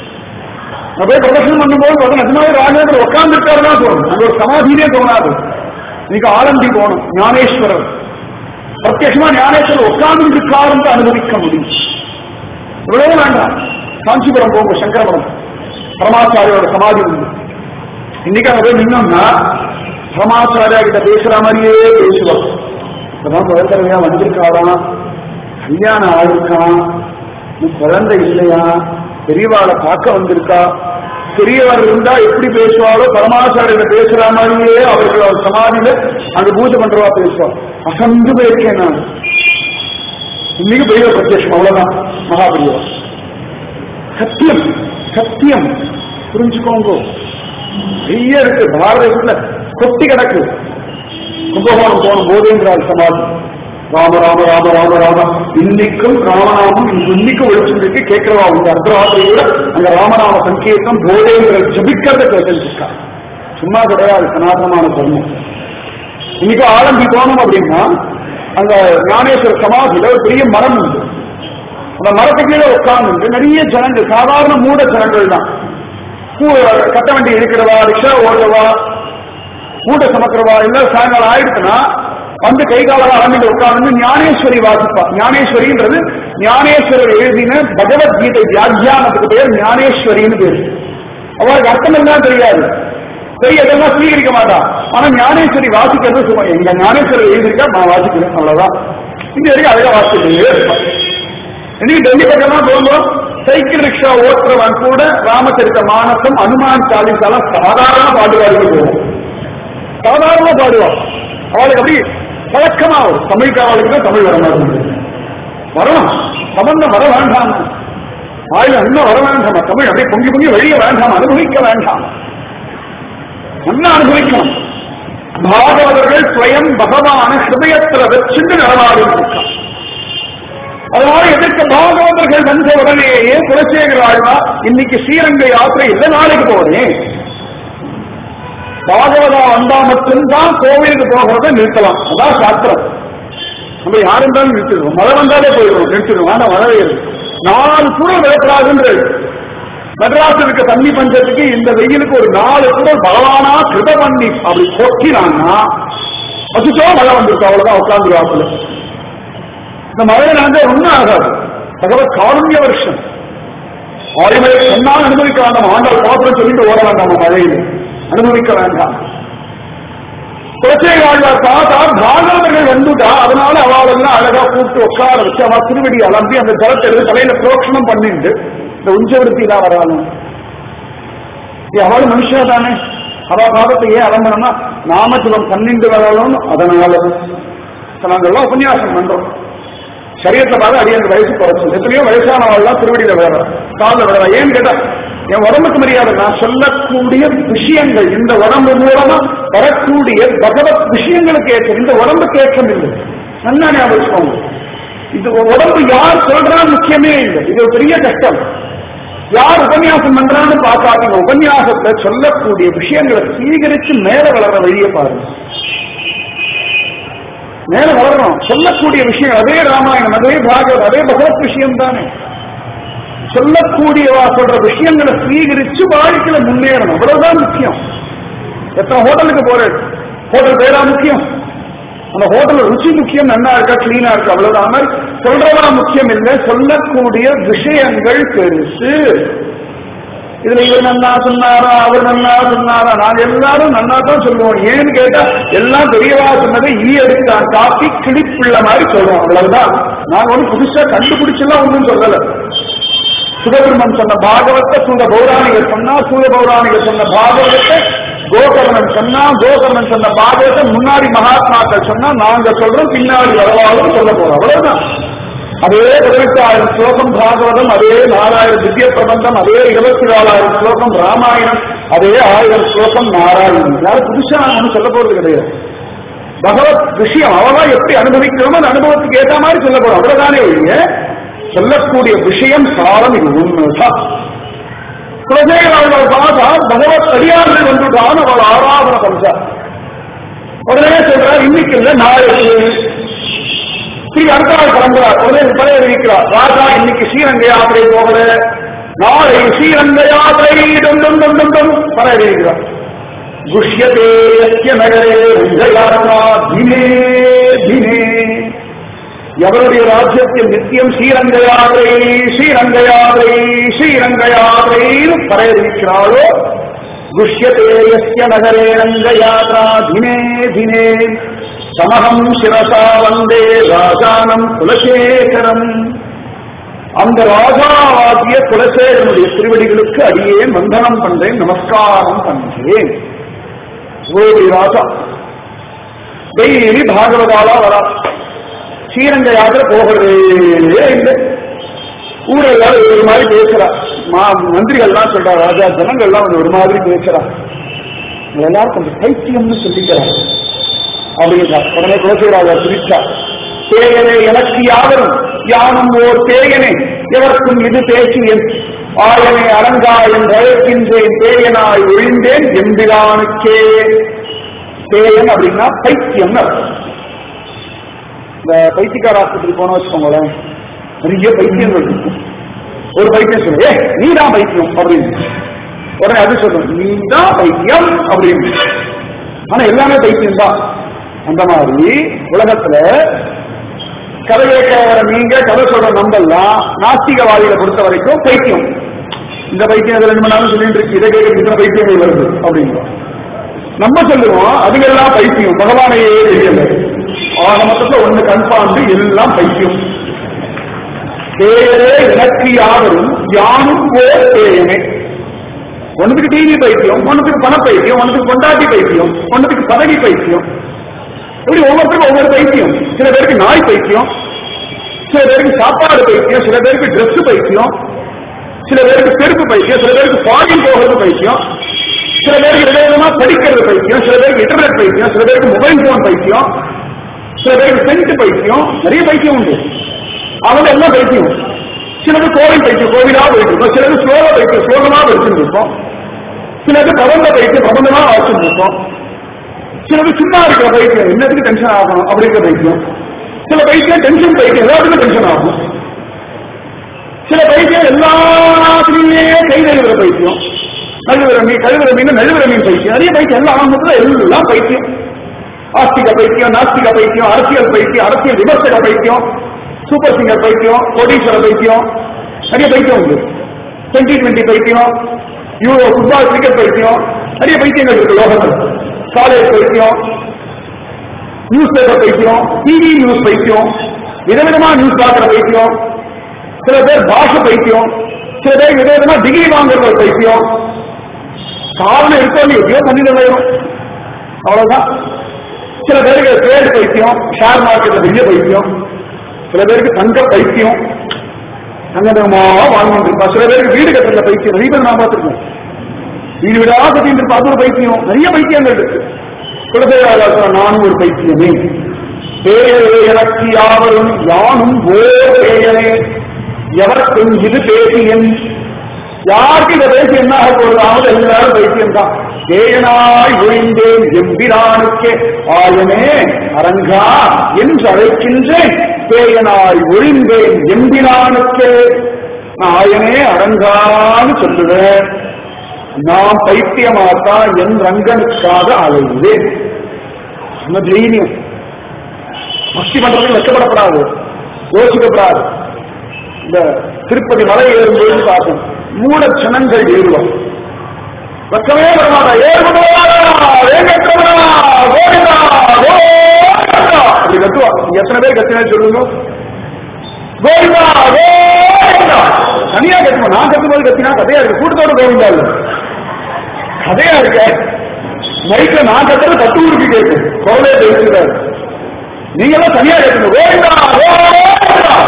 நான் போய் பிரதர்ஷனம் பண்ணும்போது பார்த்தா நிஜமாவே ராகவேந்திரர் உட்கார்ந்துருக்காருன்னா தோணும் அங்க ஒரு சமாதியிலே தோணாது இன்னைக்கு ஆலந்தி போகணும் ஞானேஸ்வரர் பிரத்யட்சமா ஞானேஸ்வரர் உட்கார்ந்து இருக்காருன்னு அனுபவிக்க முடியும் இவ்வளவு வேண்டாம் காஞ்சிபுரம் போங்க சங்கரபுரம் பரமாச்சாரியோட சமாதி உண்டு இன்னைக்கு அங்க போய் நின்னோம்னா பரமாச்சாரியா கிட்ட பேசுற மாதிரியே பேசுவார் இப்பதான் குழந்தையா வந்திருக்காராம் கல்யாணம் ஆயிருக்கான் இன்னும் குழந்தை இல்லையா பெரியவாளை பார்க்க வந்திருக்கா பெரியவர் இருந்தா எப்படி பேசுவாரோ பரமாச்சாரியில பேசுற மாதிரியே அவர்கள் அவர் சமாதியில அங்க பூஜை பண்றவா பேசுவார் அசந்து போயிருக்கேன் நான் இன்னைக்கு பெரிய பிரத்யட்சம் அவ்வளவுதான் மகாபெரியவா சத்தியம் சத்தியம் புரிஞ்சுக்கோங்க நிறைய இருக்கு பாரதத்துல கொட்டி கிடக்கு கும்பகோணம் போன போதேந்திரால் சமாதி ராம ராம ராம ராம ராம இன்னைக்கும் ராமநாமம் இன்னைக்கும் ஒழிச்சுருக்கு கேட்கிறவா உங்க அர்த்தராத்திரியோட அந்த ராமநாம சங்கீர்த்தம் போதேந்திரல் ஜபிக்கிறத கேட்டிருக்கா சும்மா கிடையாது சனாதனமான தர்மம் இன்னைக்கு ஆலம்பி போனோம் அப்படின்னா அங்க ஞானேஸ்வர சமாதியில ஒரு பெரிய மரம் உண்டு அந்த மரத்துக்கு கீழே உட்கார்ந்து நிறைய ஜனங்கள் சாதாரண மூட ஜனங்கள் தான் பூ கட்ட வண்டி இருக்கிறவா ரிக்ஷா ஓடுறவா மூட்டை சமக்கிறவா இல்ல சாயங்காலம் ஆயிடுச்சுன்னா வந்து கை காலம் ஆரம்பிட்டு உட்கார்ந்து ஞானேஸ்வரி வாசிப்பா ஞானேஸ்வரின்றது ஞானேஸ்வரர் எழுதின பகவத்கீதை வியாக்கியானத்துக்கு பேர் ஞானேஸ்வரின்னு பேரு அவளுக்கு அர்த்தம் என்ன தெரியாது சரி அதெல்லாம் ஸ்வீகரிக்க மாட்டா ஆனா ஞானேஸ்வரி வாசிக்கிறது சும்மா எங்க ஞானேஸ்வரர் எழுதியிருக்கா நான் வாசிக்கிறேன் அவ்வளவுதான் இந்த வரைக்கும் அழகா வாசிக்கிட்டே இருப்பேன் இன்னைக்கு டெல்லி பக்கம்லாம் போகும்போது சைக்கிள் ரிக்ஷா ஓட்டுறவன் கூட ராமச்சரித்த மானசம் அனுமான் சாலிசாலாம் சாதாரண பாடுவாருக்கு போகும் சாதாரண பாடுவான் அவளுக்கு அப்படி பழக்கமா வரும் தமிழ்காரர்களுக்கு தான் தமிழ் வர மாட்டேங்குது வரணும் சம்பந்தம் வர வேண்டாம் ஆயுள் இன்னும் வர வேண்டாம் தமிழ் அப்படியே பொங்கி பொங்கி வெளிய வேண்டாம் அனுபவிக்க வேண்டாம் நல்லா அனுபவிக்கணும் பாகவதர்கள் ஸ்வயம் பகவான ஹிருதயத்துல வச்சுட்டு நடமாடிருக்கான் அதனால எதிர்க்க பாகவதர்கள் வந்த உடனேயே குலசேகர ஆழ்வா இன்னைக்கு ஸ்ரீரங்க யாத்திரை இல்லை நாளைக்கு போறேன் பாகவதா வந்தா மட்டும்தான் கோவிலுக்கு போகிறத நிறுத்தலாம் அதான் சாஸ்திரம் நம்ம யார் இருந்தாலும் நிறுத்திடுவோம் மழை வந்தாலே போயிடுவோம் நிறுத்திடுவோம் ஆனா மழை நாலு சூழல் விளக்கலாகுன்றது மெட்ராஸ் இருக்க தண்ணி பஞ்சத்துக்கு இந்த வெயிலுக்கு ஒரு நாலு கூட பகவானா கிருத பண்ணி அப்படி கொட்டினான்னா அசுச்சோ மழை வந்துருக்கு அவ்வளவுதான் உட்கார்ந்து வாக்குல இந்த மழை நாங்க ஒன்றும் ஆகாது பகவத் காருண்ய வருஷம் ஆய்மலை சொன்னால் அனுபவிக்க வேண்டாம் ஆண்டாள் பாத்திரம் சொல்லிட்டு ஓட வேண்டாம் மழையில் அனுபவிக்க வேண்டாம் குலச்சை வாழ்வார் பார்த்தா பாகவதர்கள் வந்துட்டா அதனால அவளெல்லாம் அழகா கூப்பிட்டு உட்கார வச்சு அவ திருவடி அலம்பி அந்த ஜலத்தை எடுத்து தலையில புரோக்ஷணம் பண்ணிட்டு இந்த உஞ்சவருத்தி தான் வராலும் அவள் மனுஷா தானே அவ பாதத்தை ஏன் அலம்பணும்னா நாமஜலம் பன்னிண்டு வரணும் அதனால நாங்கள்லாம் உபன்யாசம் பண்றோம் சரீரத்தை பார்த்து அடியங்க வயசு குறைச்சு எத்தனையோ வயசானவாள்லாம் திருவடியில வேற காலில் வேற ஏன்னு கேட்டா என் உடம்புக்கு மரியாதை நான் சொல்லக்கூடிய விஷயங்கள் இந்த உடம்பு மூலமா வரக்கூடிய பகவத் விஷயங்களுக்கு ஏற்றம் இந்த உடம்புக்கு ஏற்றம் இல்லை நல்லா ஞாபகம் வச்சுக்கோங்க. இது உடம்பு யார் சொல்றான்னு முக்கியமே இல்லை இது ஒரு பெரிய கஷ்டம் யார் உபன்யாசம் பண்றான்னு பார்க்காதீங்க உபன்யாசத்தை சொல்லக்கூடிய விஷயங்களை சீகரிச்சு மேல வளர்ற வழியை பாருங்க மேல வளரணும் சொல்லக்கூடிய விஷயம் அதே ராமாயணம் அதே பாகவத் அதே பகவத் விஷயம் தானே சொல்லக்கூடியவா சொல்ற விஷயங்களை ஸ்வீகரிச்சு வாழ்க்கையில முன்னேறணும் அவ்வளவுதான் முக்கியம் எத்தனை ஹோட்டலுக்கு போறேன் ஹோட்டல் பேரா முக்கியம் அந்த ஹோட்டல் ருச்சி முக்கியம் நன்னா இருக்கா கிளீனா இருக்கா அவ்வளவுதான் மாதிரி சொல்றதா முக்கியம் இல்லை சொல்லக்கூடிய விஷயங்கள் பெருசு இதுல இவர் நன்னா சொன்னாரா அவர் நன்னா சொன்னாரா நாங்க எல்லாரும் நன்னா தான் சொல்லுவோம் ஏன்னு கேட்டா எல்லாம் பெரியவா சொன்னதை ஈ எடுத்தான் காப்பி கிளிப்புள்ள மாதிரி சொல்றோம் அவ்வளவுதான் நாங்க ஒன்றும் புதுசா கண்டுபிடிச்செல்லாம் ஒன்றும் சொல்லல சுகபிரமன் சொன்ன பாகவத்தை சூத பௌராணிகர் சொன்னா சூத பௌராணிகர் சொன்ன பாகவதத்தை கோகர்ணன் சொன்னா கோகர்ணன் சொன்ன பாகவத்தை முன்னாடி மகாத்மாக்கள் சொன்னா நாங்க சொல்றோம் பின்னாடி வரவாலும் சொல்ல போறோம் அவ்வளவுதான் அதே பதினெட்டாயிரம் ஸ்லோகம் பாகவதம் அதே நாலாயிரம் திவ்ய பிரபந்தம் அதே இருபத்தி நாலாயிரம் ஸ்லோகம் ராமாயணம் அதே ஆயிரம் ஸ்லோகம் நாராயணம் யாரும் புதுசா ஒன்றும் சொல்ல போறது கிடையாது பகவத் விஷயம் அவதான் எப்படி அனுபவிக்கிறோமோ அந்த அனுபவத்துக்கு ஏற்ற மாதிரி சொல்ல போறோம் அவ்வளவுதானே ஒழிய சொல்லக்கூடிய விஷயம் சாரம் இது உண்மைதான் குலசேகர் அவர்கள் பார்த்தா பகவத் அடியார்கள் வந்துட்டான் அவள் ஆராதனை பண்றா உடனே சொல்றார் இன்னைக்கு இல்ல நாளைக்கு ஸ்ரீ அடுத்த நாள் கிளம்புறார் உடனே பழைய அறிவிக்கிறார் ராஜா இன்னைக்கு ஸ்ரீரங்க யாத்திரை போகல நாளை ஸ்ரீரங்க யாத்திரை டும் டும் டும் டும் டும் பழைய அறிவிக்கிறார் குஷ்யதே யஸ்ய நகரே ரங்கயாத்ரா தினே தினே எவருடைய ராஜ்யத்தில் நித்தியம் ஸ்ரீரங்க யாத்திரை ஸ்ரீரங்க யாத்திரை ஸ்ரீரங்க யாத்திரைன்னு பரையறிவிக்கிறாளோ குஷ்யதே யஸ்ய நகரே ரங்க யாத்ரா தினே தினே சமகம் சிரசா வந்தே ராஜானம் குலசேகரம் அந்த ராஜாவாகிய குலசேகரனுடைய திருவடிகளுக்கு அடியே வந்தனம் பண்றேன் நமஸ்காரம் பண்றேன் ஒரு ராஜா டெய்லி பாகவதாலா வரா ஸ்ரீரங்க யாத்திரை போகிறதே இல்லை ஊர் எல்லாரும் ஒரு மாதிரி பேசுறா மா மந்திரிகள்லாம் சொல்றா ராஜா ஜனங்கள்லாம் வந்து ஒரு மாதிரி பேசுறா இவங்க எல்லாரும் கொஞ்சம் பைத்தியம்னு சொல்லிக்கிறார் அப்படிங்கிறா உடனே குலசேராஜா பிரிச்சா தேயனே எனக்கு யாவரும் யானும் ஓர் தேயனே எவர்க்கும் இது பேசியன் ஆயனை அரங்கா என்று அழைக்கின்றேன் தேயனாய் ஒழிந்தேன் எம்பிரானுக்கே தேயன் அப்படின்னா பைத்தியம் இந்த பைத்தியக்கார ஆஸ்பத்திரி போன வச்சுக்கோங்களேன் நிறைய பைத்தியங்கள் இருக்கும் ஒரு பைத்தியம் சொல்லு ஏ நீ தான் பைத்தியம் அப்படின்னு உடனே அது சொல்லும் நீ தான் பைத்தியம் அப்படின்னு ஆனா எல்லாமே பைத்தியம் தான் அந்த மாதிரி உலகத்துல கதை கேட்க வர நீங்க கதை சொல்ற நம்பெல்லாம் நாஸ்திகவாதிகளை பொறுத்த வரைக்கும் பைத்தியம் இந்த பைத்தியம் அது ரெண்டு மணி நேரம் சொல்லிட்டு இருக்கு இதை கேட்க இத்தனை பைத்தியங்கள் வருது அப்படிங்கிறோம் நம்ம சொல்லுவோம் அதுங்கெல்லாம் பைத்தியம் பகவானையே தெரியல ஆக மொத்தத்துல ஒண்ணு கன்ஃபார்ம் எல்லாம் பைத்தியம் தேயரே எனக்கு யாவரும் யானும் ஓர் தேயமே ஒன்னுக்கு டிவி பைத்தியம் ஒன்னுக்கு பண பைத்தியம் ஒன்னுக்கு கொண்டாட்டி பைத்தியம் ஒன்னுக்கு பதவி பைத்தியம் இப்படி ஒவ்வொருத்தருக்கும் ஒவ்வொரு பைத்தியம் சில பேருக்கு நாய் பைத்தியம் சில பேருக்கு சாப்பாடு பைத்தியம் சில பேருக்கு Dress பைத்தியம் சில பேருக்கு செருப்பு பைத்தியம் சில பேருக்கு ஃபாரின் போகிறது பைத்தியம் சில பேருக்கு விதவிதமா படிக்கிறது பைத்தியம் சில பேருக்கு இன்டர்நெட் பைத்தியம் சில பேருக்கு மொபைல் போன் பைத்தியம் சில பேருக்கு சென்ட் பைத்தியம் நிறைய பைத்தியம் உண்டு அவங்க எல்லாம் பைத்தியம் சிலது கோவில் பைத்தியம் கோவிலா போயிட்டு இருக்கும் சிலது ஸ்லோக பைத்தியம் ஸ்லோகமா வச்சுட்டு இருப்போம் சிலது பிரபந்த பைத்தியம் பிரபந்தமா வச்சுட்டு இருப்போம் சிலது சும்மா இருக்கிற பைத்தியம் என்னத்துக்கு டென்ஷன் ஆகணும் அப்படிங்கிற பைத்தியம் சில பைத்தியம் டென்ஷன் பைத்தியம் எல்லாத்துக்கும் டென்ஷன் ஆகும் சில பைத்தியம் எல்லாத்துலயுமே கை நழுவுற பைத்தியம் நழுவுற மீன் கழுவுற மீன் நழுவுற மீன் பைத்தியம் நிறைய பைத்தியம் எல்லாம் ஆரம்பத்துல எல்லாம் பைத்தியம் ஆஸ்திக பைத்தியம் நாஸ்திக பைத்தியம் அரசியல் பைத்தியம் அரசியல் விமர்சக பைத்தியம் சூப்பர் சிங்கர் பைத்தியம் கோடீஸ்வர பைத்தியம் நிறைய பைத்தியம் உண்டு டுவெண்ட்டி டுவெண்ட்டி பைத்தியம் யூரோ ஃபுட்பால் கிரிக்கெட் பைத்தியம் நிறைய பைத்தியங்கள் இருக்கு லோகத்தில் காலேஜ் பைத்தியம் நியூஸ் பேப்பர் பைத்தியம் டிவி நியூஸ் பைத்தியம் விதவிதமா நியூஸ் பார்க்கிற பைத்தியம் சில பேர் பாஷை பைத்தியம் சில பேர் விதவிதமா டிகிரி வாங்குற ஒரு பைத்தியம் காரணம் இருக்கோ எப்படியோ பண்ணிட்டு வரும் அவ்வளவுதான் சில பேருக்கு ட்ரேட் பைத்தியம் ஷேர் மார்க்கெட்ல பெரிய பைத்தியம் சில பேருக்கு தங்க பைத்தியம் தங்கமா வாழ்ந்துட்டு இருப்பா சில பேருக்கு வீடு கட்டுறதுல பைத்தியம் நிறைய பேர் நான் பார்த்திருக்கேன் வீடு வீடா கட்டிட்டு இருப்பா அது ஒரு பைத்தியம் நிறைய பைத்தியங்கள் இருக்கு குலதேவாதாசன நானும் ஒரு பைத்தியமே பேரே எனக்கு யாவரும் யானும் ஓர் பேயனே எவர்க்கும் இது பேசியன் யாருக்கு இந்த பேசி என்ன ஆக போறதாவது எல்லாரும் பைத்தியம் தான் தேயனாய் ஒழிந்தேன் எம்பிரானுக்கே ஆயனே அரங்கா என்று அழைக்கின்றேன் தேயனாய் ஒழிந்தேன் எம்பிரானுக்கே நான் ஆயனே அரங்கான்னு சொல்லுவேன் நான் பைத்தியமாத்தா என் ரங்கனுக்காக அலைந்தேன் நம்ம தைரியம் பக்தி பண்றது வெக்கப்படப்படாது யோசிக்கப்படாது இந்த திருப்பதி மலை ஏறும்போது பார்த்தோம் மூட சனங்கள் ஏறுவான் பக்கமே வரமாட்டா ஏறுபடா வேங்கட்டவனா கோவிந்தா கோவிந்தா அப்படி கத்துவா நீங்க எத்தனை பேர் கத்தினா சொல்லுங்க கோவிந்தா கோவிந்தா தனியா கத்துமா நான் கத்தும்போது கத்தினா கதையா இருக்கு கூட்டத்தோட கோவிந்தா இல்ல கதையா இருக்க மைக்ல நான் கத்துறது தட்டு ஊருக்கு கேட்கு கோவிலே பேசுறாரு நீங்க எல்லாம் தனியா கத்துங்க கோவிந்தா கோவிந்தா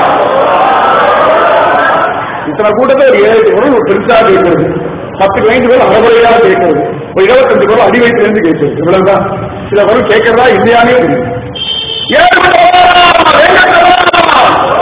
இத்தனை கூட்டத்தை ஒரு ஏழு குரல் ஒரு பெருசா கேட்கறது பத்து பதினைந்து பேர் அறகுறையா கேட்கறது ஒரு இருபத்தஞ்சு குரல் அடி வயிற்றுல இருந்து கேட்கறது இவ்வளவுதான் சில குரல் கேட்கறதா இல்லையானே தெரியும் ஏறுபடா, வேங்கடவா.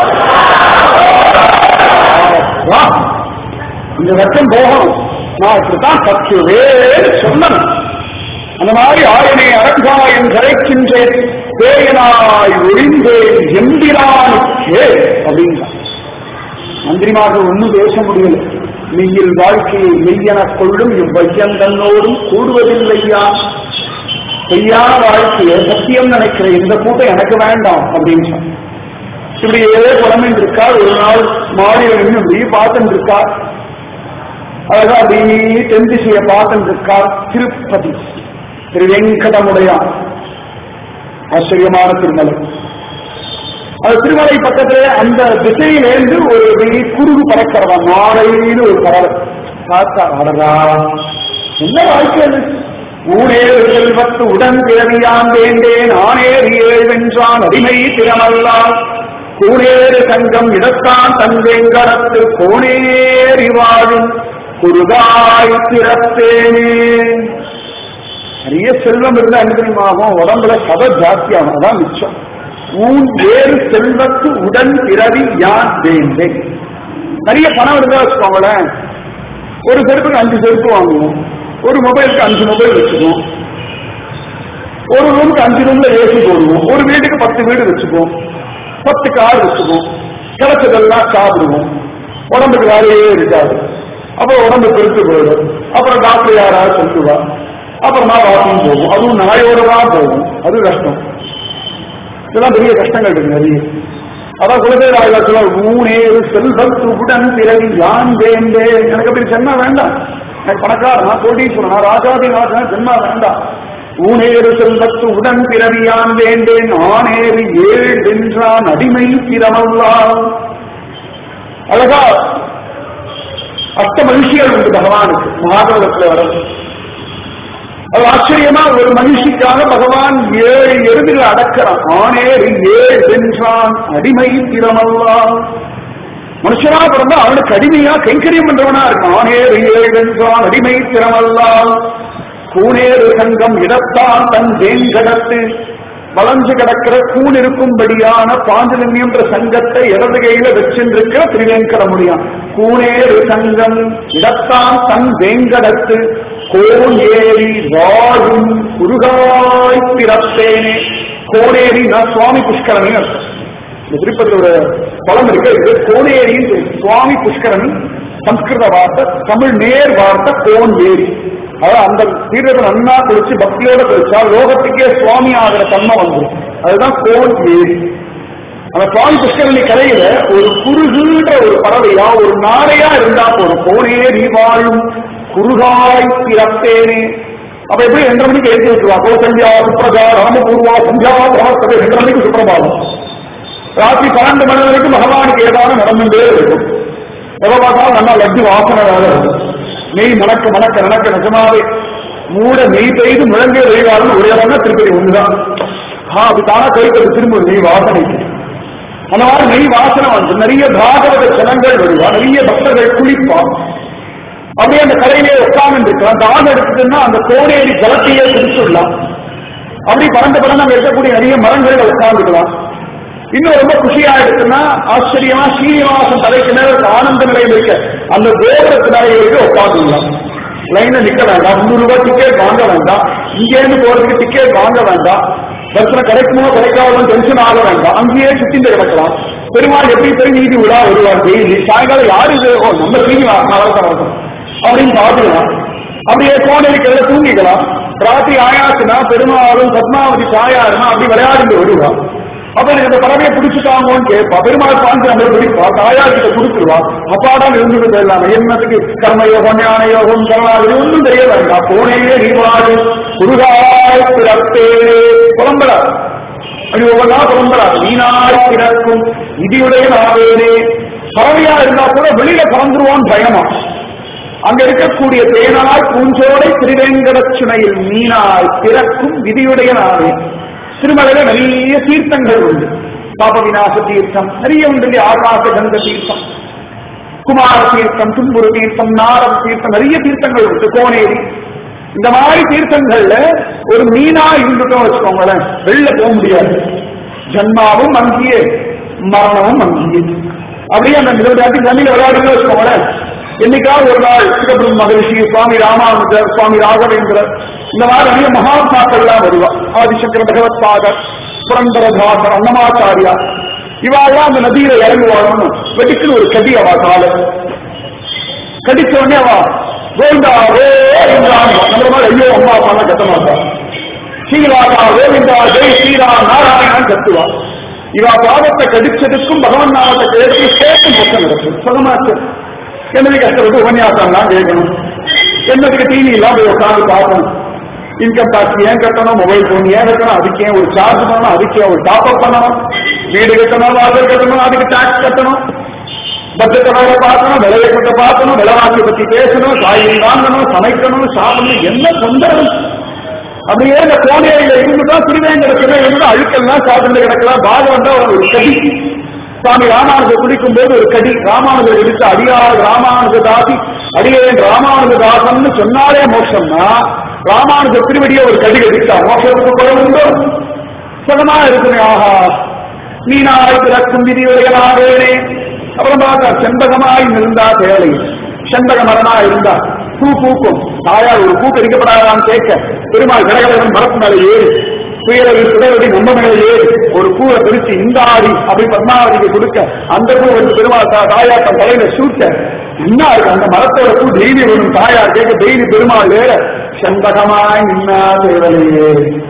வா, இந்த ரத்தம் போகணும் நான் இப்படித்தான் சத்துவே சொன்னேன் அந்த மாதிரி ஆயனை அரங்காயன் கரைக்கின்றேன் பேயனாய் ஒழிந்தேன் எம்பிரானுக்கே அப்படின்றான் மந்திரிமார்கள் ஒன்னும் பேச முடியல மெய்யில் வாழ்க்கையை மெய்யெனக் கொள்ளும் இவ்வையந்தன்னோடும் கூடுவதில்லையா பொய்யான வாழ்க்கையை சத்தியம் நினைக்கிற இந்த கூட்டம் எனக்கு வேண்டாம் அப்படின்னு சொன்னான். இப்படி ஏதோ குழம்பின் இருக்கா ஒரு நாள் மாடியில் நின்று அப்படியே பார்த்துட்டு இருக்கா அழகா அப்படியே தென் திசையை பார்த்துட்டு இருக்கா திருப்பதி திரு வெங்கடமுடையான் ஆச்சரியமான திருமலை அது திருமலை பக்கத்துல அந்த திசையிலேருந்து ஒரு வெளி குருகு பறக்கிறவன் நாளைன்னு ஒரு பறவை பார்த்தா அடடா என்ன வாழ்க்கை அது ஊனேறு செல்வத்து உடன் பிறவியான் வேண்டேன் ஆனேறு ஏழ்வென்றான் அடிமை திறமல்லால் கூனேறு சங்கம் இடத்தான் தந்தேங்கடத்து கோனேறி வாழும் குருகாய் திறத்தேனே நிறைய செல்வம் இருந்தா என்ன தெரியுமாகும் உடம்புல சத ஜாஸ்தியாகும் அதான் மிச்சம் ஊன் வேறு செல்வத்து உடன் பிறவி யான் வேண்டேன் நிறைய பணம் இருந்தா வச்சுக்கோங்களேன் ஒரு செருப்புக்கு அஞ்சு செருப்பு வாங்குவோம் ஒரு மொபைலுக்கு அஞ்சு மொபைல் வச்சுக்குவோம் ஒரு ரூமுக்கு அஞ்சு ரூம்ல ஏசி போடுவோம் ஒரு வீட்டுக்கு பத்து வீடு வச்சுக்குவோம் பத்து கார் வச்சுக்குவோம் கிடைச்சதெல்லாம் சாப்பிடுவோம் உடம்புக்கு வேலையே இருக்காது அப்புறம் உடம்பு பெருத்து போயிடும் அப்புறம் டாக்டர் யாராவது சொல்லுவா அப்புறமா வாக்கிங் போகும் அதுவும் நாயோட தான் போகும் அது கஷ்டம் இதெல்லாம் பெரிய கஷ்டங்கள் இருக்கு நிறைய அதான் குலதேவராஜா மூணேறு செல்வத்துடன் பிறகு யான் வேண்டேன் எனக்கு அப்படி ஜென்மா வேண்டாம் எனக்கு பணக்காரன் நான் கோடீஸ்வரன் நான் ராஜாதி ராஜன் ஜென்மா வேண்டாம் ஊனேறு செல்வத்து உடன் பிறவியான் வேண்டேன் ஆனேறு ஏழு என்றான் அடிமை திறமல்லான் அழகா அஷ்ட மனுஷிகள் உண்டு பகவானுக்கு மகாபாரதத்துல வர அது ஆச்சரியமா ஒரு மனுஷிக்காக பகவான் ஏழு எருதில் அடக்கிறான் ஆனேறு ஏழு வென்றான் அடிமை திறமல்லான் மனுஷனா பிறந்தா அவனுக்கு அடிமையா கைங்கரியம் பண்றவனா இருக்கான் ஆனேறு ஏழு வென்றான் அடிமை திறமல்லான் கூனேறு சங்கம் இடத்தான் தன் வேங்கடத்து வளர்ந்து கிடக்கிற கூன் இருக்கும்படியான பாஞ்சலிங்கம் என்ற சங்கத்தை இடது கையில வச்சிருக்கிற திருவேங்கட முடியும் கூனேறு சங்கம் இடத்தான் தன் வேங்கடத்து கோன் ஏறி வாழும் குருகாய் பிறப்பேனே கோனேரி நான் சுவாமி புஷ்கரணி அர்த்தம் இந்த திருப்பதியில் ஒரு பழம் இருக்கு இது கோனேரின்னு பேரு. சுவாமி புஷ்கரணி சம்ஸ்கிருத வார்த்தை தமிழ் நேர் வார்த்தை கோன் ஏரி அதாவது அந்த தீர்த்தத்தை நன்னா குளிச்சு பக்தியோட குளிச்சா லோகத்துக்கே சுவாமி ஆகிற தன்மை வந்துடும் அதுதான் கோன் ஏரி அந்த சுவாமி புஷ்கரணி கரையில ஒரு குறுகுன்ற ஒரு பறவையா ஒரு நாரையா இருந்தா போதும் கோனேரி வாழும் குறுகாய் பிறப்பேனே அப்ப எப்படி ரெண்டரை மணிக்கு எழுதி வச்சுருவா கோசல்யா சுப்ரஜா ராமபூர்வா சந்தியா பிரவர்த்தகை ரெண்டரை மணிக்கு சுப்பிரபாதம் ராத்திரி பன்னெண்டு மணி வரைக்கும் பகவானுக்கு ஏதாவது நடந்துட்டே இருக்கும் எதை பார்த்தாலும் நல்லா லட்டு வாசனை வேலை இருக்கும் நெய் மணக்க மணக்க நடக்க நிஜமாவே மூட நெய் பெய்து முழங்கிய வெய்வாலும் ஒரே இடம்னா திருப்பதி ஒண்ணுதான் ஆ அது தானா கழிக்கிறது திரும்ப நெய் வாசனைக்கு அந்த மாதிரி நெய் வாசனை வந்து நிறைய பாகவத ஜனங்கள் வருவா நிறைய பக்தர்கள் குளிப்பான் அப்படியே அந்த கரையிலே உட்கார்ந்து இருக்கலாம் தாகம் எடுத்துட்டுன்னா அந்த கோடேரி ஜலத்தையே குடிச்சுடலாம் அப்படி பறந்து பறந்து அங்க இருக்கக்கூடிய நிறைய மரங்களில் உட்கார்ந்துக்கலாம் இன்னும் ரொம்ப குஷியா இருக்குன்னா ஆச்சரியமா சீனிவாசன் தலைக்கு மேல இருக்க ஆனந்த நிலையில் இருக்க அந்த கோபுரத்து நிலையிലേക്ക് உட்காந்துடலாம் லைன்ல நிக்க வேண்டாம் முந்நூறு ரூபாய் டிக்கெட் வாங்க வேண்டாம் இங்கேருந்து போறதுக்கு டிக்கெட் வாங்க வேண்டாம் தரிசனம் கிடைக்குமோ கிடைக்காதோ டென்ஷன் ஆக வேண்டாம் அங்கேயே சுத்திந்து கிடக்கலாம் பெருமாள் எப்படி போய் நீதி விழா வருவார் டெய்லி சாயங்காலம் யாரு இது ஓ நம்ம சீனிவாசன் வரட்டும் வரட்டும் அப்படின்னு பாத்துக்கலாம் அப்படியே கோணலிக்கிறத தூங்கிக்கலாம் ராத்திரி ஆயாச்சுன்னா பெருமாளும் பத்மாவதி தாயாருன்னா அப்படி விளையாடிட்டு வருவா அப்ப எனக்கு அந்த பறவையை பிடிச்சுட்டாங்கன்னு கேட்பா பெருமாள் சாந்தி நம்மளை பிடிப்பா தாயார் கிட்ட கொடுத்துருவா அப்பாடால் இருந்துட்டு போயிடலாம் என்னத்துக்கு கர்மயோகம் ஞான யோகம் கருணாதி ஒன்றும் தெரிய வேண்டாம் போனே நீவாடு குருகாய் பிறப்பே புலம்பலா அப்படி ஒவ்வொன்றா புலம்பலா நீனாய் பிறக்கும் இதியுடைய நாவேனே பறவையா இருந்தா கூட வெளியில பறந்துருவான் பயமா அங்க இருக்கக்கூடிய தேனாய் பூஞ்சோடை திருவேங்கட சுனையில் மீனாய் பிறக்கும் விதியுடைய நாவே திருமலையில நிறைய தீர்த்தங்கள் உண்டு பாப விநாச தீர்த்தம் நிறைய உண்டு இல்லையா? ஆகாச கந்த தீர்த்தம் குமார தீர்த்தம் தும்புரு தீர்த்தம் நாரம் தீர்த்தம் நிறைய தீர்த்தங்கள் உண்டு கோனேரி இந்த மாதிரி தீர்த்தங்கள்ல ஒரு மீனா இருந்துட்டோம் வச்சுக்கோங்களேன் வெளில போக முடியாது ஜன்மாவும் அங்கேயே மரணமும் அங்கேயே அப்படியே அந்த இருபதாட்டி தண்ணியில விளையாடுன்னு வச்சுக்கோங்களேன் என்னைக்காவது ஒரு நாள் சிவபிரம் மகரிஷி சுவாமி ராமானுஜர் சுவாமி ராகவேந்திரர் இந்த மாதிரி நிறைய மகாத்மாக்கள்லாம் வருவா ஆதிசங்கர பகவத் பாதர் புரந்தரதாசர் அன்னமாச்சாரியா இவாள்லாம் அந்த நதியில இறங்குவாங்கன்னு வெட்டுக்குன்னு ஒரு கடி அவா காலை கடிச்ச உடனே அவ கோவிந்தா கோவிந்தா நம்ம மாதிரி ஐயோ அம்மா அப்பா கத்த மாட்டா ஸ்ரீராதா கோவிந்தா ஜெய் ஸ்ரீராம் நாராயணன் கத்துவா இவா பாவத்தை கடிச்சதுக்கும் பகவன் நாமத்தை கேட்டு சேர்த்து மொத்தம் நடக்கும் சுகமாச்சு என்னது கஷ்டப்பட்டு உபன்யாசம்லாம் கேட்கணும் என்னதுக்கு டிவி எல்லாம் போய் உட்காந்து பார்க்கணும் இன்கம் டாக்ஸ் ஏன் கட்டணும் மொபைல் போன் ஏன் கட்டணும் அதுக்கு ஏன் ஒரு சார்ஜ் பண்ணணும் அதுக்கு ஏன் ஒரு டாப் அப் பண்ணணும் வீடு கட்டணும் வாசல் கட்டணும் அதுக்கு டாக்ஸ் கட்டணும் பட்ஜெட்டை வேற பார்க்கணும் விலையை கொண்டு பார்க்கணும் விலைவாசியை பத்தி பேசணும் காய்கறி வாங்கணும் சமைக்கணும் சாப்பிடணும் என்ன தொந்தரவு அப்படியே இந்த கோணையில இருந்துதான் திருவேங்கடத்துல இருந்து அழுக்கெல்லாம் சாப்பிட்டு கிடக்கலாம் பாகம் தான் ஒரு கடி சுவாமி ராமானுஜர் குடிக்கும் போது ஒரு கடி ராமானுஜர் எடுத்து அடியார் ராமானுஜ தாசி அடியேன் ராமானுஜ தாசம்னு சொன்னாலே மோட்சம்னா ராமானுஜர் திருவடியை ஒரு கடி கடித்தா மோட்சத்துக்கு குறைவுண்டோ சுகமா இருக்குமே ஆஹா மீனாய் பிறக்கும் விதியுடையனாவேனே அப்புறம் பார்த்தா செண்பகமாய் இருந்தா தேவை செண்பக மரமா இருந்தா பூ பூக்கும் தாயார் ஒரு பூ கடிக்கப்படாதான்னு கேட்க பெருமாள் கடகடகன் மரத்து மேலே ஏறி புயலை சுடரடி நம்ம மேலே ஏறி ஒரு பூவை பிரிச்சு இந்த ஆடி அப்படி பத்மாவதிக்கு கொடுக்க அந்த பூ வந்து பெருமாள் தா- தாயார் தன் தலையில சூட்ட என்ன இருக்கு அந்த மரத்தோட பூ டெய்லி வரும் தாயார் கேட்க டெய்லி பெருமாள் வேற செண்பகமாய் நின்னா தேவலையே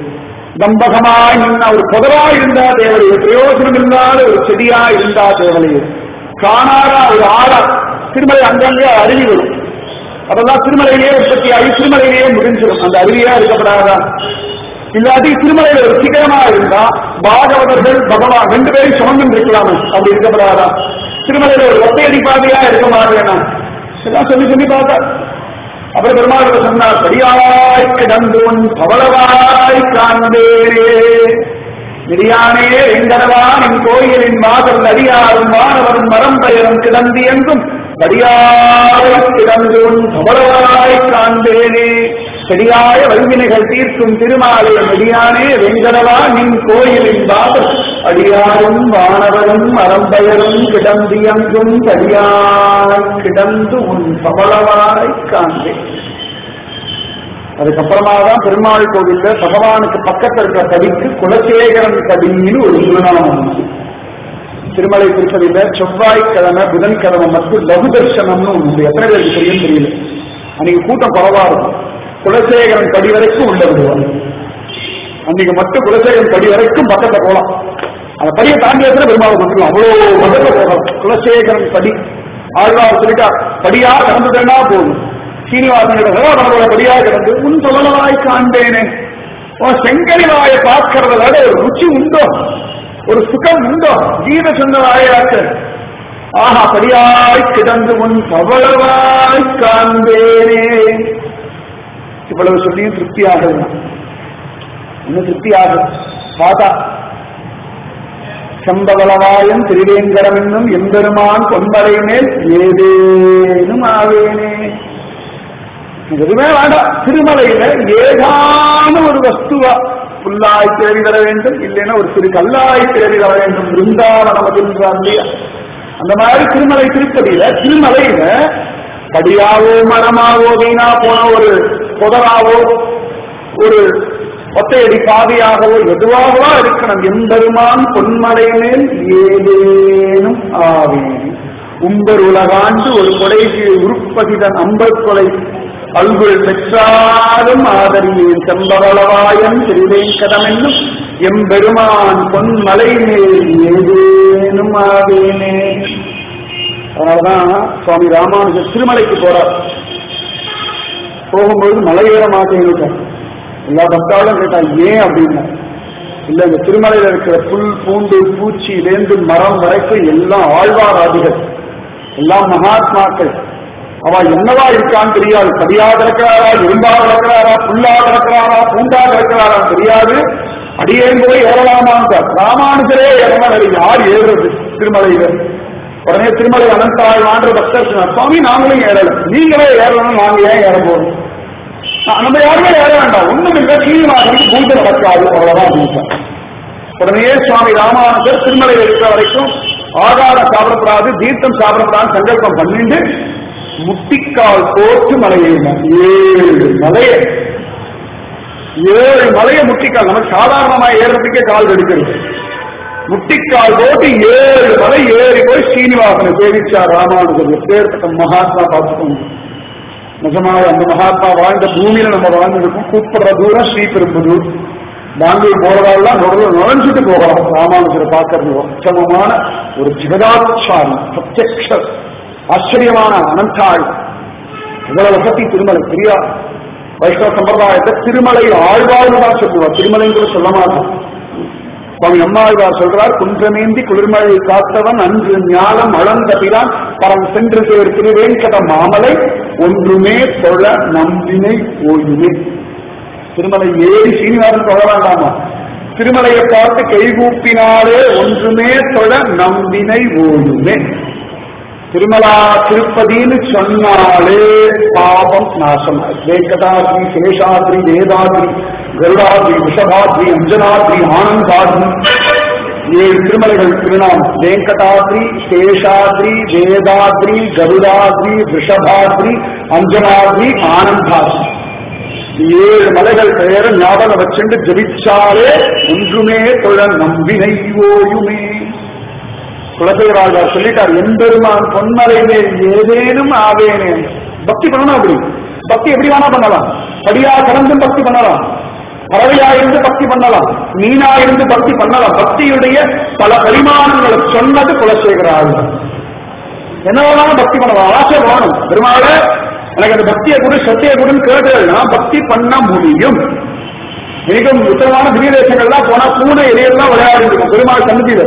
தம்பகமாய் நின்ன ஒரு புதராய் இருந்தா தேவலையே பிரயோஜனம் இல்லாத ஒரு செடியா இருந்தா தேவலையே காணாரா ஒரு ஆறா திருமலை அங்கங்கே அருவி வரும் அதெல்லாம் திருமலையிலேயே உற்பத்தி ஆகி திருமலையிலேயே முடிஞ்சிடும் அந்த அருவியா இருக்கப்படாதா இல்லாட்டி திருமலையில ஒரு சிகரமா இருந்தா பாகவதர்கள் பகவான் ரெண்டு பேரும் சுமந்து இருக்கலாமே அப்படி இருக்கப்படாதா திருமலையில ஒரு ஒத்தையடி பாதையா இருக்க மாட்டேனா எல்லாம் சொல்லி சொல்லி பார்த்தா அப்புறம் பெருமாள் சொன்னார் சரியாய் கிடந்தோன் பவளவாய் காண்பேரே நெறியானே எங்கடவான் என் கோயிலின் மாதல் அடியாரும் மாணவரும் மரம் பெயரும் கிடந்து எங்கும் படியாய் கிடந்தோன் பவளவாய் காண்பேனே சரியாய வல்வினைகள் தீர்க்கும் திருமாலை நெடியானே வெங்கடவா நின் கோயிலின் பாதல் அடியாரும் வானவரும் மரம்பெயரும் கிடந்து எங்கும் படியாய் கிடந்து உன் பவளவாய் காண்பேன் அதுக்கப்புறமா தான் பெருமாள் கோவில்ல பகவானுக்கு பக்கத்துல இருக்கிற படிக்கு குலசேகரன் கடின்னு ஒரு திருநாமம் உண்டு. திருமலை திருப்பதியில செவ்வாய்க்கிழமை புதன்கிழமை மட்டும் லகு தரிசனம்னு ஒண்ணு உண்டு எத்தனை பேருக்கு தெரியும் தெரியல அன்னைக்கு கூட்டம் குறவா இருக்கும் குலசேகரன் படி வரைக்கும் உள்ள விடுவாங்க அன்னைக்கு மட்டும் குலசேகரன் படி வரைக்கும் பக்கத்தை போலாம் அந்த படியை தாண்டி எத்தனை பெருமாள் வந்துடும் அவ்வளோ பக்கத்தை போகலாம் குலசேகரன் படி ஆழ்வார் சொல்லிட்டா படியா கடந்துட்டேன்னா போதும் சீனிவாசனிட சகோதரனோட படியா கிடந்து உன் சொல்லலாய் காண்பேனே உன் செங்கரி வாயை பார்க்கறத விட ஒரு ருச்சி உண்டோ ஒரு சுகம் உண்டோ கீத சொன்ன வாயாக்க ஆஹா படியாய் கிடந்து உன் பவளவாய் காண்பேனே இவ்வளவு சொல்லியும் திருப்தியாக இன்னும் திருப்தியாக பார்த்தா சம்பவளவாயம் திருவேங்கடம் என்னும் எம்பெருமான் கொன்பரை மேல் ஏதேனும் ஆவேனே எதுவுமே வேண்டாம் திருமலையில ஏதான ஒரு வஸ்துவா புல்லாய் தேடி வர வேண்டும் இல்லைன்னா ஒரு சிறு கல்லாய் தேடி வர வேண்டும் பிருந்தாவனம் அப்படின்றான் இல்லையா அந்த மாதிரி திருமலை திருப்பதியில திருமலையில படியாவோ மரமாவோ வீணா போன ஒரு புதராவோ ஒரு ஒத்தையடி பாதையாகவோ எதுவாகவா இருக்கணும் எம்பெருமான் பொன்மலை மேல் ஏதேனும் ஆவேன் உம்பர் உலகாண்டு ஒரு கொடைக்கு உருப்பதிதன் அம்பர் கொலை அல்குள் பெற்றாலும் ஆதரியின் செம்பவளவாயன் திருவேங்கடம் என்னும் எம்பெருமான் பொன்மலை மேல் ஏதேனும் ஆவேனே அதனாலதான் சுவாமி ராமானுஜர் திருமலைக்கு போறார் போகும்போது மலை ஏற மாட்டேன்னு எல்லா பக்தாலும் கேட்டா ஏன் அப்படின்னா இல்ல இந்த திருமலையில இருக்கிற புல் பூண்டு பூச்சியிலேந்து மரம் வரைக்கும் எல்லாம் ஆழ்வாராதிகள் எல்லாம் மகாத்மாக்கள் அவ என்னவா இருக்கான்னு தெரியாது கடியா கிடக்கிறாரா இரும்பா கிடக்கிறாரா புல்லா கிடக்கிறாரா பூண்டா கிடக்கிறாரா தெரியாது அடியேன் போய் ஏறலாமான்னு ராமானுஜரே ஏறலாம் வேற யார் ஏறுறது திருமலையில உடனே திருமலை அனந்தாழ்வான்ற பக்தர் சொன்னார், சுவாமி நாங்களும் ஏறல நீங்களே ஏறணும் நாங்க ஏன் ஏற போறோம் "நான் நம்ம யாருமே ஏற வேண்டாம் ஒண்ணும் இல்லை கீழ்வாசலுக்கு பூஜை நடக்காது அவ்வளவுதான் அப்படின்ட்டார் உடனே சுவாமி ராமானுஜர் திருமலையில் இருக்கிற வரைக்கும் ஆகாரம் சாப்பிடப்படாது தீர்த்தம் சாப்பிடப்படாது சங்கல்பம் பண்ணிட்டு முட்டிக்கால் போட்டு மலையேறினார் ஏழு மலையை ஏழு மலையை முட்டிக்கால் நமக்கு சாதாரணமா ஏறுறதுக்கே கால் எடுக்கிறது முட்டிக்கால் போட்டு ஏழு மலை ஏறி போய் சீனிவாசனை சேவிச்சார் ராமானுஜர் எப்பேற்பட்ட மகாத்மா பார்த்துக்கோங்க நிஜமாக அந்த மகாத்மா வாழ்ந்த பூமியில நம்ம வாழ்ந்திருக்கோம் கூப்பிடுற தூரம் ஸ்ரீபெரும்புதூர் பெங்களூர் போறதாலாம் நுழைஞ்சு நுழைஞ்சிட்டு போகலாம் ராமானுஜரை பார்க்கறது உத்தமமான ஒரு ஜெகதாச்சாரி பிரத்யக்ஷ ஆச்சரியமான அனந்தாள் இவ்வளவு பத்தி திருமலை பெரியா வைஷ்ணவ சம்பிரதாயத்தை திருமலை ஆழ்வாழ்வு தான் சொல்லுவார் திருமலை கூட சொல்ல மாட்டோம் சுவாமி அம்மாழ்வார் சொல்றார் குன்றமேந்தி குளிர்மழை காத்தவன் அன்று ஞானம் அளந்த பிரான் பரம் சென்று சேர் திருவேங்கட மாமலை ஒன்றுமே தொழ நம்பினை ஓயுமே திருமலை ஏறி சீனிவாசன் தொழ வேண்டாமா திருமலையை பார்த்து கைகூப்பினாலே ஒன்றுமே தொழ நம்பினை ஓயுமே திருமலா திருப்பதின்னு சொன்னாலே பாபம் நாசம் வெங்கடாத்ரி சேஷாத்ரி வேதாத்ரி கருடாத்ரி விஷபாத்ரி அஞ்சனாத்ரி ஆனந்தாத்ரி ஏழு திருமலைகள் திருநாமம் வெங்கடாத்ரி சேஷாத்ரி வேதாத்ரி கருடாத்ரி விஷபாத்ரி அஞ்சனாத்ரி ஆனந்தாத்ரி ஏழு மலைகள் பெயர ஞாபகம் வச்சுட்டு ஜபிச்சாலே ஒன்றுமே தொழ நம்பினை ஓயுமே குலசேகராஜார் சொல்லிட்டார் எம்பெருமான் பொன்மலை மேல் ஏதேனும் ஆவேனே பக்தி பண்ணணும் அப்படி பக்தி எப்படி வேணா பண்ணலாம் படியா கடந்தும் பக்தி பண்ணலாம் பறவையா இருந்து பக்தி பண்ணலாம் மீனா இருந்து பக்தி பண்ணலாம் பக்தியுடைய பல பரிமாணங்களை சொன்னது குலசேகராஜார் என்ன வேணாலும் பக்தி பண்ணலாம் ஆசை வேணும் பெருமாள எனக்கு அந்த பக்தியை கூட சத்தியை கூட கேட்டதுன்னா பக்தி பண்ண முடியும் மிகவும் உத்தரமான திவ்ய தேசங்கள்லாம் போனா பூனை எலியெல்லாம் விளையாடி இருக்கும் பெருமாள் சன்னதியில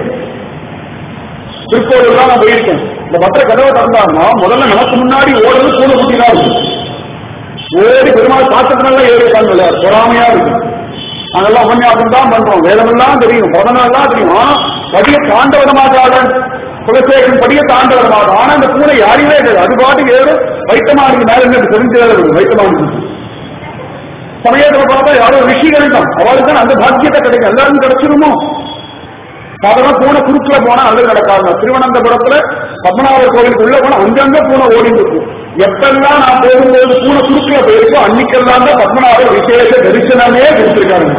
திருக்கோவில் தான் நான் போயிருக்கேன் இந்த பத்திர கதவை திறந்தாங்கன்னா முதல்ல நமக்கு முன்னாடி ஓடுறது பூனை குட்டி தான் இருக்கும் ஓடி பெருமாள் பார்த்துட்டு ஏறி உட்காந்து விளையாடு பொறாமையா இருக்கும் நாங்கெல்லாம் உபன்யாசம் தான் பண்றோம் வேதமெல்லாம் தெரியும் பிரதமெல்லாம் தெரியும் ஆனா படிய தாண்ட விட மாட்டாளன் குலசேகரன் படிய தாண்ட விட மாட்டான் ஆனா அந்த பூனை யாரையுமே கிடையாது அது பாட்டுக்கு ஏதோ வைத்தமானுக்கு மேல இருந்து தெரிஞ்சு வைத்தமானுக்கு சமயத்துல பார்த்தா யாரோ ரிஷிகள் தான் அவளுக்கு தான் அந்த பாக்கியத்தை கிடைக்கும் எல்லாருக்கும் கிடைச்சிருமோ சாதாரண பூனை குறுக்குல போனா அது நடக்காது திருவனந்தபுரத்துல பத்மநாபர் கோவிலுக்கு உள்ள போனா அங்கங்க பூனை ஓடி இருக்கும் எப்பெல்லாம் நான் போகும்போது பூனை குறுக்குல போயிருக்கோ அன்னைக்கெல்லாம் தான் பத்மநாபர் விசேஷ தரிசனமே கொடுத்திருக்காரு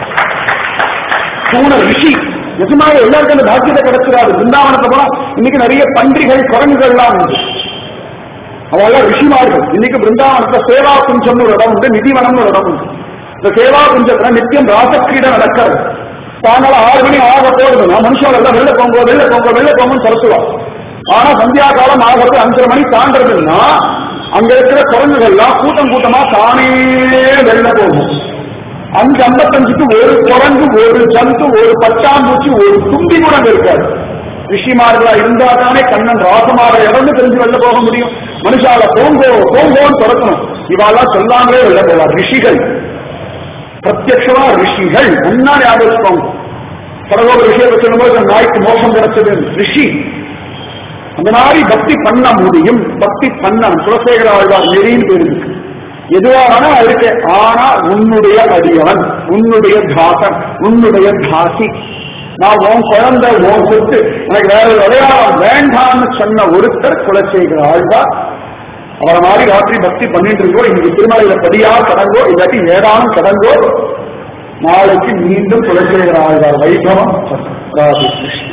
பூனை ரிஷி நிஜமாக எல்லாருக்கும் அந்த பாக்கியத்தை கிடைச்சிடாது பிருந்தாவனத்தை போனா இன்னைக்கு நிறைய பன்றிகள் குரங்குகள்லாம் உண்டு அவெல்லாம் ரிஷிமார்கள் இன்னைக்கு பிருந்தாவனத்துல சேவா குஞ்சம்னு ஒரு இடம் உண்டு நிதிவனம்னு ஒரு இடம் உண்டு இந்த சேவா குஞ்சத்துல நித்தியம் ராசக்கிரீடை நடக்கிறது சாயங்காலம் ஆறு மணி ஆக போகுது நான் மனுஷன் எல்லாம் வெளில போங்க வெளில போங்க வெளில போங்கன்னு சொல்லலாம் ஆனா சந்தியா காலம் ஆகிறது அஞ்சரை மணி தாண்டதுன்னா அங்க இருக்கிற குரங்குகள்லாம் கூட்டம் கூட்டமா தானே வெளில போகும் அஞ்சு ஐம்பத்தஞ்சுக்கு ஒரு குரங்கு ஒரு ஜந்து ஒரு பட்டாம்பூச்சி ஒரு தும்பி கூட அங்க இருக்காது ரிஷிமார்களா இருந்தா தானே கண்ணன் ராசமாக இறந்து தெரிஞ்சு வெளில போக முடியும் மனுஷால போங்கோ போங்கோன்னு திறக்கணும் இவாளெல்லாம் சொல்லாமலே வெளில போவார் ரிஷிகள் பிரத்யட்சமா ரிஷிகள் முன்னாடி ஞாபகம் பரவோக விஷயத்தை சொல்லும்போது அந்த நாய்க்கு மோசம் கிடைச்சது ரிஷி அந்த மாதிரி பக்தி பண்ண முடியும் பக்தி பண்ண குலசேகர ஆழ்வார் நெறின்னு பேர் இருக்கு எதுவானா இருக்கு ஆனா உன்னுடைய அடியவன் உன்னுடைய தாசன் உன்னுடைய தாசி நான் உன் குழந்தை உன் சொத்து எனக்கு வேற ஒரு அடையாளம் வேண்டாம்னு சொன்ன ஒருத்தர் குலசேகர ஆழ்வார் அவரை மாதிரி ராத்திரி பக்தி பண்ணிட்டு இருக்கோ இன்னைக்கு திருமலையில படியா கடங்கோ இல்லாட்டி ஏதானும் கடங்கோ நாளைக்கு மீண்டும் குலசேகர ஆழ்வார் வைபவம் ராதி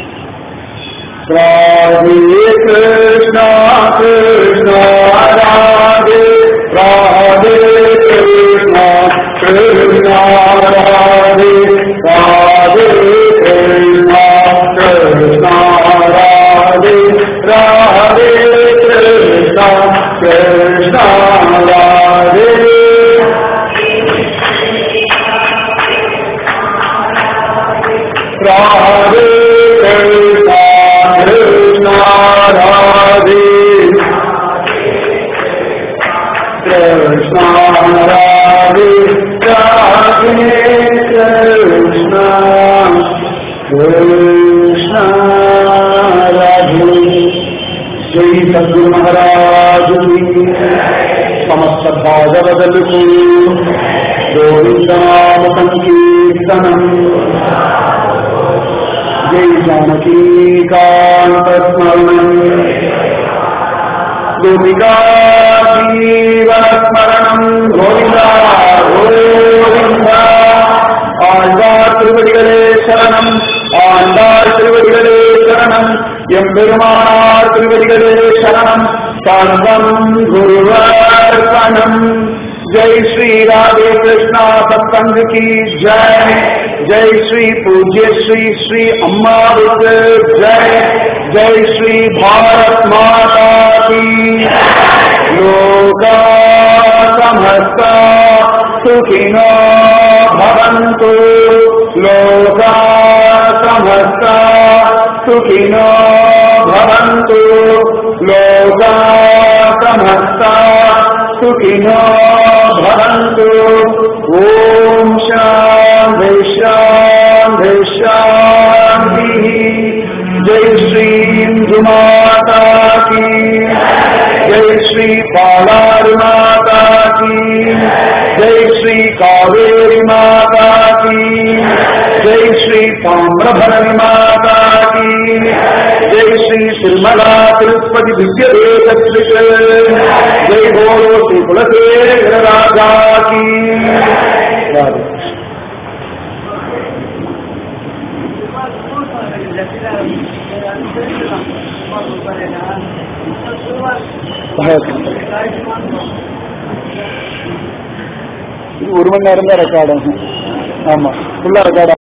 கிருஷ்ணா ராதே கிருஷ்ணா ராதே ராதே கிருஷ்ணா கிருஷ்ணா ராதே ராதே गोविन्दामसङ्कीर्तनम् जय जानकीकान्तस्मरणम् गोपिका जीवनस्मरणम् गोविन्दा गोविन्दा ஆழ்வார் திருவடிகளே சரணம் ஆண்டாள் திருவடிகளே சரணம் எம்பெருமானார் திருவடிகளே சரணம் சர்வம் குருவர்ப்பணம் जय श्री राधे कृष्णा सत्संग की जय जय श्री पूज्य श्री श्री अम्मा बुद्ध जय जय श्री भारत माता की लोका समस्ता सुखिनो भवन्तु लोका समस्ता सुखिनो भवन्तु लोका समस्ता सुखिनो भवन्तु ॐ शान्ति शान्ति शान्तिः जय श्री माता की जय श्री पालारी माता की जय श्री कावेरी माता की जय श्री ताम्रभरणी माता की जय श्री श्रीमला तिरुपति दिव्य जय बोलो श्री कुलसेखर राजा की राधे இது ஒரு மணி நேரம் தான் ரெக்கார்ட் ஆகும் ஆமா ஃபுல்லா ரெக்கார்ட்